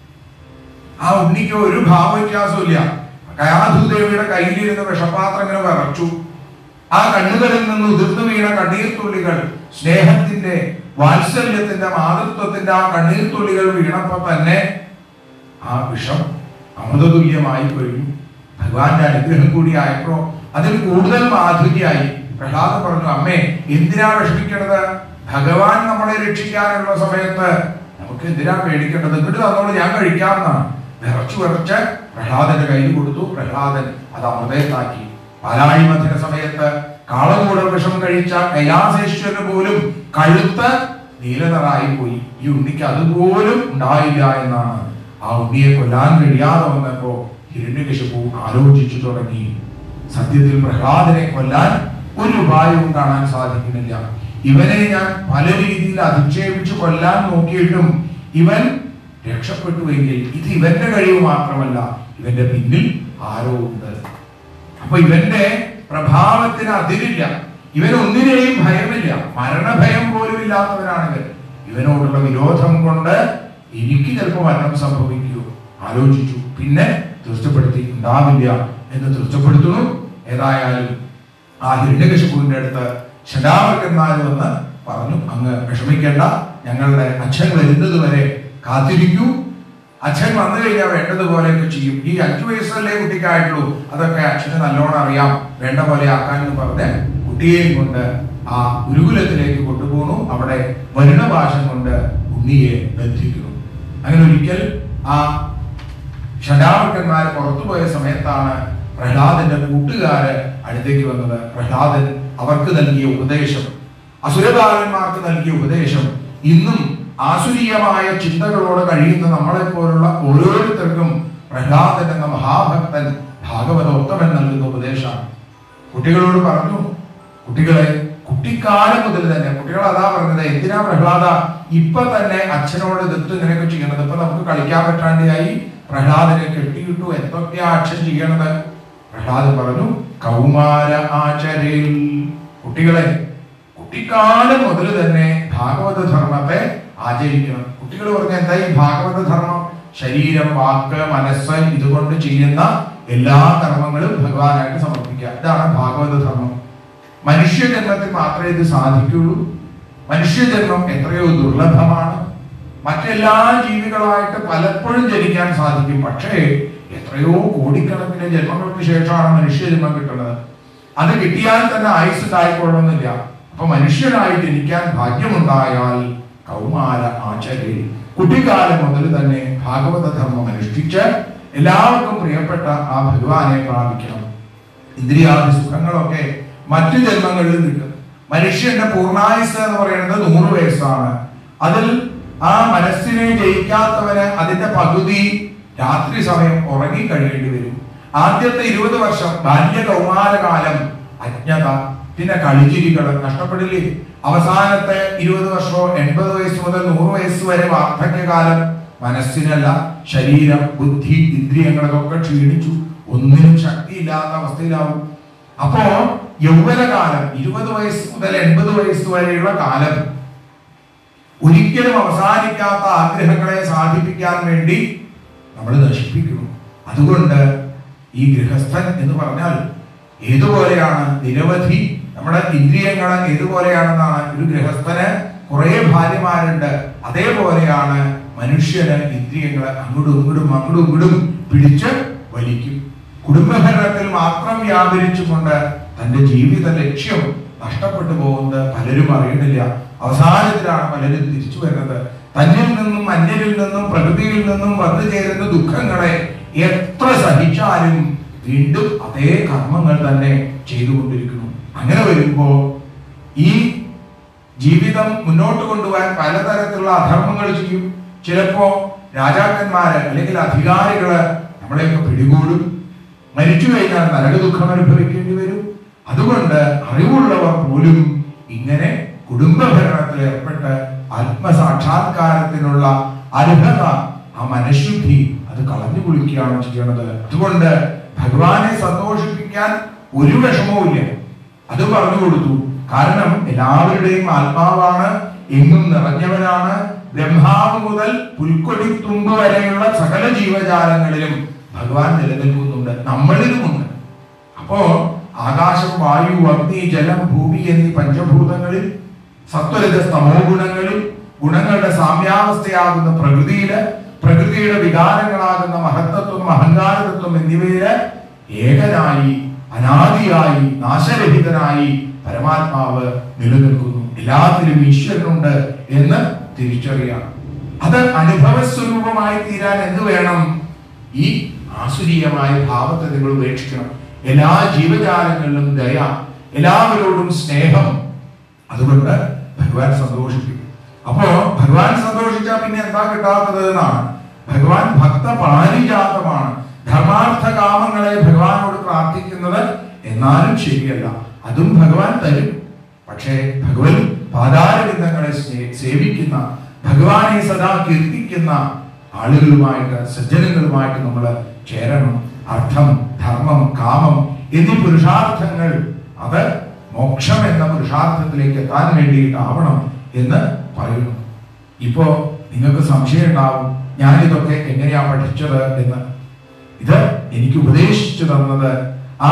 ആ ഉണ്ണിക്ക് ഒരു ഭാവവ്യത്യാസമില്ല കയാധുദേവിയുടെ കയ്യിലിരുന്ന വിഷപാത്രം ഇങ്ങനെ വിറച്ചു ആ കണ്ണുകളിൽ നിന്ന് ഉതിർന്നു വീണ കണ്ണീർ തുള്ളികൾ സ്നേഹത്തിന്റെ വാത്സല്യത്തിന്റെ മാതൃത്വത്തിന്റെ ആ കണ്ണീർ തുള്ളികൾ വീണപ്പോ തന്നെ ആ വിഷം അമൃതതുല്യമായി കഴിഞ്ഞു ഭഗവാന്റെ അനുഗ്രഹം കൂടി ആയപ്പോ അതിൽ കൂടുതൽ മാധുര്യായി പ്രഹ്ലാദ് പറഞ്ഞു അമ്മേ എന്തിനാ വിഷമിക്കണത് ഭഗവാൻ നമ്മളെ രക്ഷിക്കാനുള്ള സമയത്ത് നമുക്ക് എന്തിനാ പേടിക്കേണ്ടത് എന്നിട്ട് തന്നോട് ഞാൻ കഴിക്കാമെന്നാണ് വിറച്ചു വിറച്ച് പ്രഹ്ലാദന്റെ കയ്യിൽ കൊടുത്തു പ്രഹ്ലാദൻ അത് അമൃതയത്താക്കി പാലാഴി മധ്യന സമയത്ത് കാളകൂട വിഷം കഴിച്ച കൈലാസേശ്വരന് പോലും കഴുത്ത് നീലനിറായി പോയി ഈ ഉണ്ണിക്ക് അതുപോലും ഉണ്ടായില്ല എന്നാണ് ആ ഉണ്ണിയെ കൊല്ലാൻ കഴിയാതെ വന്നപ്പോ ഹിരണ്യകശിപു ആലോചിച്ചു തുടങ്ങി സത്യത്തിൽ പ്രഹ്ലാദനെ കൊല്ലാൻ ഒരു ഉപായവും കാണാൻ സാധിക്കുന്നില്ല ഇവനെ ഞാൻ പല രീതിയിൽ അധിക്ഷേപിച്ച് കൊല്ലാൻ നോക്കിയിട്ടും ഇവൻ രക്ഷപ്പെട്ടുവെങ്കിൽ ഇത് ഇവന്റെ കഴിവ് മാത്രമല്ല ഇവന്റെ പിന്നിൽ ആരോ ഉണ്ട് അപ്പൊ ഇവന്റെ പ്രഭാവത്തിന് അതിരില്ല ഇവൻ ഒന്നിനെയും ഭയമില്ല മരണഭയം പോലും ഇല്ലാത്തവനാണ് ഇവൻ ഇവനോടുള്ള വിരോധം കൊണ്ട് എനിക്ക് ചിലപ്പോൾ മരണം സംഭവിക്കൂ ആലോചിച്ചു പിന്നെ തീർച്ചപ്പെടുത്തി ഉണ്ടാവില്ല എന്ന് തീർച്ചപ്പെടുത്തുന്നു ഏതായാലും ആ ഹിരണ്യകശിപുവിന്റെ അടുത്ത് ശതാവർക്കന്മാർ വന്ന് പറഞ്ഞു അങ്ങ് വിഷമിക്കേണ്ട ഞങ്ങളുടെ അച്ഛൻ വരുന്നത് വരെ കാത്തിരിക്കൂ അച്ഛൻ വന്നു കഴിഞ്ഞാൽ വേണ്ടതുപോലെയൊക്കെ ചെയ്യും ഈ അഞ്ചു വയസ്സല്ലേ കുട്ടിക്കായിട്ടുള്ളൂ അതൊക്കെ അച്ഛന് നല്ലോണം അറിയാം വേണ്ട പോലെ ആക്കാൻ എന്ന് പറഞ്ഞ് കുട്ടിയെയും കൊണ്ട് ആ ഗുരുകുലത്തിലേക്ക് കൊണ്ടുപോകുന്നു അവിടെ വരുണ ഭാഷ കൊണ്ട് ഉണ്ണിയെ ബന്ധിക്കുന്നു അങ്ങനെ ഒരിക്കൽ ആ ഷഡാവർക്കന്മാർ പുറത്തുപോയ സമയത്താണ് പ്രഹ്ലാദന്റെ കൂട്ടുകാര് അടുത്തേക്ക് വന്നത് പ്രഹ്ലാദൻ അവർക്ക് നൽകിയ ഉപദേശം അസുരബാലന്മാർക്ക് നൽകിയ ഉപദേശം ഇന്നും ആസുരീയമായ ചിന്തകളോടെ കഴിയുന്ന നമ്മളെ പോലുള്ള ഓരോരുത്തർക്കും പ്രഹ്ലാദൻ എന്ന മഹാഭക്തൻ ഭാഗവതോത്തമൻ നൽകുന്ന ഉപദേശമാണ് കുട്ടികളോട് പറഞ്ഞു കുട്ടികളെ കുട്ടിക്കാലം മുതൽ തന്നെ കുട്ടികൾ അതാ പറഞ്ഞത് എന്തിനാ പ്രഹ്ലാദ ഇപ്പൊ തന്നെ അച്ഛനോട് എതിർത്ത് ഇങ്ങനെയൊക്കെ ചെയ്യണത് ഇപ്പൊ നമുക്ക് കളിക്കാൻ പറ്റാണ്ടായി പ്രഹ്ലാദനെ കെട്ടിയിട്ടു എന്തൊക്കെയാ അച്ഛൻ ചെയ്യണത് പ്രഹ്ലാദൻ പറഞ്ഞു കൗമാര ആചരിൽ കുട്ടികളെ കുട്ടിക്കാലം മുതൽ തന്നെ ഭാഗവത ധർമ്മത്തെ ആചരിക്കണം കുട്ടികൾ പറഞ്ഞ എന്താ ഈ ഭാഗവത ധർമ്മം ശരീരം വാക്ക് മനസ്സ് ഇതുകൊണ്ട് ചെയ്യുന്ന എല്ലാ കർമ്മങ്ങളും ഭഗവാനായിട്ട് സമർപ്പിക്കുക ഇതാണ് ഭാഗവത ധർമ്മം മനുഷ്യജന്മത്തിൽ മാത്രമേ ഇത് സാധിക്കുള്ളൂ മനുഷ്യജന്മം എത്രയോ ദുർലഭമാണ് മറ്റെല്ലാ ജീവികളായിട്ട് പലപ്പോഴും ജനിക്കാൻ സാധിക്കും പക്ഷേ എത്രയോ കോടിക്കണക്കിന് ജന്മങ്ങൾക്ക് ശേഷമാണ് മനുഷ്യജന്മം കിട്ടുന്നത് അത് കിട്ടിയാൽ തന്നെ ആയുസ് ഉണ്ടായിക്കൊള്ളണമെന്നില്ല അപ്പൊ മനുഷ്യനായി ജനിക്കാൻ ഭാഗ്യമുണ്ടായാൽ കൗമാര ആചര്യ കുട്ടിക്കാലം മുതൽ തന്നെ ഭാഗവത ധർമ്മം അനുഷ്ഠിച്ച് എല്ലാവർക്കും പ്രിയപ്പെട്ട ആ ഭഗവാനെ പ്രാപിക്കണം ഇന്ദ്രിയാദി സുഖങ്ങളൊക്കെ മറ്റു ജന്മങ്ങളിലും കിട്ടും മനുഷ്യന്റെ പൂർണ്ണായുസ് എന്ന് പറയുന്നത് നൂറ് വയസ്സാണ് അതിൽ ആ മനസ്സിനെ ജയിക്കാത്തവന് അതിന്റെ പകുതി രാത്രി സമയം ഉറങ്ങി കഴിയേണ്ടി വരും ആദ്യത്തെ ഇരുപത് വർഷം ബാല്യ കൗമാരകാലം അജ്ഞത പിന്നെ കളിച്ചിരികൾ നഷ്ടപ്പെടില്ലേ അവസാനത്തെ ഇരുപത് വർഷമോ എൺപത് വയസ്സ് മുതൽ നൂറ് വയസ്സ് വരെ വാർദ്ധക്യകാലം മനസ്സിനല്ല ശരീരം ബുദ്ധി ഇന്ദ്രിയങ്ങളൊക്കെ ക്ഷീണിച്ചു ഒന്നിനും ശക്തിയില്ലാത്ത അവസ്ഥയിലാവും അപ്പോ യൗവനകാലം ഇരുപത് വയസ്സ് മുതൽ എൺപത് വയസ്സ് വരെയുള്ള കാലം ഒരിക്കലും അവസാനിക്കാത്ത ആഗ്രഹങ്ങളെ സാധിപ്പിക്കാൻ വേണ്ടി നമ്മൾ നശിപ്പിക്കുന്നു അതുകൊണ്ട് ഈ ഗൃഹസ്ഥൻ എന്ന് പറഞ്ഞാൽ ഏതുപോലെയാണ് നിരവധി നമ്മുടെ ഇന്ദ്രിയങ്ങൾ ഏതുപോലെയാണെന്നാണ് ഒരു ഗൃഹസ്ഥന് കുറെ ഭാര്യമാരുണ്ട് അതേപോലെയാണ് മനുഷ്യന് ഇന്ദ്രിയങ്ങൾ അങ്ങോട്ടും ഇങ്ങോട്ടും അങ്ങോട്ടും ഇങ്ങോട്ടും പിടിച്ച് വലിക്കും കുടുംബഭരണത്തിൽ മാത്രം വ്യാപരിച്ചുകൊണ്ട് തന്റെ ജീവിത ലക്ഷ്യം നഷ്ടപ്പെട്ടു പോകുന്നത് പലരും അറിയണില്ല അവസാനത്തിലാണ് പലരും തിരിച്ചു വരുന്നത് തന്നിൽ നിന്നും അന്യരിൽ നിന്നും പ്രകൃതിയിൽ നിന്നും വന്നു ചേരുന്ന ദുഃഖങ്ങളെ എത്ര സഹിച്ചാലും വീണ്ടും അതേ കർമ്മങ്ങൾ തന്നെ ചെയ്തുകൊണ്ടിരിക്കുന്നു അങ്ങനെ വരുമ്പോ ഈ ജീവിതം മുന്നോട്ട് കൊണ്ടുപോകാൻ പലതരത്തിലുള്ള അധർമ്മങ്ങൾ ചെയ്യും ചിലപ്പോ രാജാക്കന്മാര് അല്ലെങ്കിൽ അധികാരികള് നമ്മളെയൊക്കെ പിടികൂടും മരിച്ചു കഴിഞ്ഞാൽ നരക ദുഃഖം അനുഭവിക്കേണ്ടി വരും അതുകൊണ്ട് അറിവുള്ളവർ പോലും ഇങ്ങനെ കുടുംബഭരണത്തിൽ ഏർപ്പെട്ട് ആത്മസാക്ഷാത്കാരത്തിനുള്ള അർഹത ആ മനഃശുദ്ധി അത് കളഞ്ഞു കുളിക്കുകയാണ് ചെയ്യണത് അതുകൊണ്ട് ഭഗവാനെ സന്തോഷിപ്പിക്കാൻ ഒരു വിഷമവും ഇല്ല അത് പറഞ്ഞു കൊടുത്തു കാരണം എല്ലാവരുടെയും ആത്മാവാണ് എങ്ങും നിറഞ്ഞവനാണ് ബ്രഹ്മാവ് മുതൽ പുൽക്കൊടി തുമ്പ് വരെയുള്ള സകല ജീവജാലങ്ങളിലും ഭഗവാൻ നിലനിൽക്കുന്നുണ്ട് നമ്മളിലുമുണ്ട് അപ്പോ ആകാശം വായു അഗ്നി ജലം ഭൂമി എന്നീ പഞ്ചഭൂതങ്ങളിൽ സത്വരജ സ്തമോ ഗുണങ്ങളിൽ ഗുണങ്ങളുടെ സാമ്യാവസ്ഥയാകുന്ന പ്രകൃതിയില് പ്രകൃതിയുടെ വികാരങ്ങളാകുന്ന മഹത്തത്വം അഹങ്കാരതത്വം എന്നിവയില് ഏകനായി അനാദിയായി നാശരഹിതനായി പരമാത്മാവ് നിലനിൽക്കുന്നു എല്ലാത്തിലും ഈശ്വരനുണ്ട് എന്ന് തിരിച്ചറിയാം അത് അനുഭവ സ്വരൂപമായി തീരാൻ എന്ത് വേണം ഈ ആസുരീയമായ ഭാവത്തെ നിങ്ങൾ ഉപേക്ഷിക്കണം എല്ലാ ജീവജാലങ്ങളിലും ദയ എല്ലാവരോടും സ്നേഹം അതുകൊണ്ട് ഭഗവാൻ സന്തോഷിക്കും അപ്പോ ഭഗവാൻ സന്തോഷിച്ചാൽ പിന്നെ എന്താ കിട്ടാത്തത് എന്നാണ് ഭഗവാൻ ഭക്ത പാരിജാതമാണ് ധർമാർത്ഥ കാമങ്ങളെ ഭഗവാനോട് പ്രാർത്ഥിക്കുന്നത് എന്നാലും ശരിയല്ല അതും ഭഗവാൻ തരും പക്ഷേ ഭഗവൻ പാതാരബിന്ദങ്ങളെ സ്നേ- സേവിക്കുന്ന ഭഗവാനെ സദാ കീർത്തിക്കുന്ന ആളുകളുമായിട്ട് സജ്ജനങ്ങളുമായിട്ട് നമ്മൾ ചേരണം അർത്ഥം ധർമ്മം കാമം എന്നീ പുരുഷാർത്ഥങ്ങൾ അത് മോക്ഷം എന്ന പുരുഷാർത്ഥത്തിലേക്ക് എത്താൻ വേണ്ടിയിട്ടാവണം എന്ന് പറയുന്നു ഇപ്പോ നിങ്ങൾക്ക് സംശയം ഉണ്ടാവും ഞാൻ ഇതൊക്കെ എങ്ങനെയാ പഠിച്ചത് എന്ന് ഇത് എനിക്ക് ഉപദേശിച്ചു തന്നത് ആ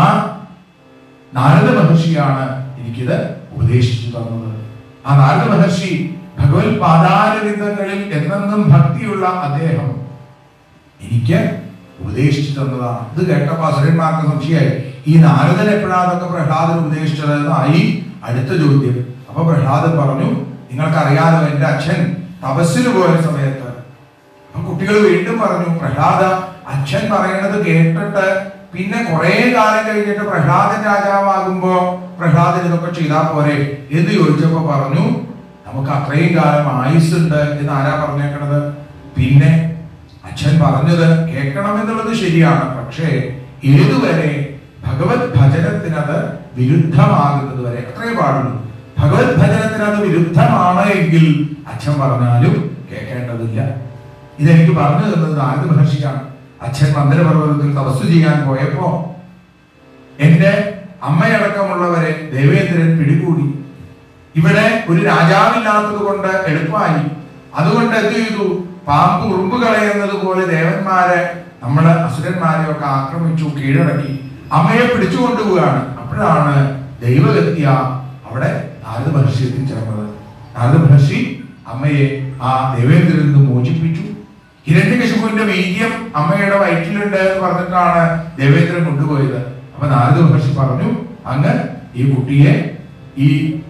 നാരദ മഹർഷിയാണ് എനിക്കിത് ഉപദേശിച്ചു തന്നത് ആ നാരദ മഹർഷി ഭഗവത് പാതാരവിന്ദങ്ങളിൽ എന്നെന്നും ഭക്തിയുള്ള അദ്ദേഹം എനിക്ക് ഉപദേശിച്ചു തന്നതാണ് ഇത് കേട്ടപ്പോ അസുരന്മാർക്ക് സംശയമായി ഈ നാരദൻ എപ്പോഴാണ് അതൊക്കെ പ്രഹ്ലാദൻ ഉപദേശിച്ചത് എന്നായി അടുത്ത ചോദ്യം അപ്പൊ പ്രഹ്ലാദൻ പറഞ്ഞു നിങ്ങൾക്കറിയാലോ എന്റെ അച്ഛൻ തപസ്സിന് പോയ സമയത്ത് അപ്പൊ കുട്ടികൾ വീണ്ടും പറഞ്ഞു പ്രഹ്ലാദ അച്ഛൻ പറയണത് കേട്ടിട്ട് പിന്നെ കുറെ കാലം കഴിഞ്ഞിട്ട് പ്രഹ്ലാദൻ രാജാവാകുമ്പോ പ്രഹ്ലാദൻ ഇതൊക്കെ ചെയ്താൽ പോരെ എന്ന് ചോദിച്ചപ്പോ പറഞ്ഞു നമുക്ക് അത്രയും കാലം ആയുസ്സുണ്ട് എന്ന് ആരാ പറഞ്ഞേക്കണത് പിന്നെ അച്ഛൻ പറഞ്ഞത് കേൾക്കണമെന്നുള്ളത് ശരിയാണ് പക്ഷേ ഏതുവരെ ഭഗവത് ഭജനത്തിനത് വിരുദ്ധമാകുന്നത് വരെ അത്രേ പാടുള്ളൂ ഭഗവത് ഭജനത്തിന് അത് വിരുദ്ധമാണ് എങ്കിൽ അച്ഛൻ പറഞ്ഞാലും കേൾക്കേണ്ടതില്ല ഇതെനിക്ക് പറഞ്ഞു തന്നത് നാരദ മഹർഷിയാണ് അച്ഛൻ മന്ദിരപർവ്വതത്തിൽ തപസ് ചെയ്യാൻ പോയപ്പോ എന്റെ അമ്മയടക്കമുള്ളവരെ ദേവേന്ദ്രൻ പിടികൂടി ഇവിടെ ഒരു രാജാവില്ലാത്തത് കൊണ്ട് എളുപ്പമായി അതുകൊണ്ട് എന്ത് ചെയ്തു പാമ്പ് ഉറുമ്പ് കളയുന്നത് പോലെ ദേവന്മാരെ നമ്മള് അസുരന്മാരെ ഒക്കെ ആക്രമിച്ചു കീഴടക്കി അമ്മയെ പിടിച്ചു കൊണ്ടുപോവുകയാണ് അപ്പോഴാണ് ദൈവഗത്യ അവിടെ നാരദ മഹർഷി എത്തിച്ചേർന്നത് നാരദ മഹർഷി അമ്മയെ ആ ദേവേന്ദ്രനിൽ നിന്ന് മോചിപ്പിച്ചു ഹിരണ്യകശിപുവിന്റെ വീര്യം അമ്മയുടെ വയറ്റിലുണ്ട് എന്ന് പറഞ്ഞിട്ടാണ് ദേവേന്ദ്രൻ കൊണ്ടുപോയത് അപ്പൊ നാരദ മഹർഷി പറഞ്ഞു അങ്ങ് ഈ കുട്ടിയെ ഈ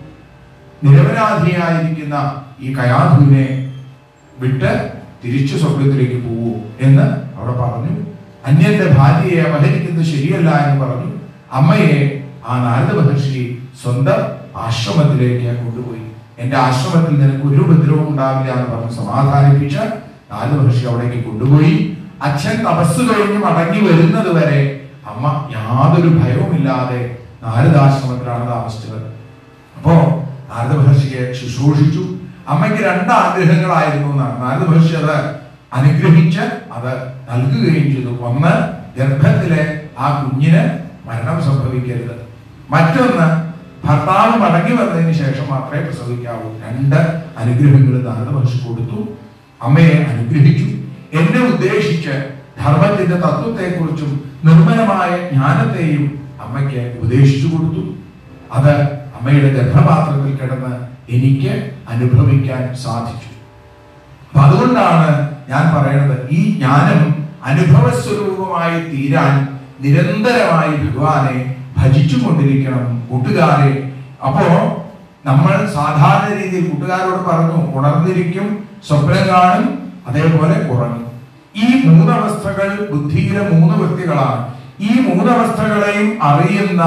നിരപരാധിയായിരിക്കുന്ന ഈ കയാധുവിനെ വിട്ട് തിരിച്ചു സ്വർഗത്തിലേക്ക് പോവൂ എന്ന് അവിടെ പറഞ്ഞു അന്യന്റെ ഭാര്യയെ അപഹരിക്കുന്നത് ശരിയല്ല എന്ന് പറഞ്ഞു അമ്മയെ ആ നാരദ മഹർഷി സ്വന്തം ആശ്രമത്തിലേക്ക് കൊണ്ടുപോയി എന്റെ ആശ്രമത്തിൽ നിനക്ക് ഒരു ഉപദ്രവവും ഉണ്ടാവില്ല എന്ന് പറഞ്ഞ് സമാധാനിപ്പിച്ച് നാരദ മഹർഷി അവിടേക്ക് കൊണ്ടുപോയി അച്ഛൻ തപസ് കഴിഞ്ഞ് മടങ്ങി വരുന്നത് വരെ അമ്മ യാതൊരു ഭയവുമില്ലാതെ നാരദാശ്രമത്തിലാണ് താമസിച്ചത് അപ്പോ നാരദ മഹർഷിയെ ശുശ്രൂഷിച്ചു അമ്മയ്ക്ക് രണ്ട് ആഗ്രഹങ്ങളായിരുന്നു എന്നാണ് നാരദ മഹർഷി അത് അനുഗ്രഹിച്ച് അത് നൽകുകയും ചെയ്തു ഒന്ന് ഗർഭത്തിലെ ആ കുഞ്ഞിന് മരണം സംഭവിക്കരുത് മറ്റൊന്ന് ഭർത്താവ് മടങ്ങി വന്നതിന് ശേഷം മാത്രമേ പ്രസവിക്കാവൂ രണ്ട് അനുഗ്രഹങ്ങൾ നാരദ മഹർഷി കൊടുത്തു അമ്മയെ അനുഗ്രഹിച്ചു എന്നെ ഉദ്ദേശിച്ച് ധർമ്മത്തിന്റെ തത്വത്തെക്കുറിച്ചും നിർമ്മലമായ ജ്ഞാനത്തെയും അമ്മയ്ക്ക് ഉപദേശിച്ചു കൊടുത്തു അത് അമ്മയുടെ ഗർഭപാത്രത്തിൽ കിടന്ന് എനിക്ക് അനുഭവിക്കാൻ സാധിച്ചു അപ്പൊ അതുകൊണ്ടാണ് ഞാൻ പറയുന്നത് ഈ ജ്ഞാനം അനുഭവ സ്വരൂപമായി തീരാൻ നിരന്തരമായി ഭഗവാനെ ഭജിച്ചു കൊണ്ടിരിക്കണം കൂട്ടുകാരെ അപ്പോ നമ്മൾ സാധാരണ രീതിയിൽ കൂട്ടുകാരോട് പറഞ്ഞു ഉണർന്നിരിക്കും സ്വപ്നം കാണും അതേപോലെ ഉറങ്ങും ഈ മൂന്നവസ്ഥകൾ ബുദ്ധിയിലെ മൂന്ന് വൃത്തികളാണ് ഈ മൂന്നവസ്ഥകളെയും അറിയുന്ന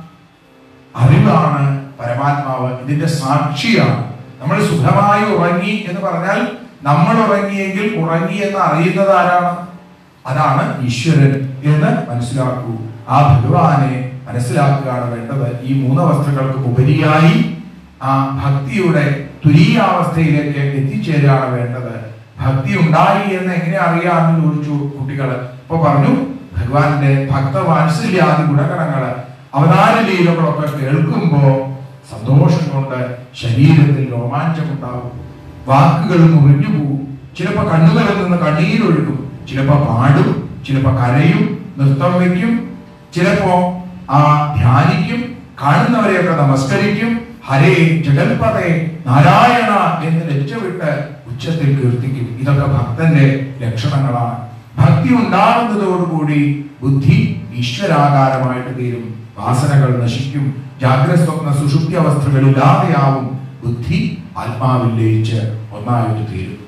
അറിവാണ് പരമാത്മാവ് ഇതിന്റെ സാക്ഷിയാണ് നമ്മൾ സുഖമായി ഉറങ്ങി എന്ന് പറഞ്ഞാൽ നമ്മൾ ഉറങ്ങിയെങ്കിൽ ഉറങ്ങി എന്ന് അറിയുന്നത് ആരാണ് അതാണ് ഈശ്വരൻ എന്ന് മനസ്സിലാക്കൂ ആ ഭഗവാനെ മനസ്സിലാക്കുകയാണ് വേണ്ടത് ഈ മൂന്നവസ്ഥകൾക്ക് ഉപരിയായി ആ ഭക്തിയുടെ തുരീയാവസ്ഥയിലേക്ക് എത്തിച്ചേരുകയാണ് വേണ്ടത് ഭക്തി ഉണ്ടായി എന്ന് എങ്ങനെ അറിയാമെന്ന് ചോദിച്ചു കുട്ടികൾ ഇപ്പൊ പറഞ്ഞു ഭഗവാന്റെ ഭക്തവാത്സല്യാദി ഗുണഗണങ്ങള് അവതാര ലീലകളൊക്കെ കേൾക്കുമ്പോ സന്തോഷം കൊണ്ട് ശരീരത്തിൽ രോമാഞ്ചമുണ്ടാവും വാക്കുകൾ മുറിഞ്ഞു പോകും ചിലപ്പോ കണ്ണുകളിൽ നിന്ന് കണ്ണീരൊഴുകും ചിലപ്പോ പാടും ചിലപ്പോ കരയും നൃത്തം വയ്ക്കും ചിലപ്പോ ആ ധ്യാനിക്കും കാണുന്നവരെയൊക്കെ നമസ്കരിക്കും ഹരേ ജഗൽപതേ നാരായണ എന്ന് ലജ്ജവിട്ട് ഉച്ചത്തിൽ കീർത്തിക്കും ഇതൊക്കെ ഭക്തന്റെ ലക്ഷണങ്ങളാണ് ഭക്തി ഉണ്ടാകുന്നതോടുകൂടി ബുദ്ധി ഈശ്വരാകാരമായിട്ട് തീരും വാസനകൾ നശിക്കും ജാഗ്രത സ്വപ്ന സുഷുപ്തി അവസ്ഥകൾ ഇല്ലാതെയാവും ബുദ്ധി ആത്മാവിൽ ലയിച്ച് ഒന്നായിട്ട് തീരും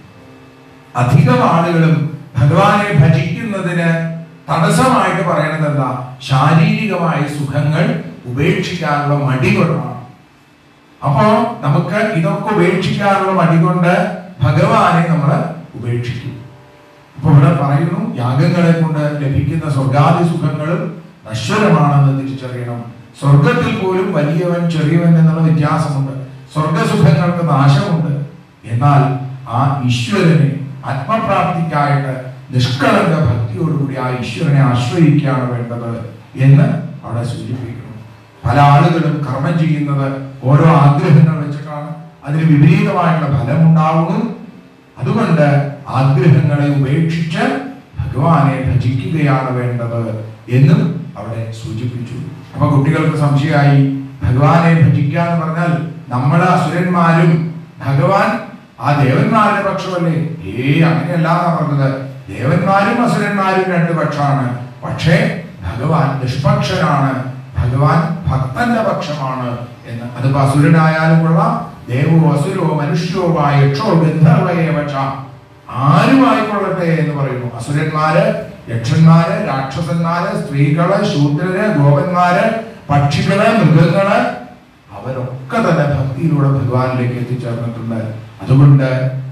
അധികം ആളുകളും ഭഗവാനെ ഭജിക്കുന്നതിന് തടസ്സമായിട്ട് പറയണത് എന്താ ശാരീരികമായ സുഖങ്ങൾ ഉപേക്ഷിക്കാനുള്ള മടി കൊണ്ടാണ് അപ്പോ നമുക്ക് ഇതൊക്കെ ഉപേക്ഷിക്കാനുള്ള മടി കൊണ്ട് ഭഗവാനെ നമ്മൾ ഉപേക്ഷിക്കും അപ്പൊ ഇവിടെ പറയുന്നു യാഗങ്ങളെ കൊണ്ട് ലഭിക്കുന്ന സ്വർഗാദി സുഖങ്ങളും നശ്വരമാണെന്ന് തിരിച്ചറിയണം സ്വർഗത്തിൽ പോലും വലിയവൻ ചെറിയവൻ എന്നുള്ള വ്യത്യാസമുണ്ട് സ്വർഗസുഖങ്ങൾക്ക് നാശമുണ്ട് എന്നാൽ ആ ഈശ്വരനെ ആത്മപ്രാപ്തിക്കായിട്ട് നിഷ്കളങ്ക ഭക്തിയോടുകൂടി ആ ഈശ്വരനെ ആശ്രയിക്കുകയാണ് വേണ്ടത് എന്ന് അവിടെ സൂചിപ്പിക്കുന്നു പല ആളുകളും കർമ്മം ചെയ്യുന്നത് ഓരോ ആഗ്രഹങ്ങൾ വെച്ചിട്ടാണ് അതിന് വിപരീതമായിട്ടുള്ള ഫലം ഉണ്ടാവുന്നു അതുകൊണ്ട് ആഗ്രഹങ്ങളെ ഉപേക്ഷിച്ച് ഭഗവാനെ ഭജിക്കുകയാണ് വേണ്ടത് എന്നും അവിടെ സൂചിപ്പിച്ചു അപ്പൊ കുട്ടികൾക്ക് സംശയമായി ഭഗവാനെ ഭജിക്കുക എന്ന് പറഞ്ഞാൽ നമ്മള് അസുരന്മാരും ഭഗവാൻ ആ ദേവന്മാരുടെ പക്ഷമല്ലേ ഏ അങ്ങനെയല്ല എന്നാ പറഞ്ഞത് ദേവന്മാരും അസുരന്മാരും രണ്ട് പക്ഷമാണ് പക്ഷേ ഭഗവാൻ നിഷ്പക്ഷനാണ് ഭഗവാൻ ഭക്തന്റെ പക്ഷമാണ് എന്ന് അതിപ്പോ അസുരനായാലും കൊള്ളാം ദേവോ അസുരോ മനുഷ്യോ വാ യക്ഷോ ഗന്ധർവയേവക്ഷ ആരുമായിക്കൊള്ളട്ടെ എന്ന് പറയുന്നു അസുരന്മാര് യക്ഷന്മാര് രാക്ഷസന്മാര് സ്ത്രീകള് ശൂദ്രര് ഗോപന്മാര് പക്ഷികള് മൃഗങ്ങള് അവരൊക്കെ തന്നെ ഭക്തിയിലൂടെ ഭഗവാനിലേക്ക് എത്തിച്ചേർന്നിട്ടുണ്ട് അതുകൊണ്ട്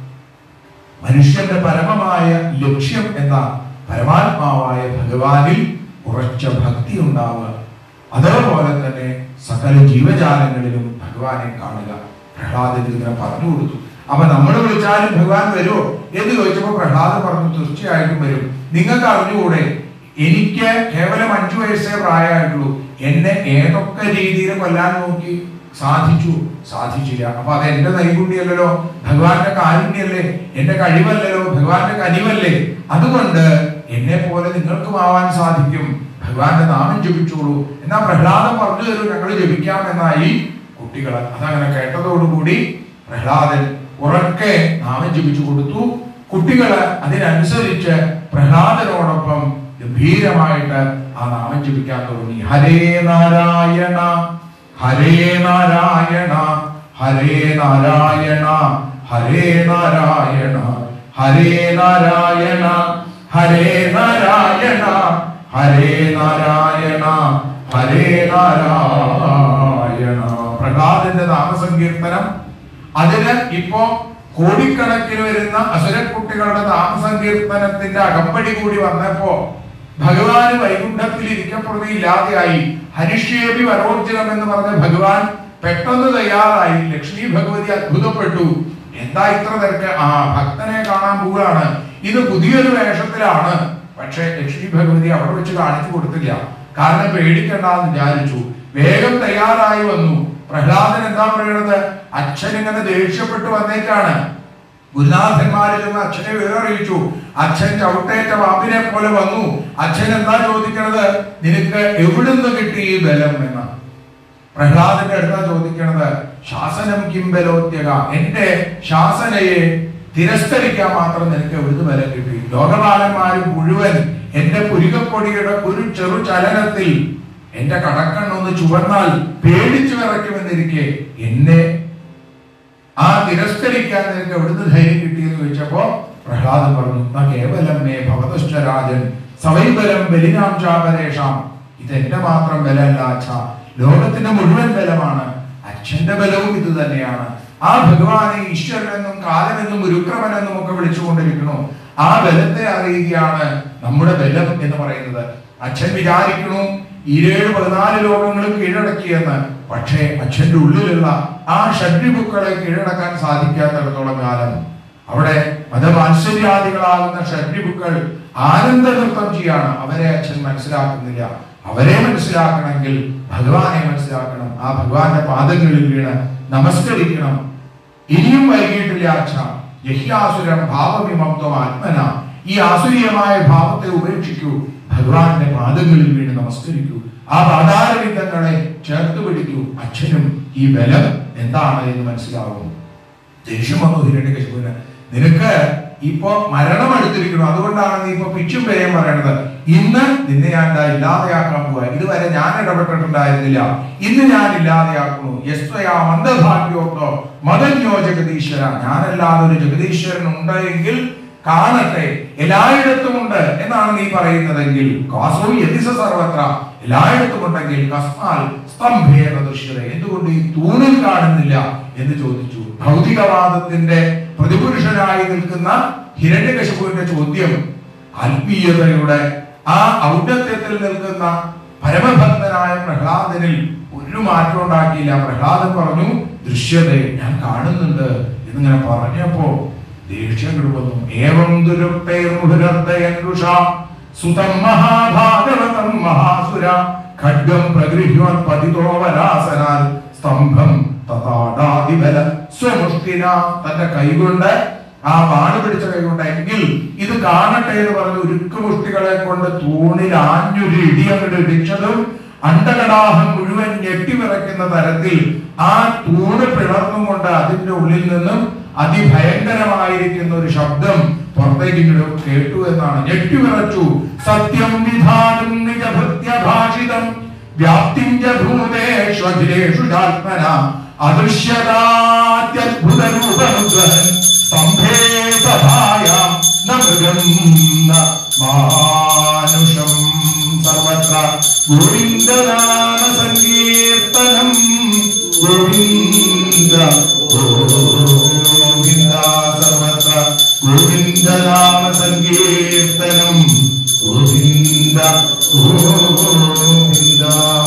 മനുഷ്യന്റെ പരമമായ ലക്ഷ്യം എന്ന പരമാത്മാവായ ഭഗവാനിൽ ഉറച്ച ഭക്തി ഉണ്ടാവുക അതേപോലെ തന്നെ സകല ജീവജാലങ്ങളിലും ഭഗവാനെ കാണുക പ്രഹ്ലാദന് ഇങ്ങനെ പറഞ്ഞു കൊടുത്തു അപ്പൊ നമ്മൾ വിളിച്ചാലും ഭഗവാൻ വരുമോ എന്ന് ചോദിച്ചപ്പോ പ്രഹ്ലാദൻ പറഞ്ഞു തീർച്ചയായിട്ടും വരും നിങ്ങൾക്ക് അറിഞ്ഞുകൂടെ എനിക്ക് കേവലം അഞ്ചു വയസ്സേ പ്രായമായിട്ടുള്ളൂ എന്നെ ഏതൊക്കെ രീതിയിൽ കൊല്ലാൻ നോക്കി സാധിച്ചു സാധിച്ചില്ല അപ്പൊ അത് എന്റെ നൈപുണ്യല്ലല്ലോ ഭഗവാന്റെ കാരുണ്യല്ലേ എന്റെ കഴിവല്ലല്ലോ ഭഗവാന്റെ കനിവല്ലേ അതുകൊണ്ട് എന്നെ പോലെ നിങ്ങൾക്കും ആവാൻ സാധിക്കും ഭഗവാന്റെ നാമം ജപിച്ചോളൂ എന്നാ പ്രഹ്ലാദൻ പറഞ്ഞു തരൂ ഞങ്ങൾ ജപിക്കാം എന്നായി കുട്ടികൾ അതങ്ങനെ കേട്ടതോടുകൂടി പ്രഹ്ലാദൻ ഉറക്കെ നാമം ജപിച്ചു കൊടുത്തു കുട്ടികള് അതിനനുസരിച്ച് പ്രഹ്ലാദനോടൊപ്പം ഗംഭീരമായിട്ട് ആ നാമം ജപിക്കാൻ തുടങ്ങി ഹരേ നാരായണ ഹരേ നാരായണ ഹരേ നാരായണ ഹരേ നാരായണ ഹരേ നാരായണ ഹരേ നാരായണ ഹരേ നാരായണ ഹരേ നാരായണ പ്രഹ്ലാദന്റെ നാമസങ്കീർത്തനം അതിന് ഇപ്പോ കോടിക്കണക്കിന് വരുന്ന അസുരക്കുട്ടികളുടെ നാമസങ്കീർത്തനത്തിന്റെ അകമ്പടി കൂടി വന്നപ്പോ ഭഗവാന് വൈകുണ്ഠത്തിൽ ഇരിക്കപ്പെടുന്ന ഇല്ലാതെയായി ഹരിഷ്യേപി വരോർജനം എന്ന് പറഞ്ഞ ഭഗവാൻ പെട്ടെന്ന് തയ്യാറായി ലക്ഷ്മി ഭഗവതി അത്ഭുതപ്പെട്ടു എന്താ ഇത്ര തിരക്ക് ആ ഭക്തനെ കാണാൻ പോവുകയാണ് ഇത് പുതിയൊരു വേഷത്തിലാണ് പക്ഷെ ലക്ഷ്മി ഭഗവതി അവിടെ വെച്ച് കാണിച്ചു കൊടുത്തില്ല കാരണം പേടിക്കണ്ടെന്ന് വിചാരിച്ചു വേഗം തയ്യാറായി വന്നു പ്രഹ്ലാദൻ എന്താ പറയണത് അച്ഛൻ ഇങ്ങനെ ദേഷ്യപ്പെട്ടു വന്നേക്കാണ് ഗുരുനാഥന്മാര് ചെന്ന് അച്ഛനെ വിവരറിയിച്ചു അച്ഛൻ ചവിട്ടേറ്റ പാമ്പിനെ പോലെ വന്നു അച്ഛൻ എന്താ ചോദിക്കണത് നിനക്ക് എവിടുന്ന് കിട്ടി ഈ ബലം എന്ന് പ്രഹ്ലാദന്റെ അടുത്താ ചോദിക്കണത് ശാസനം കിംബലോത്യക എന്റെ ശാസനയെ തിരസ്കരിക്കാൻ മാത്രം നിനക്ക് എവിടുന്ന് ബലം കിട്ടി ലോകപാലന്മാര് മുഴുവൻ എന്റെ പുരികപ്പൊടിയുടെ ഒരു ചെറു ചലനത്തിൽ എന്റെ കടക്കണ്ണൊന്ന് ചുവന്നാൽ പേടിച്ചു വിറയ്ക്കുമെന്നിരിക്കെ എന്നെ ആ തിരസ്കരിക്കാൻ നിനക്ക് എവിടുന്ന് ധൈര്യം കിട്ടിയെന്ന് ചോദിച്ചപ്പോ പ്രഹ്ലാദൻ പറഞ്ഞു "ന കേവലം മേ ഭവതശ്ച രാജൻ സവൈബലം ബലിനാം ചാപരേഷാം ഇത് എന്റെ മാത്രം ബലമല്ല അച്ഛ ലോകത്തിന്റെ മുഴുവൻ ബലമാണ് അച്ഛന്റെ ബലവും ഇത് തന്നെയാണ് ആ ഭഗവാനെ ഈശ്വരനെന്നും കാലമെന്നും ഉരുക്രമനെന്നും ഒക്കെ വിളിച്ചുകൊണ്ടിരിക്കുന്നു ആ ബലത്തെ അറിയുകയാണ് നമ്മുടെ ബലം എന്ന് പറയുന്നത് അച്ഛൻ വിചാരിക്കണു ഈരേഴ് പതിനാല് ലോകങ്ങളും കീഴടക്കിയെന്ന് പക്ഷേ അച്ഛന്റെ ഉള്ളിലുള്ള ആ ഷഡ്രിബുക്കളെ കീഴടക്കാൻ സാധിക്കാത്തിടത്തോളം കാലം അവിടെ മതമാത്സര്യാദികളാകുന്ന ഷഡ്രിബുക്കൾ ആനന്ദ നൃത്തം ചെയ്യാണ് അവരെ അച്ഛൻ മനസ്സിലാക്കുന്നില്ല അവരെ മനസ്സിലാക്കണമെങ്കിൽ ഭഗവാനെ മനസ്സിലാക്കണം ആ ഭഗവാന്റെ പാദങ്ങളിൽ വീണ് നമസ്കരിക്കണം ഇനിയും വൈകിട്ടില്ല അച്ഛ യഹ്യാസുരം ഭാവവിമത്വം ആത്മന ഈ ആസുരീയമായ ഭാവത്തെ ഉപേക്ഷിക്കൂ ഭഗവാന്റെ പാദങ്ങളിൽ വീണ് നമസ്കരിക്കൂ ആ പാതാരവിന്ദങ്ങളെ ചേർത്ത് പിടിക്കൂ അച്ഛനും ഈ ബലം എന്താണ് എന്ന് മനസ്സിലാവും ദേഷ്യം വന്നു ഹിരണ്യകശിപുവിന് നിനക്ക് ഇപ്പൊ മരണം അടുത്തിരിക്കുന്നു അതുകൊണ്ടാണ് നീ ഇപ്പൊ പിച്ചും പേരും പറയണത് ഇന്ന് നിന്നെ ഞാൻ ദാ ഇല്ലാതെയാക്കാൻ പോവാ ഇതുവരെ ഞാൻ ഇടപെട്ടിട്ടുണ്ടായിരുന്നില്ല ഇന്ന് ഞാൻ ഇല്ലാതെയാക്കുന്നു യസ്വയാ മന്ദഭാഗ്യോക്തോ മതന്യോ ജഗദീശ്വര ഞാനല്ലാതെ ഒരു ജഗദീശ്വരൻ ഉണ്ട് എങ്കിൽ കാണട്ടെ എല്ലായിടത്തും ഉണ്ട് എന്നാണ് നീ പറയുന്നതെങ്കിൽ കാസോ യതിസ സർവത്ര എല്ലായിടത്തും ഉണ്ടെങ്കിൽ കസ്മാൽ സ്തംഭേന ദൃശ്യത എന്തുകൊണ്ട് ഈ തൂണിൽ കാണുന്നില്ല എന്ന് ചോദിച്ചു ഭൗതികവാദത്തിന്റെ പ്രതിപുരുഷനായി നിൽക്കുന്ന ഹിരണ്യകശിപുവിന്റെ ചോദ്യം ആത്മീയതയുടെ ആ ഔന്നത്യത്തിൽ നിൽക്കുന്ന പരമഭക്തനായ പ്രഹ്ലാദനിൽ ഒരു മാറ്റം ഉണ്ടാക്കിയില്ല പ്രഹ്ലാദൻ പറഞ്ഞു ദൃശ്യതയെ ഞാൻ കാണുന്നുണ്ട് എന്നിങ്ങനെ പറഞ്ഞപ്പോ ദേഷ്യം കിടക്കുന്നു ഏവം ദുരുക്തൈർമുഹുരർദ്ദയനുഷ സുതം മഹാഭാഗവതം മഹാസുര ഖഡ്ഗം പ്രഗൃഹ്യോൻ പതിതോ വരാസനാൽ സ്തംഭം തഥാടാതിബല സ്വമുഷ്ടിന തന്റെ കൈകൊണ്ട് ആ വാണ് പിടിച്ച കൈകൊണ്ട് എങ്കിൽ ഇത് കാണട്ടെ എന്ന് പറഞ്ഞ് ഉരുക്കുമുഷ്ടികളെ കൊണ്ട് തൂണിൽ ആഞ്ഞൊരു ഇടി അങ്ങോട്ട് ഇടിച്ചതും അണ്ടകടാഹം മുഴുവൻ ഞെട്ടിവിറയ്ക്കുന്ന തരത്തിൽ ആ തൂണ് പിളർന്നുകൊണ്ട് അതിന്റെ ഉള്ളിൽ നിന്നും അതിഭയങ്കരമായിരിക്കുന്ന ഒരു ശബ്ദം പുറത്തേക്ക് ഇങ്ങോട്ട് കേട്ടു എന്നാണ് ഞെട്ടിവിറച്ചു സത്യം വിധാനം നിജഭൃത്യഭാഷിതം വ്യാപ്തിം ച ഭൂതേഷ്വഖിലേഷു ജാത്മന അദൃശ്യതാത്യദ്ഭുത രൂപമുദ്വഹൻ സ്തംഭേ സഭായാം ന മൃഗം ന മാനുഷം സർവത്ര ഗോവിന്ദനാമ സങ്കീർത്തനം ഗോവിന്ദ ഗോവിന്ദ സർവത്ര ഗോവിന്ദനാമ സങ്കീർത്തനം ഗോവിന്ദ ഗോവിന്ദ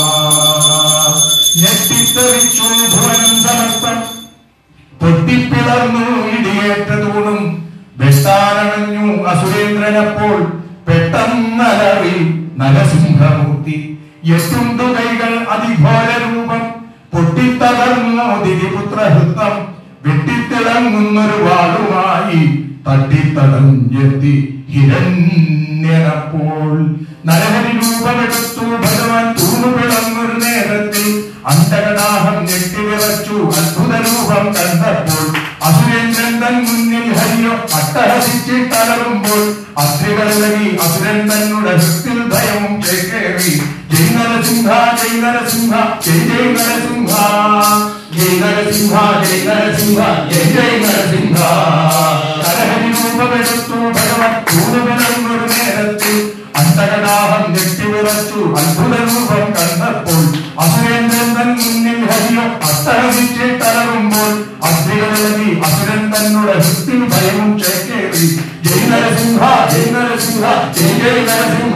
ഞെട്ടിത്തെറിച്ചു ഭുവനം സമസ്തം പൊട്ടിപ്പിളർന്നു ഇടിയേറ്റ തൂണും വെട്ടാനണഞ്ഞു അസുരേന്ദ്രനപ്പോൾ പെട്ടെന്നലറി നരസിംഹമൂർത്തി എട്ടുണ്ടു കൈകൾ അതിഘോര രൂപം പൊട്ടിത്തകർന്നു ദിലിപുത്രഹൃത്തം വെട്ടിത്തിളങ്ങുന്നൊരു വാളുമായി തട്ടിത്തടഞ്ഞെത്തി ഹിരണ്യനപ്പോൾ നരഹരി രൂപമെടുത്തു ഭഗവാൻ തൂണു പിളർന്നൊരു നേരത്തിൽ അന്തകടാഹം ഞെട്ടിവിറച്ചു അത്ഭുത രൂപം കണ്ടപ്പോൾ അസുരേന്ദ്രൻ തൻ മുന്നിൽ ഹരിയോ അട്ടഹസിച്ചിട്ടലറുമ്പോൾ അത്രികളിലകി അസുരൻ തന്നുടെ ഹൃത്തിൽ ഭയവും ചേക്കേറി ജയ് നരസിംഹ ജയ് നരസിംഹ ജയ് ജയ് നരസിംഹ ജയ് നരസിംഹ ജയ് നരസിംഹ ജയ് ജയ് നരസിംഹ നരഹരി രൂപമെടുത്തു ഭഗവൻ തൂണുപിളർന്നൊരു നേരം അണ്ടകടാഹം ഞെട്ടിവിറച്ചു അത്ഭുത രൂപം കണ്ടപ്പോൾ അസുരേന്ദ്രൻ തൻ മുന്നിൽ ഹരിയോ അട്ടഹസിച്ചിട്ടലറുമ്പോൾ അസ്ഥികളിളകി അസുരൻ തന്നുടെ ഹൃത്തിൽ ഭയവും ചേക്കേറി ജയ് നരസിംഹ ജയ് നരസിംഹ ജയ് ജയ് നരസിംഹ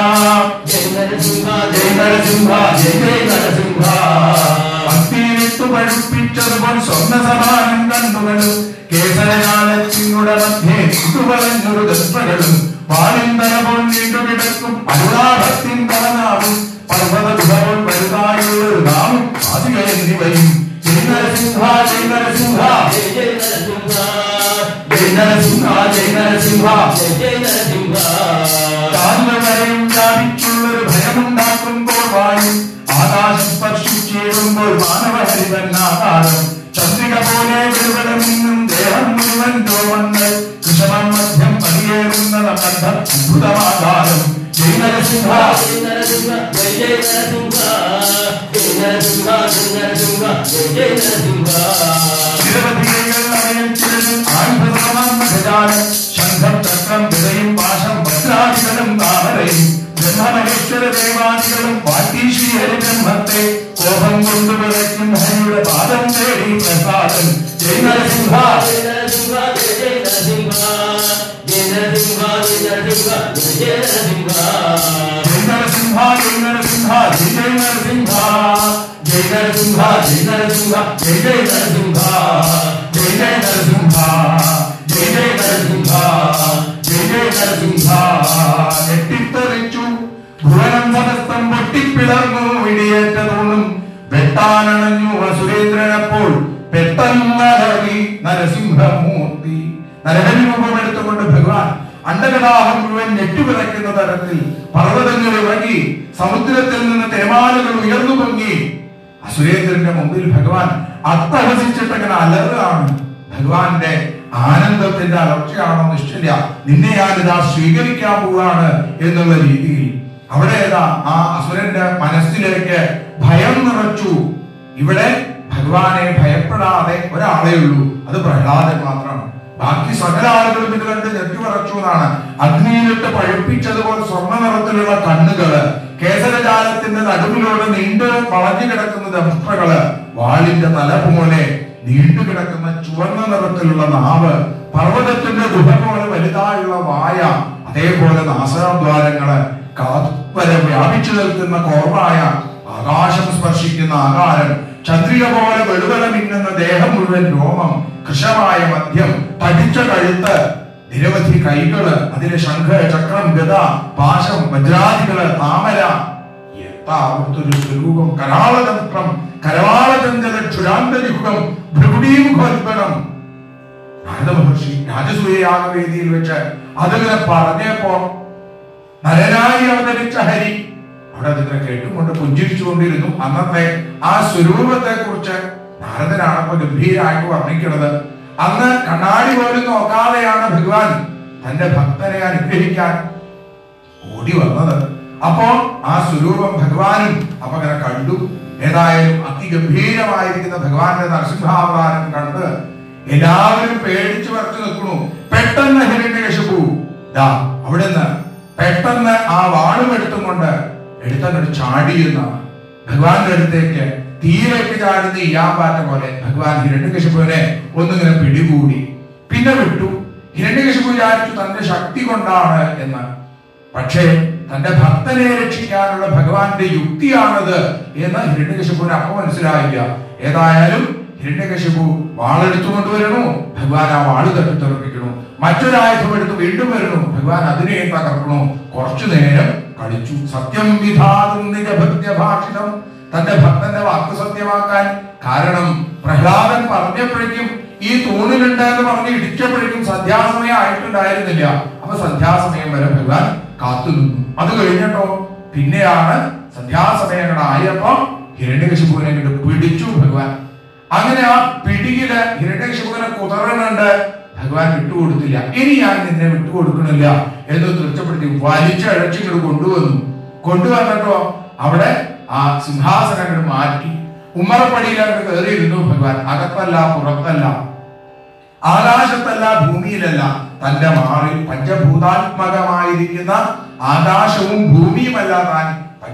ജയ നരസിംഹ ജയ് നരസിംഹ ജയ് ജയ് നരസിംഹ ഭക്തിയിലിട്ടു പഠിപ്പിച്ചതുപോൽ സ്വർണ്ണ സമാനം കണ്ണുകളും കേസരകാലത്തിനുടെ മധ്യേ ഇതുപറഞ്ഞൊരു ദസ്മകളും പാലിന്തരപോൽ നീണ്ടുകിടക്കും അരുളാഭത്തിൻ തലനാവും പർവ്വത ഗുഹപോൽ വലുതായുള്ളൊരു നാവും ആദിക എന്നിവയും ജയ് നരസിംഹ ജയ് നരസിംഹ ജയ ജയ നരസിംഹ ജയ് നരസിംഹ ജയ് നരസിംഹ ജയ ജയ നരസിംഹ കാലുവരെയും വ്യാപിച്ചുള്ളൊരു ഭയമുണ്ടാക്കുമ്പോൾ വായും ആകാശം സ്പർശിച്ചേരുമ്പോൾ മാനവഹരിതന്നാകാരം ചന്ദ്രിക പോലെ വിടുവലമിന്നും ദേഹം മുഴുവൻ രോമങ്ങൾ കൃഷണം മധ്യം പതിയേറുന്ന കണ്ട അദ്ഭുതമാകാരം ജയ് നരസിംഹ ജയ നരസിംഹ ജയ ജയ നരസിംഹ ജയ നരസിംഹ ജയ നരസിംഹ ജയ ജയ നരസിംഹ നിരവധി കൈകൾ അവയിൽ ചിലത് ആയുധമാർന്ന ഗജാനം ശംഖം ചക്രം ഗതയും പാശം വജ്രാദികളും താമരയും ബ്രഹ്മമഹേശ്വര ദേവാദികളും വാട്ടീശ്വരി ഹരിബ്രഹ്മത്തെ കോപം കൊണ്ട് വിളയ്ക്കും ഹരിയുടെ പാദം തേടി പ്രസാദം ജയ് നരസിംഹ ജയ നരസിംഹ ജയ ജയ നരസിംഹ ജയ നരസിംഹ ജയ നരസിംഹ ജയ ജയ നരസിംഹ ജയ് നരസിംഹ ജയ് നരസിംഹ ജയ് ജയ് നരസിംഹ ജയ് നരസിംഹ ജയ് നരസിംഹ ജയ് ജയ് നരസിംഹ ജയ് ജയ് നരസിംഹ ജയ് ജയ് നരസിംഹ ജയ് ജയ് നരസിംഹ ഞെട്ടിത്തെറിച്ചു ഭുവനം സമസ്തം പൊട്ടിപ്പിളർന്നു ഇടിയേറ്റ തൂണും വെട്ടാനണഞ്ഞു അസുരേന്ദ്രനപ്പോൾ പെട്ടെന്നലറി നരസിംഹമൂർത്തി നരഹരി രൂപമെടുത്തുകൊണ്ട് ഭഗവാൻ അണ്ടകടാഹം മുഴുവൻ ഞെട്ടിവിറയ്ക്കുന്ന തരത്തിൽ പർവ്വതങ്ങൾ ഇറങ്ങി സമുദ്രത്തിൽ നിന്ന് തേമാലുകൾ ഉയർന്നു പൊങ്ങി അസുരേന്ദ്രന്റെ മുമ്പിൽ ഭഗവാൻ അട്ടഹസിച്ചിട്ടങ്ങനെ അലറുകയാണ് ഭഗവാന്റെ ആനന്ദത്തിന്റെ അലർച്ചയാണോ നിശ്ചയ നിന്നെ ഞാനിതാ സ്വീകരിക്കാൻ പോവാണ് എന്നുള്ള രീതിയിൽ അവിടെ ഏതാ ആ അസുരന്റെ മനസ്സിലേക്ക് ഭയം നിറച്ചു ഇവിടെ ഭഗവാനെ ഭയപ്പെടാതെ ഒരാളേ ഉള്ളൂ അത് പ്രഹ്ലാദൻ മാത്രമാണ് ബാക്കി സകല ആളുകളും ഇത് കണ്ട് ഞെട്ടിവിറച്ചു എന്നാണ് അഗ്നിയിലിട്ട് പഴുപ്പിച്ചതുപോലെ സ്വർണ്ണ നിറത്തിലുള്ള കണ്ണുകള് കേസരജാലത്തിന്റെ നടുവിലൂടെ നീണ്ടു വളഞ്ഞു കിടക്കുന്ന ദംഷ്ട്രകള് വാളിന്റെ തല പോലെ നീണ്ടു കിടക്കുന്ന ചുവന്ന നിറത്തിലുള്ള നാവ് പർവ്വതത്തിന്റെ ഗുഹ പോലെ വലുതായുള്ള വായ അതേപോലെ നാസാദ്വാരങ്ങള് കാതുവരെ വ്യാപിച്ചു നിൽക്കുന്ന കോർവായ ആകാശം സ്പർശിക്കുന്ന ആകാരം ചന്ദ്രിക പോലെ വെളുവല മിന്നുന്ന ദേഹം മുഴുവൻ രോമം കൃശമായ മദ്യം തടിച്ച കഴുത്ത് നിരവധി കൈകള് അതിലെ ശംഖ് ചക്രം ഗത പാശം വജ്രാദികള് താമര എന്താ അവിടുത്തെ ഒരു സ്വരൂപം കരാളതന്ത്രം കരവാളചന്ദ്ര ക്ഷുരാന്തരിഹുകം ഭ്രുഗുടീമുഖോത്പനം നാരദ മഹർഷി രാജസൂയയാഗവേദിയിൽ വെച്ച് അതിങ്ങനെ പറഞ്ഞപ്പോ നരനായി അവതരിച്ച ഹരി അവിടെ അതിങ്ങനെ കേട്ടുകൊണ്ട് പുഞ്ചിരിച്ചുകൊണ്ടിരുന്നു അന്നത്തെ ആ സ്വരൂപത്തെ കുറിച്ച് നാരദനാണപ്പോ ഗംഭീരായിട്ട് വർണ്ണിക്കുന്നത് അന്ന് കണ്ണാടി പോലും നോക്കാതെയാണ് ഭഗവാൻ തന്റെ ഭക്തനെ അനുഗ്രഹിക്കാൻ ഓടി വന്നത് അപ്പോ ആ സ്വരൂപം ഭഗവാനും അപ്പൊ അങ്ങനെ കണ്ടു ഏതായാലും അതിഗംഭീരമായിരിക്കുന്ന ഭഗവാന്റെ നരസിംഹാവതാരം കണ്ട് എല്ലാവരും പേടിച്ചു വരച്ചു നിൽക്കണു പെട്ടെന്ന് ഹിരണ്യകശിപു ദാ അവിടുന്ന് പെട്ടെന്ന് ആ വാളും എടുത്തുകൊണ്ട് എടുത്തങ്ങോട്ട് ചാടി എന്നാണ് ഭഗവാന്റെ അടുത്തേക്ക് തീയിലേക്ക് ചാടുന്ന ഇയാമ്പാറ്റ പോലെ ഭഗവാൻ ഹിരണ്യകശിപുവിനെ ഒന്നിങ്ങനെ പിടികൂടി പിന്നെ വിട്ടു ഹിരണ്യകശിപു വിചാരിച്ചു തന്റെ ശക്തി കൊണ്ടാണ് എന്ന് പക്ഷേ തന്റെ ഭക്തനെ രക്ഷിക്കാനുള്ള ഭഗവാന്റെ യുക്തിയാണത് എന്ന് ഹിരണ്യകശിപുവിന് അപ്പൊ മനസ്സിലായില്ല ഏതായാലും ഹിരണ്യകശിപു വാളെടുത്തു കൊണ്ടുവരണു ഭഗവാൻ ആ വാള് തട്ടിത്തെറിപ്പിക്കണു മറ്റൊരായുധം എടുത്ത് വീണ്ടും വരണു ഭഗവാൻ അതിനെയും തകർക്കണു കുറച്ചു നേരം കളിച്ചു സത്യം വിധാതും നിജഭക്ത്യഭാഷിതം തന്റെ ഭക്തന്റെ വാക്ക് സത്യമാക്കാൻ കാരണം പ്രഹ്ലാദൻ പറഞ്ഞപ്പോഴേക്കും ഈ തൂണിലുണ്ട് എന്ന് പറഞ്ഞ് ഇടിച്ചപ്പോഴേക്കും സന്ധ്യാസമയം ആയിട്ടുണ്ടായിരുന്നില്ല അപ്പൊ സന്ധ്യാസമയം വരെ ഭഗവാൻ കാത്തുനിന്നു അത് കഴിഞ്ഞിട്ടോ പിന്നെയാണ് സന്ധ്യാസമയങ്ങളായപ്പോ ഹിരണ്യകശിപുവിനെ ഇങ്ങോട്ട് പിടിച്ചു ഭഗവാൻ അങ്ങനെ ആ പിടിയില് ഹിരണ്യകശിപുവിനെ കുതറണുണ്ട് ഭഗവാൻ വിട്ടുകൊടുത്തില്ല ഇനി ഞാൻ നിന്നെ വിട്ടുകൊടുക്കണില്ല എന്ന് തീർച്ചപ്പെടുത്തി വലിച്ചഴച്ചിങ്ങോട്ട് കൊണ്ടുവന്നു കൊണ്ടുവന്നിട്ടോ അവിടെ ആ സിംഹാസനം അങ്ങോട്ട് മാറ്റി ഉമ്മറപ്പടിയിൽ അങ്ങോട്ട് കയറിയിരുന്നു ഭഗവാൻ അകത്തല്ല പുറത്തല്ല ആകാശത്തല്ല ഭൂമിയിലല്ല തന്റെ മാറിൽ പഞ്ചഭൂതാത്മകമായിരിക്കുന്ന ആകാശവും ഭൂമിയുമല്ല താൻ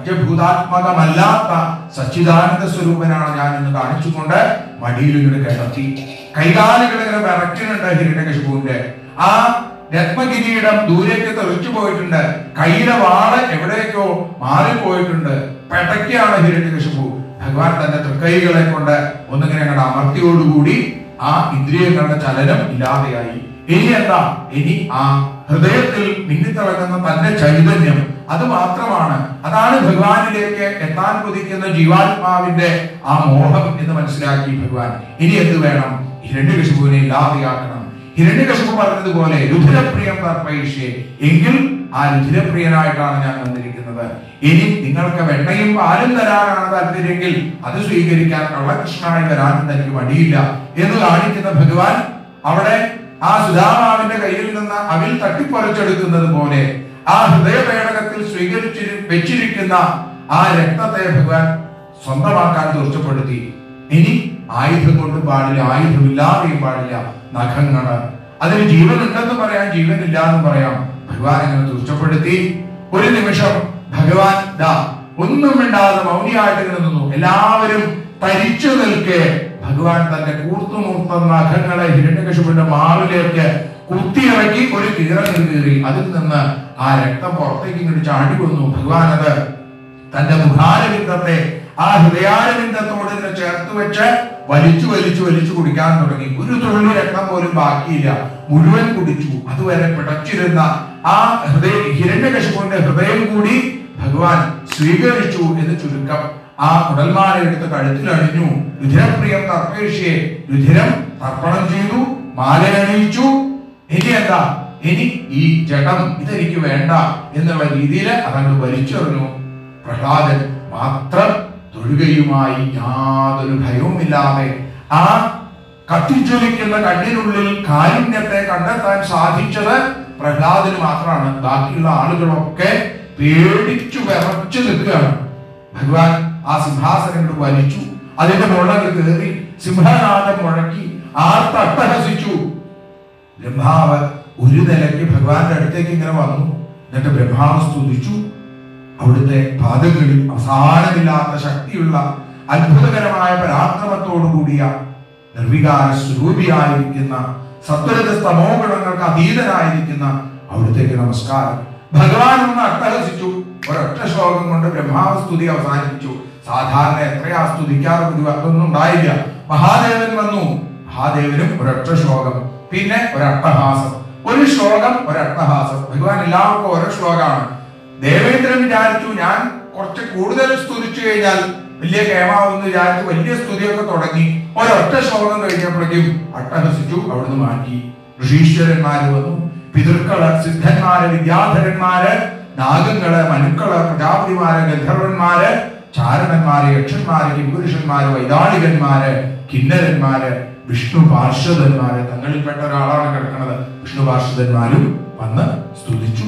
പഞ്ചഭൂതാത്മകമല്ലാത്ത സച്ചിദാനന്ദ സ്വരൂപനാണ് ഞാൻ എന്ന് കാണിച്ചുകൊണ്ട് മടിയിൽ ഇങ്ങനെ കിടത്തി കൈകാലുകൾ ഇങ്ങനെ വിറയ്ക്കുന്നുണ്ട് ഹിരണ്യകശിപുവിന്റെ ആ രത്നകിരീടം ദൂരേക്ക് തെറിച്ചു പോയിട്ടുണ്ട് കയ്യിലെ വാള് എവിടേക്കോ മാറിപ്പോയിട്ടുണ്ട് പെടയ്ക്കാണ് ഹിരണ്യകശിപു ഭഗവാൻ തന്റെ തൃക്കൈകളെ കൊണ്ട് ഒന്നിങ്ങനെ അങ്ങോട്ട് അമർത്തിയോടുകൂടി ആ ഇന്ദ്രിയങ്ങളുടെ ചലനം ഇല്ലാതെയായി ഇനി എന്താ ഇനി ആ ഹൃദയത്തിൽ മിന്നിത്തിളങ്ങുന്ന തന്റെ ചൈതന്യം അത് മാത്രമാണ് അതാണ് ഭഗവാനിലേക്ക് എത്താൻ കൊതിക്കുന്ന ജീവാത്മാവിന്റെ ആ മോഹം എന്ന് മനസ്സിലാക്കി ഭഗവാൻ ഇനി എന്ത് വേണം ഹിരണ്യകശിപുവിനെ ഇല്ലാതെയാക്കണം ഹിരണ്യകശിപു പറഞ്ഞതുപോലെ രുധിരപ്രിയം തർപ്പയിഷേ എങ്കിൽ ആ രുധിരപ്രിയനായിട്ടാണ് ഞാൻ വന്നിരിക്കുന്നത് ഇനി നിങ്ങൾക്ക് വെണ്ണയും പാലും തരാനാണ് താല്പര്യമെങ്കിൽ അത് സ്വീകരിക്കാൻ കള്ളകൃഷ്ണനായി വരാനും തനിക്ക് മടിയില്ല എന്ന് കാണിക്കുന്ന ഭഗവാൻ അവിടെ ആ സുധാമാവിന്റെ കയ്യിൽ നിന്ന് അവിൽ തട്ടിപ്പറിച്ചെടുക്കുന്നത് പോലെ ആ ഹൃദയപേടകത്തിൽ സ്വീകരിച്ചു വെച്ചിരിക്കുന്ന ആ രക്തത്തെ ഭഗവാൻ സ്വന്തമാക്കാൻ തീർച്ചപ്പെടുത്തി ഇനി ആയുധം കൊണ്ട് പാടില്ല ആയുധമില്ലാതെയും പാടില്ല നഖങ്ങള് അതിന് ജീവൻ ഉണ്ടെന്ന് പറയാം ജീവനില്ല എന്ന് പറയാം ഭഗവാൻ അങ്ങനെ തീർച്ചപ്പെടുത്തി ഒരു നിമിഷം ഭഗവാൻ ദാ ഒന്നും മിണ്ടാതെ മൗനിയായിട്ട് ഇങ്ങനെ നിന്നു എല്ലാവരും തരിച്ചു നിൽക്കെ ഭഗവാൻ തന്റെ കൂർത്തുമൂർത്ത നഖങ്ങളെ ഹിരണ്യകശുവിന്റെ മാവിലേക്ക് കുത്തിയിറക്കി ഒരു കീറൽ കീറി അതിൽ നിന്ന് ആ രക്തം പുറത്തേക്ക് ഇങ്ങോട്ട് ചാടി വന്നു ഭഗവാൻ അത് തന്റെ മുഖാരവിന്ദത്തെ ആ ഹൃദയാരവിന്ദത്തോട് ഇതിനെ ചേർത്ത് വെച്ച് വലിച്ചു വലിച്ചു വലിച്ചു കുടിക്കാൻ തുടങ്ങി ഒരു തുള്ളി രക്തം പോലും ബാക്കിയില്ല മുഴുവൻ കുടിച്ചു അതുവരെ പിടച്ചിരുന്ന ആ ഹൃദയ ഹിരണ്യകശുവിന്റെ ഹൃദയം കൂടി ഭഗവാൻ സ്വീകരിച്ചു എന്ന് ചുരുക്കം ആ കുടൽമാല എടുത്ത് കഴുത്തിൽ അണിഞ്ഞു രുധിരപ്രിയം തർപ്പേഷിയെ രുധിരം തർപ്പണം ചെയ്തു മാല അണിയിച്ചു ഇനി എന്താ ഇനി ഈ ജഡം ഇതെനിക്ക് വേണ്ട എന്നുള്ള രീതിയിൽ അതങ്ങ് വലിച്ചെറിഞ്ഞു പ്രഹ്ലാദൻ മാത്രം തൊഴുകയുമായി യാതൊരു ഭയവുമില്ലാതെ ആ കത്തിജ്വലിക്കുന്ന കണ്ണിനുള്ളിൽ കാരുണ്യത്തെ കണ്ടെത്താൻ സാധിച്ചത് പ്രഹ്ലാദന് മാത്രമാണ് ബാക്കിയുള്ള ആളുകളൊക്കെ പേടിച്ചു വിറച്ചു നിൽക്കുകയാണ് ഭഗവാൻ ആ സിംഹാസനം കൊണ്ട് വലിച്ചു അതിന്റെ മുകളിൽ കയറി സിംഹനാഥം മുഴക്കി ആർത്തട്ടഹസിച്ചു ബ്രഹ്മാവ് ഒരു നിലയ്ക്ക് ഭഗവാന്റെ അടുത്തേക്ക് ഇങ്ങനെ വന്നു എന്നിട്ട് ബ്രഹ്മാവ് സ്തുതിച്ചു അവിടുത്തെ പാദങ്ങളിൽ അവസാനമില്ലാത്ത ശക്തിയുള്ള അത്ഭുതകരമായ പരാക്രമത്തോടു കൂടിയ നിർവികാര സ്വരൂപിയായിരിക്കുന്ന സത്വരജ സ്തമോ ഗുണങ്ങൾക്ക് അതീതനായിരിക്കുന്ന അവിടുത്തേക്ക് നമസ്കാരം ഭഗവാൻ ഒന്ന് അട്ടഹസിച്ചു ഒരൊറ്റ ശ്ലോകം കൊണ്ട് ബ്രഹ്മാവ് സ്തുതി അവസാനിപ്പിച്ചു സാധാരണ എത്രയാ സ്തുതിക്കാറ് പതിവ് അതൊന്നും ഉണ്ടായില്ല മഹാദേവൻ വന്നു മഹാദേവനും ഒരൊറ്റ ശ്ലോകം പിന്നെ ഒരട്ടഹാസം ഒരു ശ്ലോകം ഒരട്ടഹാസം ഭഗവാൻ എല്ലാവർക്കും ഓരോ ശ്ലോകമാണ് ദേവേന്ദ്രൻ വിചാരിച്ചു ഞാൻ കുറച്ച് കൂടുതൽ സ്തുതിച്ചു കഴിഞ്ഞാൽ വലിയ കേമാവെന്ന് വിചാരിച്ചു വലിയ സ്തുതിയൊക്കെ തുടങ്ങി ഒരൊറ്റ ശ്ലോകം കഴിഞ്ഞപ്പോഴേക്കും അട്ടഹസിച്ചു അവിടുന്ന് മാറ്റി ഋഷീശ്വരന്മാര് വന്നു പിതൃക്കള് സിദ്ധന്മാര് വിദ്യാധരന്മാര് നാഗങ്ങള് മനുക്കള് പ്രജാപതിമാര് ഗന്ധർവന്മാര് ചാരണന്മാര് യക്ഷന്മാര് കിംപുരുഷന്മാര് വൈതാളികന്മാര് കിന്നരന്മാര് വിഷ്ണു പാർഷദന്മാര് തങ്ങളിൽപ്പെട്ട ഒരാളാണ് കിടക്കുന്നത് വിഷ്ണു പാർഷദന്മാരും വന്ന് സ്തുതിച്ചു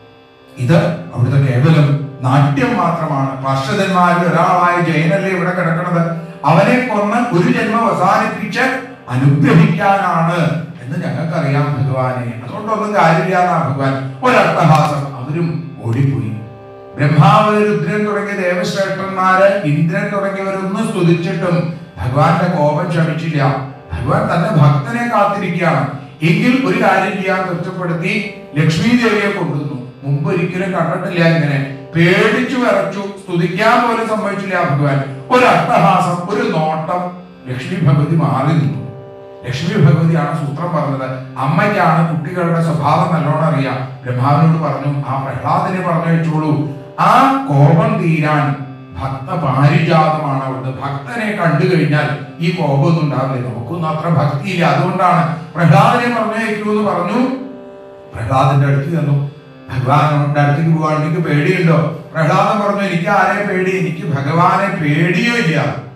ഇത് അവിടുത്തെ കേവലം നാട്യം മാത്രമാണ് പാർഷദന്മാരിൽ ഒരാളായ ജയനല്ലേ ഇവിടെ കിടക്കുന്നത് അവനെ കൊന്ന് ഒരു ജന്മം അവസാനിപ്പിച്ച് അനുഗ്രഹിക്കാനാണ് എന്ന് ഞങ്ങൾക്കറിയാം ഭഗവാനെ അതുകൊണ്ടൊന്നും കാര്യമില്ല എന്നാ ഭഗവാൻ ഒരർത്ഥഹാസം അവരും ഓടിപ്പോയി ബ്രഹ്മാവ് രുദ്രൻ തുടങ്ങിയ ദേവശ്രേഷ്ഠന്മാര് ഇന്ദ്രൻ തുടങ്ങിയവരൊന്നും സ്തുതിച്ചിട്ടും ഭഗവാന്റെ കോപം ക്ഷമിച്ചില്ല ഭഗവാൻ തന്റെ ഭക്തനെ കാത്തിരിക്കുകയാണ് എങ്കിൽ ഒരു കാര്യം ചെയ്യാൻ തീർച്ചപ്പെടുത്തി ലക്ഷ്മി ദേവിയെ കൊണ്ടുവന്നു മുമ്പ് ഒരിക്കലും കണ്ടിട്ടില്ല ഇങ്ങനെ പേടിച്ചു വിറച്ചു സ്തുതിക്കാൻ പോലും സമ്മതിച്ചില്ല ഭഗവാൻ ഒരു അട്ടഹാസം ഒരു നോട്ടം ലക്ഷ്മി ഭഗവതി മാറി നിന്നു ലക്ഷ്മി ഭഗവതിയാണ് സൂത്രം പറഞ്ഞത് അമ്മയ്ക്കാണ് കുട്ടികളുടെ സ്വഭാവം നല്ലോണം അറിയാം ബ്രഹ്മാവിനോട് പറഞ്ഞു ആ പ്രഹ്ലാദിനെ പറഞ്ഞു വെച്ചോളൂ ആ കോപം തീരാൻ ഭക്ത പാരിജാതമാണ് അവിടുന്ന് ഭക്തനെ കണ്ടു കഴിഞ്ഞാൽ ഈ കോപമൊന്നും ഉണ്ടാവില്ല നമുക്കൊന്നും അത്ര ഭക്തിയില്ല അതുകൊണ്ടാണ് പ്രഹ്ലാദനെ പറഞ്ഞയക്കൂ എന്ന് പറഞ്ഞു പ്രഹ്ലാദന്റെ അടുത്ത് ചെന്നു ഭഗവാന്റെ അടുത്തേക്ക് പോകാൻ എനിക്ക് പേടിയുണ്ടോ പ്രഹ്ലാദൻ പറഞ്ഞു എനിക്ക് ആരെ പേടി എനിക്ക് ഭഗവാനെ പേടിയോ ഇല്ല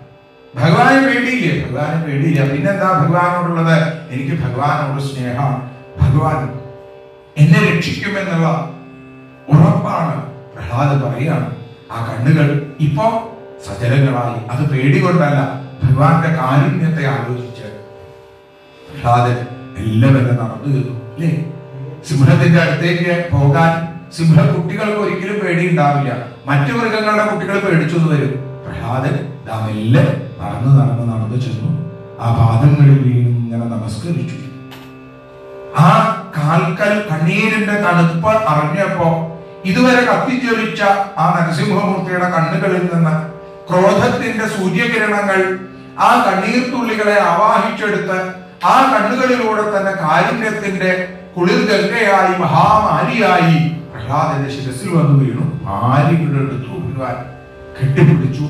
ഭഗവാനെ പേടിയില്ലേ ഭഗവാനെ പേടിയില്ല പിന്നെന്താ ഭഗവാനോടുള്ളത് എനിക്ക് ഭഗവാനോട് സ്നേഹമാണ് ഭഗവാൻ എന്നെ രക്ഷിക്കുമെന്നുള്ള ഉറപ്പാണ് പ്രഹ്ലാദ് പറയാണ് ആ കണ്ണുകൾ ഇപ്പോ സജലങ്ങളായി അത് പേടി കൊണ്ടല്ല ഭഗവാന്റെ കാരുണ്യത്തെ ആലോചിച്ച് പ്രഹ്ലാദൻ എല്ലാവരും നടന്നു ചെന്നു അല്ലേ സിംഹത്തിന്റെ അടുത്തേക്ക് പോകാൻ സിംഹ കുട്ടികൾക്ക് ഒരിക്കലും പേടിയുണ്ടാവില്ല മറ്റു മൃഗങ്ങളുടെ കുട്ടികൾ പേടിച്ചു എന്ന് വരും പ്രഹ്ലാദൻ ദാ മെല്ലെ നടന്ന് നടന്ന് നടന്നു ചെന്നു ആ പാദങ്ങളിൽ വീണ് ഇങ്ങനെ നമസ്കരിച്ചു ആ കാൽക്കൽ കണ്ണീരിന്റെ തണുപ്പ് അറിഞ്ഞപ്പോ ഇതുവരെ കത്തിജ്വലിച്ച ആ നരസിംഹമൂർത്തിയുടെ കണ്ണുകളിൽ നിന്ന് ക്രോധത്തിന്റെ സൂര്യകിരണങ്ങൾ ആ കണ്ണീർ തുള്ളികളെ ആവാഹിച്ചെടുത്ത് ആ കണ്ണുകളിലൂടെ തന്നെ കാരുണ്യത്തിന്റെ കുളിർ ഗംഗയായി മഹാമാരിയായി പ്രഹ്ലാദന്റെ ശിരസിൽ വന്നു വീണു മാരിയുടെ എടുത്തു ഭഗവാൻ കെട്ടിപ്പിടിച്ചു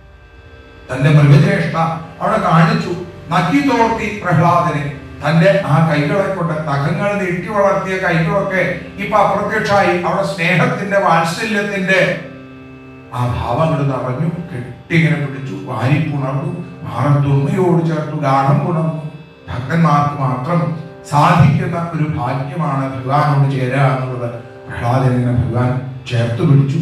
തന്റെ മൃഗജ്യേഷ്ഠ അവിടെ കാണിച്ചു നക്കി തോർത്തി പ്രഹ്ലാദനെ തന്റെ ആ കൈകളെ കൊണ്ട് നഖങ്ങൾ നീട്ടി വളർത്തിയ കൈകളൊക്കെ ഇപ്പൊ അപ്രത്യക്ഷമായി അവിടെ സ്നേഹത്തിന്റെ വാത്സല്യത്തിന്റെ ആ ഭാവങ്ങൾ നിറഞ്ഞു കെട്ടിങ്ങനെ പിടിച്ചു വാരി പുണർന്നു മാറത്തുമ്മയോട് ചേർത്തു ഗാഠം പുണർന്നു ഭക്തന്മാർക്ക് മാത്രം സാധിക്കുന്ന ഒരു ഭാഗ്യമാണ് ഭഗവാനോട് ചേരുക എന്നുള്ളത് പ്രഹ്ലാദനെ ഇങ്ങനെ ഭഗവാൻ ചേർത്ത് പിടിച്ചു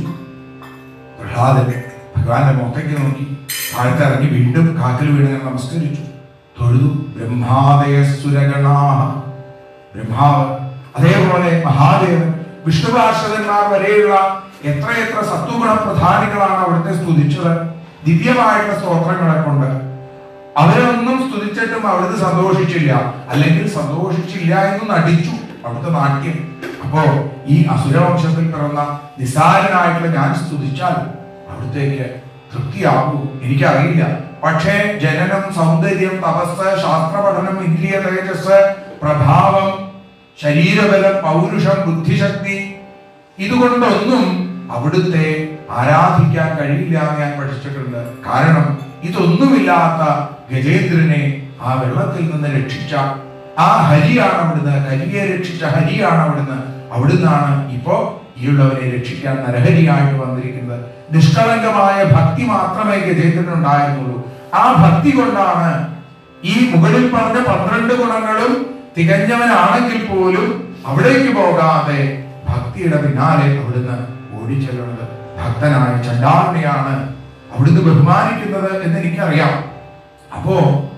പ്രഹ്ലാദനെ ഭഗവാന്റെ മുഖത്തേക്ക് നോക്കി താഴ്ത്തിറങ്ങി വീണ്ടും കാക്കിൽ വീണ് ഇങ്ങനെ നമസ്കരിച്ചു തൊഴുതു ബ്രഹ്മാദയസുരഗണാഹ ബ്രഹ്മാവ് അതേപോലെ മഹാദേവൻ വിഷ്ണുപാർഷകന്മാർ വരെയുള്ള എത്രയെത്ര സത്വഗുണ പ്രധാനികളാണ് അവിടുത്തെ സ്തുതിച്ചത് ദിവ്യമായിട്ടുള്ള സ്തോത്രങ്ങളെ കൊണ്ട് അവരൊന്നും സ്തുതിച്ചിട്ടും അവിടുന്ന് സന്തോഷിച്ചില്ല അല്ലെങ്കിൽ സന്തോഷിച്ചില്ല എന്ന് നടിച്ചു അവിടുത്തെ നാട്യം അപ്പോ ഈ അസുരവംശത്തിൽ പിറന്ന നിസാരനായിട്ടുള്ള ഞാൻ സ്തുതിച്ചാൽ അവിടുത്തേക്ക് തൃപ്തിയാകൂ എനിക്കറിയില്ല പക്ഷേ ജനനം സൗന്ദര്യം തപസ് ശാസ്ത്ര പഠനം ഇന്ദ്രിയ തേജസ് പ്രഭാവം ശരീരബലം പൗരുഷം ബുദ്ധിശക്തി ഇതുകൊണ്ടൊന്നും അവിടുത്തെ ആരാധിക്കാൻ കഴിയില്ല എന്ന് ഞാൻ പഠിച്ചിട്ടുണ്ട് കാരണം ഇതൊന്നുമില്ലാത്ത ഗജേന്ദ്രനെ ആ വെള്ളത്തിൽ നിന്ന് രക്ഷിച്ച ആ ഹരിയാണ് അവിടുന്ന് കരിയെ രക്ഷിച്ച ഹരിയാണ് അവിടുന്ന് അവിടുന്നാണ് ഇപ്പോ ഈയുള്ളവരെ രക്ഷിക്കാൻ നരഹരിയായിട്ട് വന്നിരിക്കുന്നത് നിഷ്കളങ്കമായ ഭക്തി മാത്രമേ ഗജേന്ദ്രൻ ഉണ്ടായിരുന്നുള്ളൂ ആ ഭക്തി കൊണ്ടാണ് ഈ മുകളിൽ പറഞ്ഞ പന്ത്രണ്ട് ഗുണങ്ങളും തികഞ്ഞവനാണെങ്കിൽ പോലും അവിടേക്ക് പോകാതെ ഭക്തിയുടെ പിന്നാലെ അവിടുന്ന് ഓടിച്ചെല്ലുന്നത് ഭക്തനായ ചണ്ടാളിനെയാണ് അവിടുന്ന് ബഹുമാനിക്കുന്നത് എന്ന് എനിക്കറിയാം അപ്പോ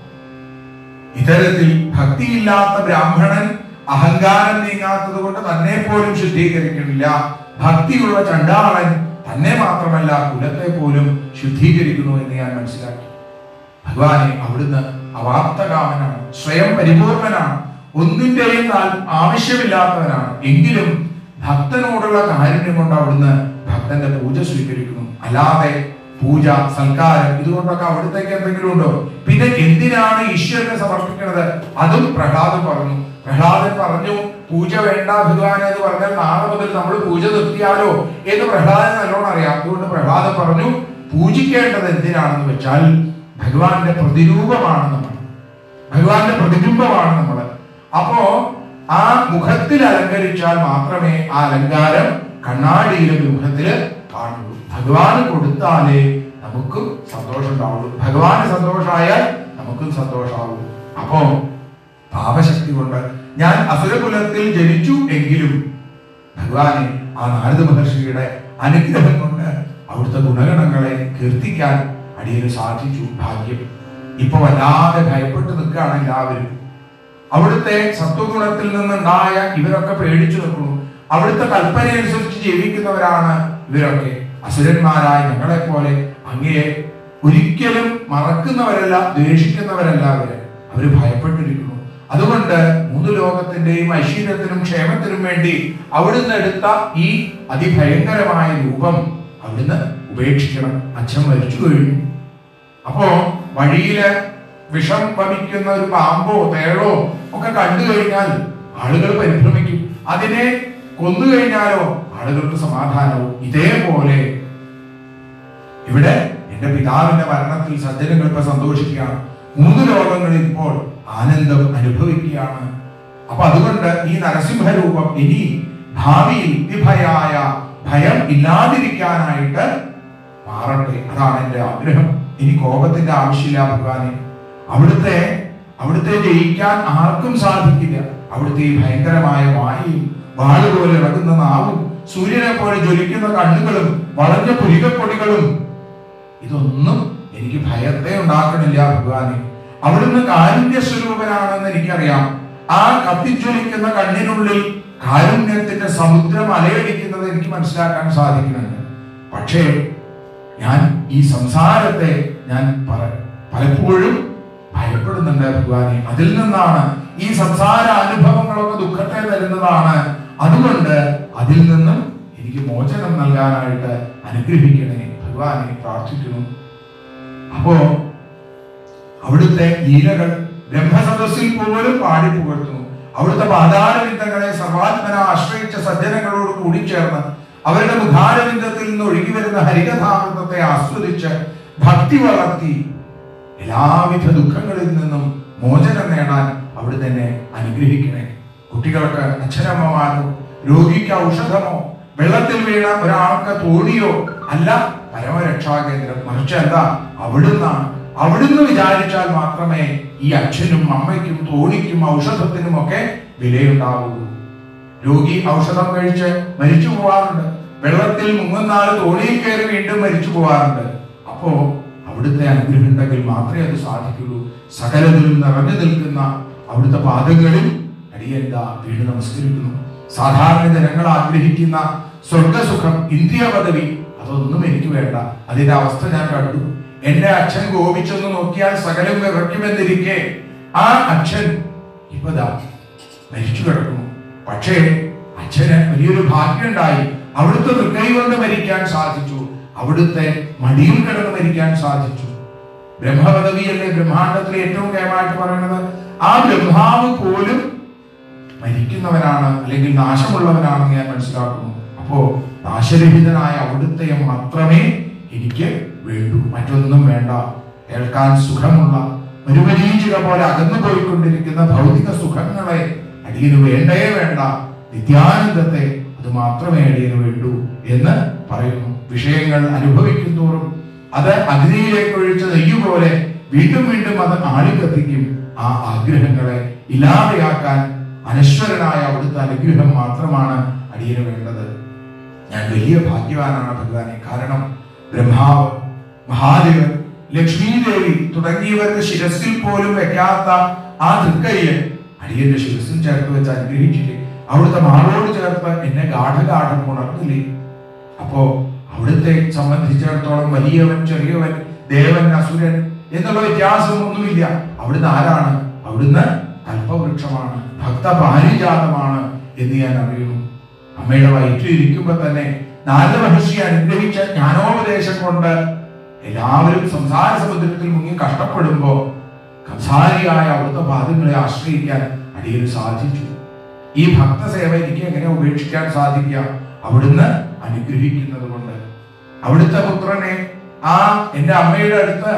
ഇത്തരത്തിൽ ഭക്തിയില്ലാത്ത ബ്രാഹ്മണൻ അഹങ്കാരം നീങ്ങാത്തത് കൊണ്ട് തന്നെ പോലും ശുദ്ധീകരിക്കുന്നില്ല ഭക്തിയുള്ള ചണ്ടാളൻ തന്നെ മാത്രമല്ല കുലത്തെ പോലും ശുദ്ധീകരിക്കുന്നു എന്ന് ഞാൻ മനസ്സിലാക്കി ഭഗവാനെ അവിടുന്ന് അവാപ്തകാമനാണ് സ്വയം പരിപൂർണനാണ് ഒന്നിന്റെയും താൽ- ആവശ്യമില്ലാത്തവനാണ് എങ്കിലും ഭക്തനോടുള്ള കാരുണ്യം കൊണ്ട് അവിടുന്ന് ഭക്തന്റെ പൂജ സ്വീകരിക്കുന്നു അല്ലാതെ പൂജ സൽക്കാരം ഇതുകൊണ്ടൊക്കെ അവിടുത്തേക്ക് എന്തെങ്കിലും ഉണ്ടോ പിന്നെ എന്തിനാണ് ഈശ്വരനെ സമർപ്പിക്കുന്നത് അതും പ്രഹ്ലാദൻ പറഞ്ഞു പ്രഹ്ലാദൻ പറഞ്ഞു പൂജ വേണ്ട ഭഗവാൻ എന്ന് പറഞ്ഞാൽ നാളെ മുതൽ നമ്മൾ പൂജ നിർത്തിയാലോ എന്ന് പ്രഹ്ലാദൻ നല്ലോണം അറിയാം അതുകൊണ്ട് പ്രഹ്ലാദൻ പറഞ്ഞു പൂജിക്കേണ്ടത് എന്തിനാണെന്ന് വെച്ചാൽ ഭഗവാന്റെ പ്രതിരൂപമാണ് നമ്മൾ ഭഗവാന്റെ പ്രതിബിംബമാണ് നമ്മൾ അപ്പോ ആ മുഖത്തിൽ അലങ്കരിച്ചാൽ മാത്രമേ ആ അലങ്കാരം കണ്ണാടിയിലെ മുഖത്തില് കാണുള്ളൂ ഭഗവാന് കൊടുത്താലേ നമുക്കും സന്തോഷം ഉണ്ടാവുള്ളൂ ഭഗവാന് സന്തോഷമായാൽ നമുക്കും സന്തോഷമാവുള്ളൂ അപ്പോ പാപശക്തി കൊണ്ട് ഞാൻ അസുരകുലത്തിൽ ജനിച്ചു എങ്കിലും ഭഗവാനെ ആ നാരദ മഹർഷിയുടെ അനുഗ്രഹം കൊണ്ട് അവിടുത്തെ ഗുണഗണങ്ങളെ കീർത്തിക്കാൻ അടിയന് സാധിച്ചു ഭാഗ്യം ഇപ്പൊ വല്ലാതെ ഭയപ്പെട്ട് നിൽക്കുകയാണ് എല്ലാവരും അവിടുത്തെ സത്വഗുണത്തിൽ നിന്നുണ്ടായ ഇവരൊക്കെ പേടിച്ചു നിൽക്കുന്നു അവിടുത്തെ കൽപ്പനയനുസരിച്ച് ജീവിക്കുന്നവരാണ് ഇവരൊക്കെ അസുരന്മാരായ ഞങ്ങളെ പോലെ അങ്ങയെ ഒരിക്കലും മറക്കുന്നവരല്ല ദ്വേഷിക്കുന്നവരല്ല അവര് അവര് ഭയപ്പെട്ടിരിക്കുന്നു അതുകൊണ്ട് മൂന്ന് ലോകത്തിന്റെയും ഐശ്വര്യത്തിനും ക്ഷേമത്തിനും വേണ്ടി അവിടുന്ന് എടുത്ത ഈ അതിഭയങ്കരമായ രൂപം അവിടുന്ന് ഉപേക്ഷിക്കണം അച്ഛൻ മരിച്ചു കഴിഞ്ഞു അപ്പോ വഴിയില് വിഷം വമിക്കുന്ന ഒരു പാമ്പോ തേളോ ഒക്കെ കണ്ടു കഴിഞ്ഞാൽ ആളുകൾ പരിഭ്രമിക്കും അതിനെ കൊന്നു കഴിഞ്ഞാലോ ആളുകൾക്ക് സമാധാനവും ഇതേപോലെ ഇവിടെ എന്റെ പിതാവിന്റെ മരണത്തിൽ സജ്ജനങ്ങൾ ഇപ്പൊ സന്തോഷിക്കുകയാണ് മൂന്ന് ലോകങ്ങളിൽ ഇപ്പോൾ ആനന്ദം അനുഭവിക്കുകയാണ് അപ്പൊ അതുകൊണ്ട് ഈ നരസിംഹ രൂപം ഇനി ഭാവിയിൽ വിഭയായ ഭയം ഇല്ലാതിരിക്കാനായിട്ട് മാറട്ടെ അതാണ് എന്റെ ആഗ്രഹം ഇനി കോപത്തിന്റെ ആവശ്യമില്ല ഭഗവാനെ അവിടുത്തെ അവിടുത്തെ ജയിക്കാൻ ആർക്കും സാധിക്കില്ല അവിടുത്തെ ഈ ഭയങ്കരമായ വായും വാള് പോലെ ഇറങ്ങുന്ന നാവും സൂര്യനെ പോലെ ജ്വലിക്കുന്ന കണ്ണുകളും വളഞ്ഞ പുരികപ്പൊടികളും ഇതൊന്നും എനിക്ക് ഭയത്തെ ഉണ്ടാക്കണില്ല ഭഗവാനെ അവിടുന്ന് കാരുണ്യ സ്വരൂപനാണെന്ന് എനിക്കറിയാം ആ കത്തിജ്വലിക്കുന്ന കണ്ണിനുള്ളിൽ കാരുണ്യത്തിന്റെ സമുദ്രം അലയടിക്കുന്നത് എനിക്ക് മനസ്സിലാക്കാൻ സാധിക്കുന്നുണ്ട് പക്ഷേ ഞാൻ ഈ സംസാരത്തെ ഞാൻ പറ പലപ്പോഴും ഭയപ്പെടുന്നുണ്ട് ഭഗവാനെ അതിൽ നിന്നാണ് ഈ സംസാര അനുഭവങ്ങളൊക്കെ ദുഃഖത്തെ തരുന്നതാണ് അതുകൊണ്ട് അതിൽ നിന്നും എനിക്ക് മോചനം നൽകാനായിട്ട് അനുഗ്രഹിക്കണേ ഭഗവാനെ പ്രാർത്ഥിക്കുന്നു അപ്പോ അവിടുത്തെ ലീലകൾ ബ്രഹ്മസദസ്സിൽ പോലും പാടി പുകഴ്ത്തുന്നു അവിടുത്തെ പാതാരവിന്ദങ്ങളെ സർവാത്മന ആശ്രയിച്ച സജ്ജനങ്ങളോട് കൂടിച്ചേർന്ന് അവരുടെ മുഖാരവിന്ദത്തിൽ നിന്ന് ഒഴുകി വരുന്ന ഹരികഥാമൃതത്തെ ആസ്വദിച്ച് ഭക്തി വളർത്തി എല്ലാവിധ ദുഃഖങ്ങളിൽ നിന്നും മോചനം നേടാൻ അവിടെ തന്നെ അനുഗ്രഹിക്കണേ കുട്ടികൾക്ക് അച്ഛനമ്മമാരോ രോഗിക്ക് ഔഷധമോ വെള്ളത്തിൽ വീണ ഒരാൾക്ക് തോണിയോ അല്ല പരമരക്ഷാകേന്ദ്രം മറിച്ച് എന്താ അവിടുന്നാണ് അവിടുന്ന് വിചാരിച്ചാൽ മാത്രമേ ഈ അച്ഛനും അമ്മയ്ക്കും തോണിക്കും ഔഷധത്തിനും ഒക്കെ വിലയുണ്ടാവുള്ളൂ രോഗി ഔഷധം കഴിച്ച് മരിച്ചു പോവാറുണ്ട് വെള്ളത്തിൽ മുങ്ങുന്നാൾ തോണിയിൽ കയറി വീണ്ടും മരിച്ചു പോവാറുണ്ട് അപ്പോ അവിടുത്തെ അനുഗ്രഹം ഉണ്ടെങ്കിൽ മാത്രമേ അത് സാധിക്കുള്ളൂ സകലതിലും നിറഞ്ഞു നിൽക്കുന്ന അവിടുത്തെ പാദങ്ങളിൽ അടിയന്ത വീട് നമസ്കരിക്കുന്നു സാധാരണ ജനങ്ങൾ ആഗ്രഹിക്കുന്ന സ്വർഗസുഖം ഇന്ത്യ പദവി അതൊന്നും എനിക്ക് വേണ്ട അതിന്റെ അവസ്ഥ ഞാൻ കണ്ടു എന്റെ അച്ഛൻ കോപിച്ചൊന്ന് നോക്കിയാൽ സകലം വിറയ്ക്കുമെന്നിരിക്കെ ആ അച്ഛൻ ഇപ്പതാ മരിച്ചു കിടക്കുന്നു പക്ഷേ അച്ഛന് വലിയൊരു ഭാഗ്യമുണ്ടായി അവിടുത്തെ തൃക്കൈ കൊണ്ട് മരിക്കാൻ സാധിച്ചു അവിടുത്തെ മടിയിൽ കിടന്ന് മരിക്കാൻ സാധിച്ചു ബ്രഹ്മപദവിയല്ലേ ബ്രഹ്മാണ്ടത്തിലെ ഏറ്റവും കേമായിട്ട് പറയുന്നത് ആ ബ്രഹ്മാവ് പോലും മരിക്കുന്നവനാണ് അല്ലെങ്കിൽ നാശമുള്ളവനാണെന്ന് ഞാൻ മനസ്സിലാക്കുന്നു അപ്പോ നാശരഹിതനായ അവിടുത്തെ മാത്രമേ എനിക്ക് വേണ്ടൂ മറ്റൊന്നും വേണ്ട കേൾക്കാൻ സുഖമുള്ള ഒരു മരീചിക പോലെ അകന്നു പോയിക്കൊണ്ടിരിക്കുന്ന ഭൗതിക സുഖങ്ങളെ അടിയന് വേണ്ടേ വേണ്ട നിത്യാനന്ദത്തെ അത് മാത്രമേ അടിയന് വേണ്ടൂ എന്ന് പറയുന്നു വിഷയങ്ങൾ അനുഭവിക്കും തോറും അത് അഗ്നിയിലേക്ക് ഒഴിച്ച നെയ്യ് പോലെ വീണ്ടും വീണ്ടും അത് ആളിക്കത്തിക്കും ആ ആഗ്രഹങ്ങളെ ഇല്ലാതെയാക്കാൻ അനശ്വരനായ അവിടുത്തെ അനുഗ്രഹം മാത്രമാണ് അടിയന് വേണ്ടത് ഞാൻ വലിയ ഭാഗ്യവാനാണ് ഭഗവാനെ കാരണം ബ്രഹ്മാവ് മഹാദേവൻ ലക്ഷ്മീദേവി തുടങ്ങിയവരുടെ ശിരസിൽ പോലും വെക്കാത്ത ആ തൃക്കയ്യ് അടിയന്റെ ശിരസിൽ ചേർത്ത് വെച്ച് അനുഗ്രഹിച്ചില്ലേ അവിടുത്തെ മാറോട് ചേർത്ത് എന്നെ ഗാഠഗാഠം ഉണർന്നില്ലേ അപ്പോ അവിടുത്തെ സംബന്ധിച്ചിടത്തോളം വലിയവൻ ചെറിയവൻ ദേവൻ അസുരൻ എന്നുള്ള വ്യത്യാസം ഒന്നുമില്ല അവിടുന്ന് ആരാണ് അവിടുന്ന് കൽപ്പവൃക്ഷമാണ് ഭക്തപാരിജാതമാണ് എന്ന് ഞാൻ അറിയുന്നു അമ്മയുടെ വയറ്റിൽ ഇരിക്കുമ്പോ തന്നെ നാരദ മഹർഷി അനുഗ്രഹിച്ച ജ്ഞാനോപദേശം കൊണ്ട് എല്ലാവരും സംസാര സമുദ്രത്തിൽ മുങ്ങി കഷ്ടപ്പെടുമ്പോ കംസാരിയായ അവിടുത്തെ പാദങ്ങളെ ആശ്രയിക്കാൻ അടിയന് സാധിച്ചു ഈ ഭക്തസേവ എനിക്ക് എങ്ങനെ ഉപേക്ഷിക്കാൻ സാധിക്കുക അവിടുന്ന് അനുഗ്രഹിക്കുന്നത് കൊണ്ട് അവിടുത്തെ പുത്രനെ ആ എന്റെ അമ്മയുടെ അടുത്ത്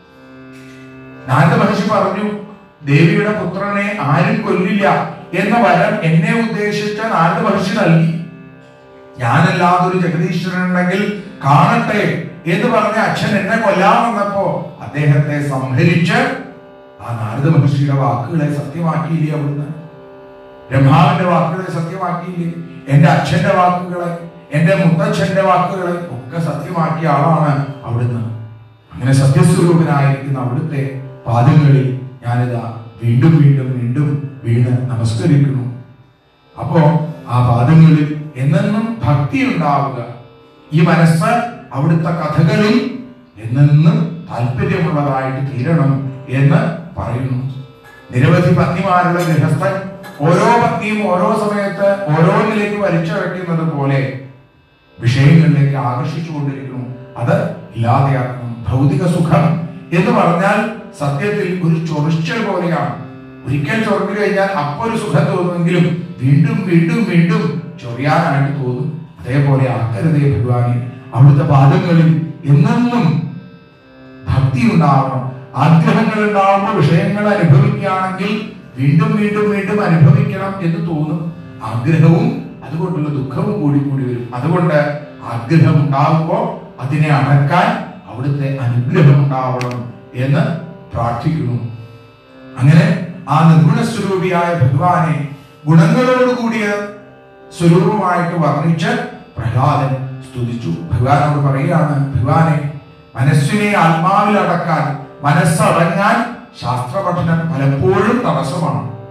നാരദ മഹർഷി പറഞ്ഞു ദേവിയുടെ പുത്രനെ ആരും കൊല്ലില്ല എന്ന വരം എന്നെ ഉദ്ദേശിച്ച നാരദ മഹർഷി നൽകി ഞാനല്ലാതെ ഒരു ജഗദീശ്വരൻ ഉണ്ടെങ്കിൽ കാണട്ടെ എന്ന് പറഞ്ഞ അച്ഛൻ എന്നെ കൊല്ലാൻ വന്നപ്പോ അദ്ദേഹത്തെ സംഹരിച്ച് ആ നാരദ മഹർഷിയുടെ വാക്കുകളെ സത്യമാക്കിയില്ലേ അവിടുന്ന് ബ്രഹ്മാവിന്റെ വാക്കുകളെ സത്യമാക്കിയില്ലേ എന്റെ അച്ഛന്റെ വാക്കുകളെ എന്റെ മുത്തച്ഛന്റെ വാക്കുകളെ ഒക്കെ സത്യമാക്കിയ ആളാണ് അവിടുന്ന് അങ്ങനെ സത്യസ്വരൂപനായിരിക്കുന്ന അവിടുത്തെ പാദങ്ങളിൽ ഞാനിതാ വീണ്ടും വീണ്ടും വീണ്ടും വീണ് നമസ്കരിക്കുന്നു അപ്പോ ആ പാദങ്ങളിൽ എന്നെന്നും ഭക്തി ഉണ്ടാവുക ഈ മനസ്സ് അവിടുത്തെ കഥകളിൽ എന്നെന്നും താല്പര്യമുള്ളതായിട്ട് തീരണം എന്ന് പറയുന്നു നിരവധി പത്നിമാരുടെ ഗൃഹസ്ഥൻ ഓരോ പത്നിയും ഓരോ സമയത്ത് ഓരോന്നിലേക്ക് വലിച്ചഴക്കുന്നത് പോലെ വിഷയങ്ങളിലേക്ക് ആകർഷിച്ചു കൊണ്ടിരിക്കുന്നു അത് ഇല്ലാതെയാക്കണം ഭൗതിക സുഖം എന്ന് പറഞ്ഞാൽ സത്യത്തിൽ ഒരു ചൊറിച്ചൽ പോലെയാണ് ഒരിക്കൽ ചൊറിഞ്ഞു കഴിഞ്ഞാൽ അപ്പൊ ഒരു സുഖം തോന്നുമെങ്കിലും വീണ്ടും വീണ്ടും വീണ്ടും ചൊറിയാനായിട്ട് തോന്നും അതേപോലെ ആക്കരുതേ ഭഗവാനെ അവിടുത്തെ പാദങ്ങളിൽ എന്നെന്നും ഭക്തി ഉണ്ടാവണം ആഗ്രഹങ്ങൾ ഉണ്ടാവുമ്പോൾ വിഷയങ്ങൾ അനുഭവിക്കുകയാണെങ്കിൽ വീണ്ടും വീണ്ടും വീണ്ടും അനുഭവിക്കണം എന്ന് തോന്നും ആഗ്രഹവും അതുകൊണ്ടുള്ള ദുഃഖവും കൂടി കൂടി വരും അതുകൊണ്ട് ആഗ്രഹം ഉണ്ടാവുമ്പോൾ അതിനെ അടക്കാൻ അവിടുത്തെ അനുഗ്രഹം ഉണ്ടാവണം എന്ന് പ്രാർത്ഥിക്കുന്നു അങ്ങനെ ആ നിർഗുണ സ്വരൂപിയായ ഭഗവാനെ ഗുണങ്ങളോട് കൂടിയ സ്വരൂപമായിട്ട് വർണ്ണിച്ച് പ്രഹ്ലാദൻ സ്തുതിച്ചു ഭഗവാനോട് പറയുകയാണ് ഭഗവാനെ മനസ്സിനെ ആത്മാവിൽ അടക്കാൻ മനസ്സടങ്ങാൻ ശാസ്ത്രപഠനം പലപ്പോഴും തടസ്സമാണ്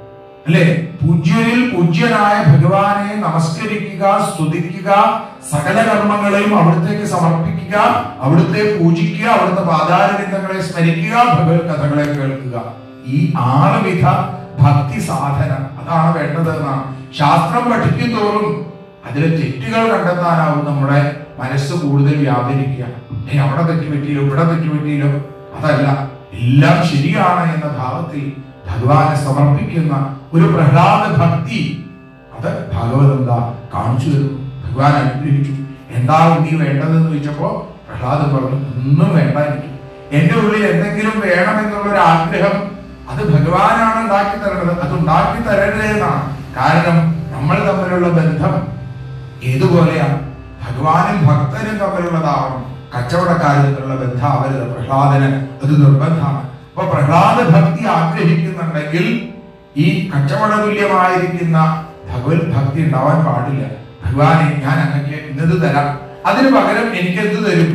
അല്ലെ പൂജ്യനിൽ പൂജ്യനായ ഭഗവാനെ നമസ്കരിക്കുക സ്തുതിക്കുക സകല കർമ്മങ്ങളെയും അവിടത്തേക്ക് സമർപ്പിക്കുക അവിടുത്തെ പൂജിക്കുക അവിടുത്തെ പാതാരവിന്ദങ്ങളെ സ്മരിക്കുക ഭഗവത് കഥകളെ കേൾക്കുക ഈ ആറ് വിധ ഭക്തി സാധന അതാണ് വേണ്ടത് എന്നാണ് ശാസ്ത്രം പഠിക്കും തോറും അതിലെ തെറ്റുകൾ കണ്ടെത്താനാവും നമ്മുടെ മനസ്സ് കൂടുതൽ വ്യാപരിക്കുക ഏ അവിടെ തെറ്റുപറ്റിയില്ലോ ഇവിടെ തെറ്റുപറ്റിയില്ലോ അതല്ല എല്ലാം ശരിയാണ് എന്ന ഭാവത്തിൽ ഭഗവാനെ സമർപ്പിക്കുന്ന ഒരു പ്രഹ്ലാദ ഭക്തി അത് ഭാഗവതം എന്താ കാണിച്ചു തരുന്നു ഭഗവാൻ അനുഗ്രഹിച്ചു എന്താ നീ വേണ്ടതെന്ന് ചോദിച്ചപ്പോ പ്രഹ്ലാദൻ പറഞ്ഞു ഒന്നും വേണ്ട എനിക്ക് എന്റെ ഉള്ളിൽ എന്തെങ്കിലും വേണമെന്നുള്ള ഒരു ആഗ്രഹം അത് ഭഗവാനാണ് ഉണ്ടാക്കി തരുന്നത് അത് ഉണ്ടാക്കി തരരുത് എന്നാണ് കാരണം നമ്മൾ തമ്മിലുള്ള ബന്ധം ഏതുപോലെയാണ് ഭഗവാനും ഭക്തനും തമ്മിലുള്ളതാവണം കച്ചവടക്കാരും തമ്മിലുള്ള ബന്ധം അവരുത് പ്രഹ്ലാദന് അത് നിർബന്ധമാണ് അപ്പൊ പ്രഹ്ലാദ ഭക്തി ആഗ്രഹിക്കുന്നുണ്ടെങ്കിൽ ഈ കച്ചവട തുല്യമായിരിക്കുന്ന ഭഗവത് ഭക്തി ഉണ്ടാവാൻ പാടില്ല ഭഗവാനെ ഞാൻ അങ്ങക്ക് ഇന്നത് തരാം അതിന് പകരം എനിക്ക് എന്ത് തരും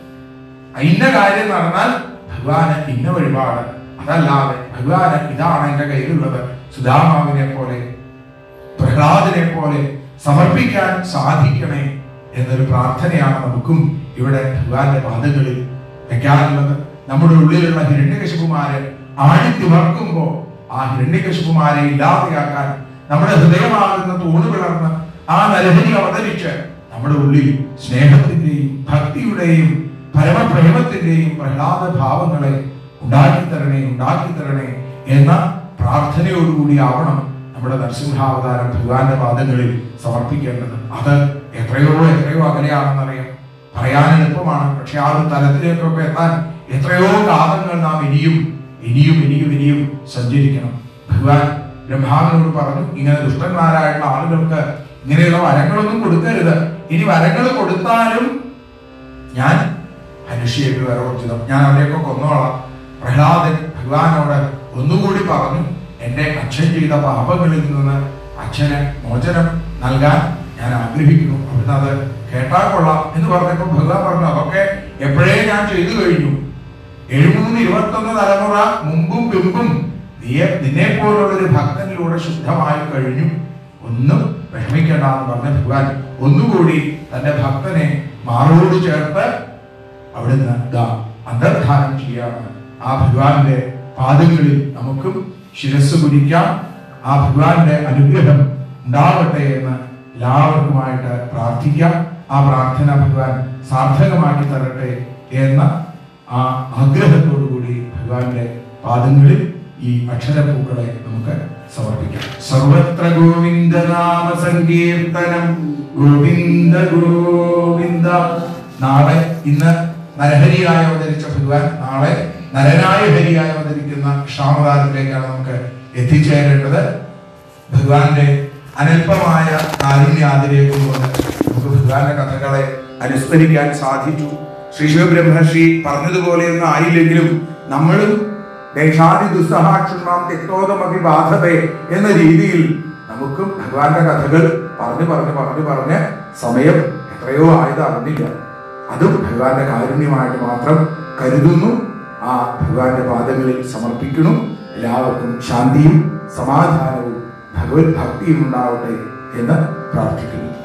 ഇന്ന കാര്യം നടന്നാൽ ഭഗവാന് ഇന്ന വഴിപാട് അതല്ലാതെ ഭഗവാന് ഇതാണ് എന്റെ കയ്യിലുള്ളത് സുധാമാവിനെ പോലെ പ്രഹ്ലാദനെ പോലെ സമർപ്പിക്കാൻ സാധിക്കണേ എന്നൊരു പ്രാർത്ഥനയാണ് നമുക്കും ഇവിടെ ഭഗവാന്റെ പാദങ്ങളിൽ വെക്കാനുള്ളത് നമ്മുടെ ഉള്ളിലുള്ള ഹിരണ്യകശിപുമാരെ ആഴിത്തിമർക്കുമ്പോ ആ ഹിരണ്യകശിപുമാരെ ഇല്ലാതെയാക്കാൻ നമ്മുടെ ഹൃദയമാകുന്ന തൂണ് പിളർന്ന് ആ നരഹരി അവതരിച്ച് നമ്മുടെ ഉള്ളിൽ സ്നേഹത്തിന്റെയും ഭക്തിയുടെയും പരമപ്രേമത്തിന്റെയും പ്രഹ്ലാദ ഭാവങ്ങളെ ഉണ്ടാക്കി തരണേ ഉണ്ടാക്കി തരണേ എന്ന പ്രാർത്ഥനയോടുകൂടി ആവണം നമ്മുടെ നരസിംഹാവതാരം ഭഗവാന്റെ പാദങ്ങളിൽ സമർപ്പിക്കേണ്ടത് അത് എത്രയോ എത്രയോ അകലെയാണെന്നറിയാം പറയാൻ എളുപ്പമാണ് പക്ഷെ ആ ഒരു തലത്തിലേക്കൊക്കെ എത്താൻ എത്രയോ കാലങ്ങൾ നാം ഇനിയും ഇനിയും ഇനിയും ഇനിയും സഞ്ചരിക്കണം ഭഗവാൻ ബ്രഹ്മാവിനോട് പറഞ്ഞു ഇങ്ങനെ ദുഷ്ടന്മാരായിട്ടുള്ള ആളുകൾക്ക് ഇങ്ങനെയുള്ള വരങ്ങളൊന്നും കൊടുക്കരുത് ഇനി വരങ്ങൾ കൊടുത്താലും ഞാൻ മനുഷ്യർക്ക് വരവർജിതം ഞാൻ അവരെയൊക്കെ കൊന്നോളാം പ്രഹ്ലാദൻ ഭഗവാനോട് ഒന്നുകൂടി പറഞ്ഞു എന്റെ അച്ഛൻ ചെയ്ത പാപങ്ങളിൽ നിന്ന് അച്ഛന് മോചനം നൽകാൻ ഞാൻ ആഗ്രഹിക്കുന്നു അവിടുന്ന് അത് കേട്ടാൽ കൊള്ളാം എന്ന് പറഞ്ഞപ്പോൾ ഭഗവാൻ പറഞ്ഞു അതൊക്കെ എപ്പോഴേ ഞാൻ ചെയ്തു കഴിഞ്ഞു എഴുപൂന്ന് ഇരുപത്തൊന്ന് തലമുറ മുമ്പും പിമ്പും നീ നിന്നെ പോലുള്ള ഒരു ഭക്തനിലൂടെ ശുദ്ധമായി കഴിഞ്ഞു ഒന്നും വിഷമിക്കേണ്ട എന്ന് പറഞ്ഞ ഭഗവാൻ ഒന്നുകൂടി തന്റെ ഭക്തനെ മാറോട് ചേർത്ത് അവിടുന്ന് ദാ അന്തർധാനം ചെയ്യാണ് ആ ഭഗവാന്റെ പാദങ്ങളിൽ നമുക്കും ശിരസ് കുരിക്കാം ആ ഭഗവാന്റെ അനുഗ്രഹം ഉണ്ടാവട്ടെ എന്ന് എല്ലാവർക്കുമായിട്ട് പ്രാർത്ഥിക്കാം ആ പ്രാർത്ഥന ഭഗവാൻ സാർത്ഥകമാക്കി തരട്ടെ എന്ന ആ ആഗ്രഹത്തോടു കൂടി ഭഗവാന്റെ പാദങ്ങളിൽ ഈ അക്ഷരപ്പൂക്കളെ നമുക്ക് സമർപ്പിക്കാം സർവത്ര ഗോവിന്ദ നാമ സങ്കീർത്തനം ഗോവിന്ദ ഗോവിന്ദ നാളെ ഇന്ന് നരഹരിയായി അവതരിച്ച ഭഗവാൻ നാളെ നരനായ ഹരിയായി അവതരിക്കുന്ന ക്ഷാമദാനത്തിലേക്കാണ് നമുക്ക് എത്തിച്ചേരേണ്ടത് ഭഗവാന്റെ അനൽപമായ കാരുണ്യാതിരേക്കും കൊണ്ട് നമുക്ക് ഭഗവാന്റെ കഥകളെ അനുസ്മരിക്കാൻ സാധിച്ചു ശ്രീ ശിവബ്രഹ്മർഷി പറഞ്ഞതുപോലെയൊന്നും ആയില്ലെങ്കിലും നമ്മളും ദേശാദി ദുസ്സഹാക്ഷുണ്മാം തെക്തോതമഭി ബാധതേ എന്ന രീതിയിൽ നമുക്കും ഭഗവാന്റെ കഥകൾ പറഞ്ഞു പറഞ്ഞു പറഞ്ഞു പറഞ്ഞ് സമയം എത്രയോ ആയത് അറിഞ്ഞില്ല അതും ഭഗവാന്റെ കാരുണ്യമായിട്ട് മാത്രം കരുതുന്നു ആ ഭഗവാന്റെ പാദങ്ങളിൽ സമർപ്പിക്കുന്നു എല്ലാവർക്കും ശാന്തിയും സമാധാനവും ഭഗവത് ഭക്തിയും ഉണ്ടാവട്ടെ എന്ന് പ്രാർത്ഥിക്കുന്നു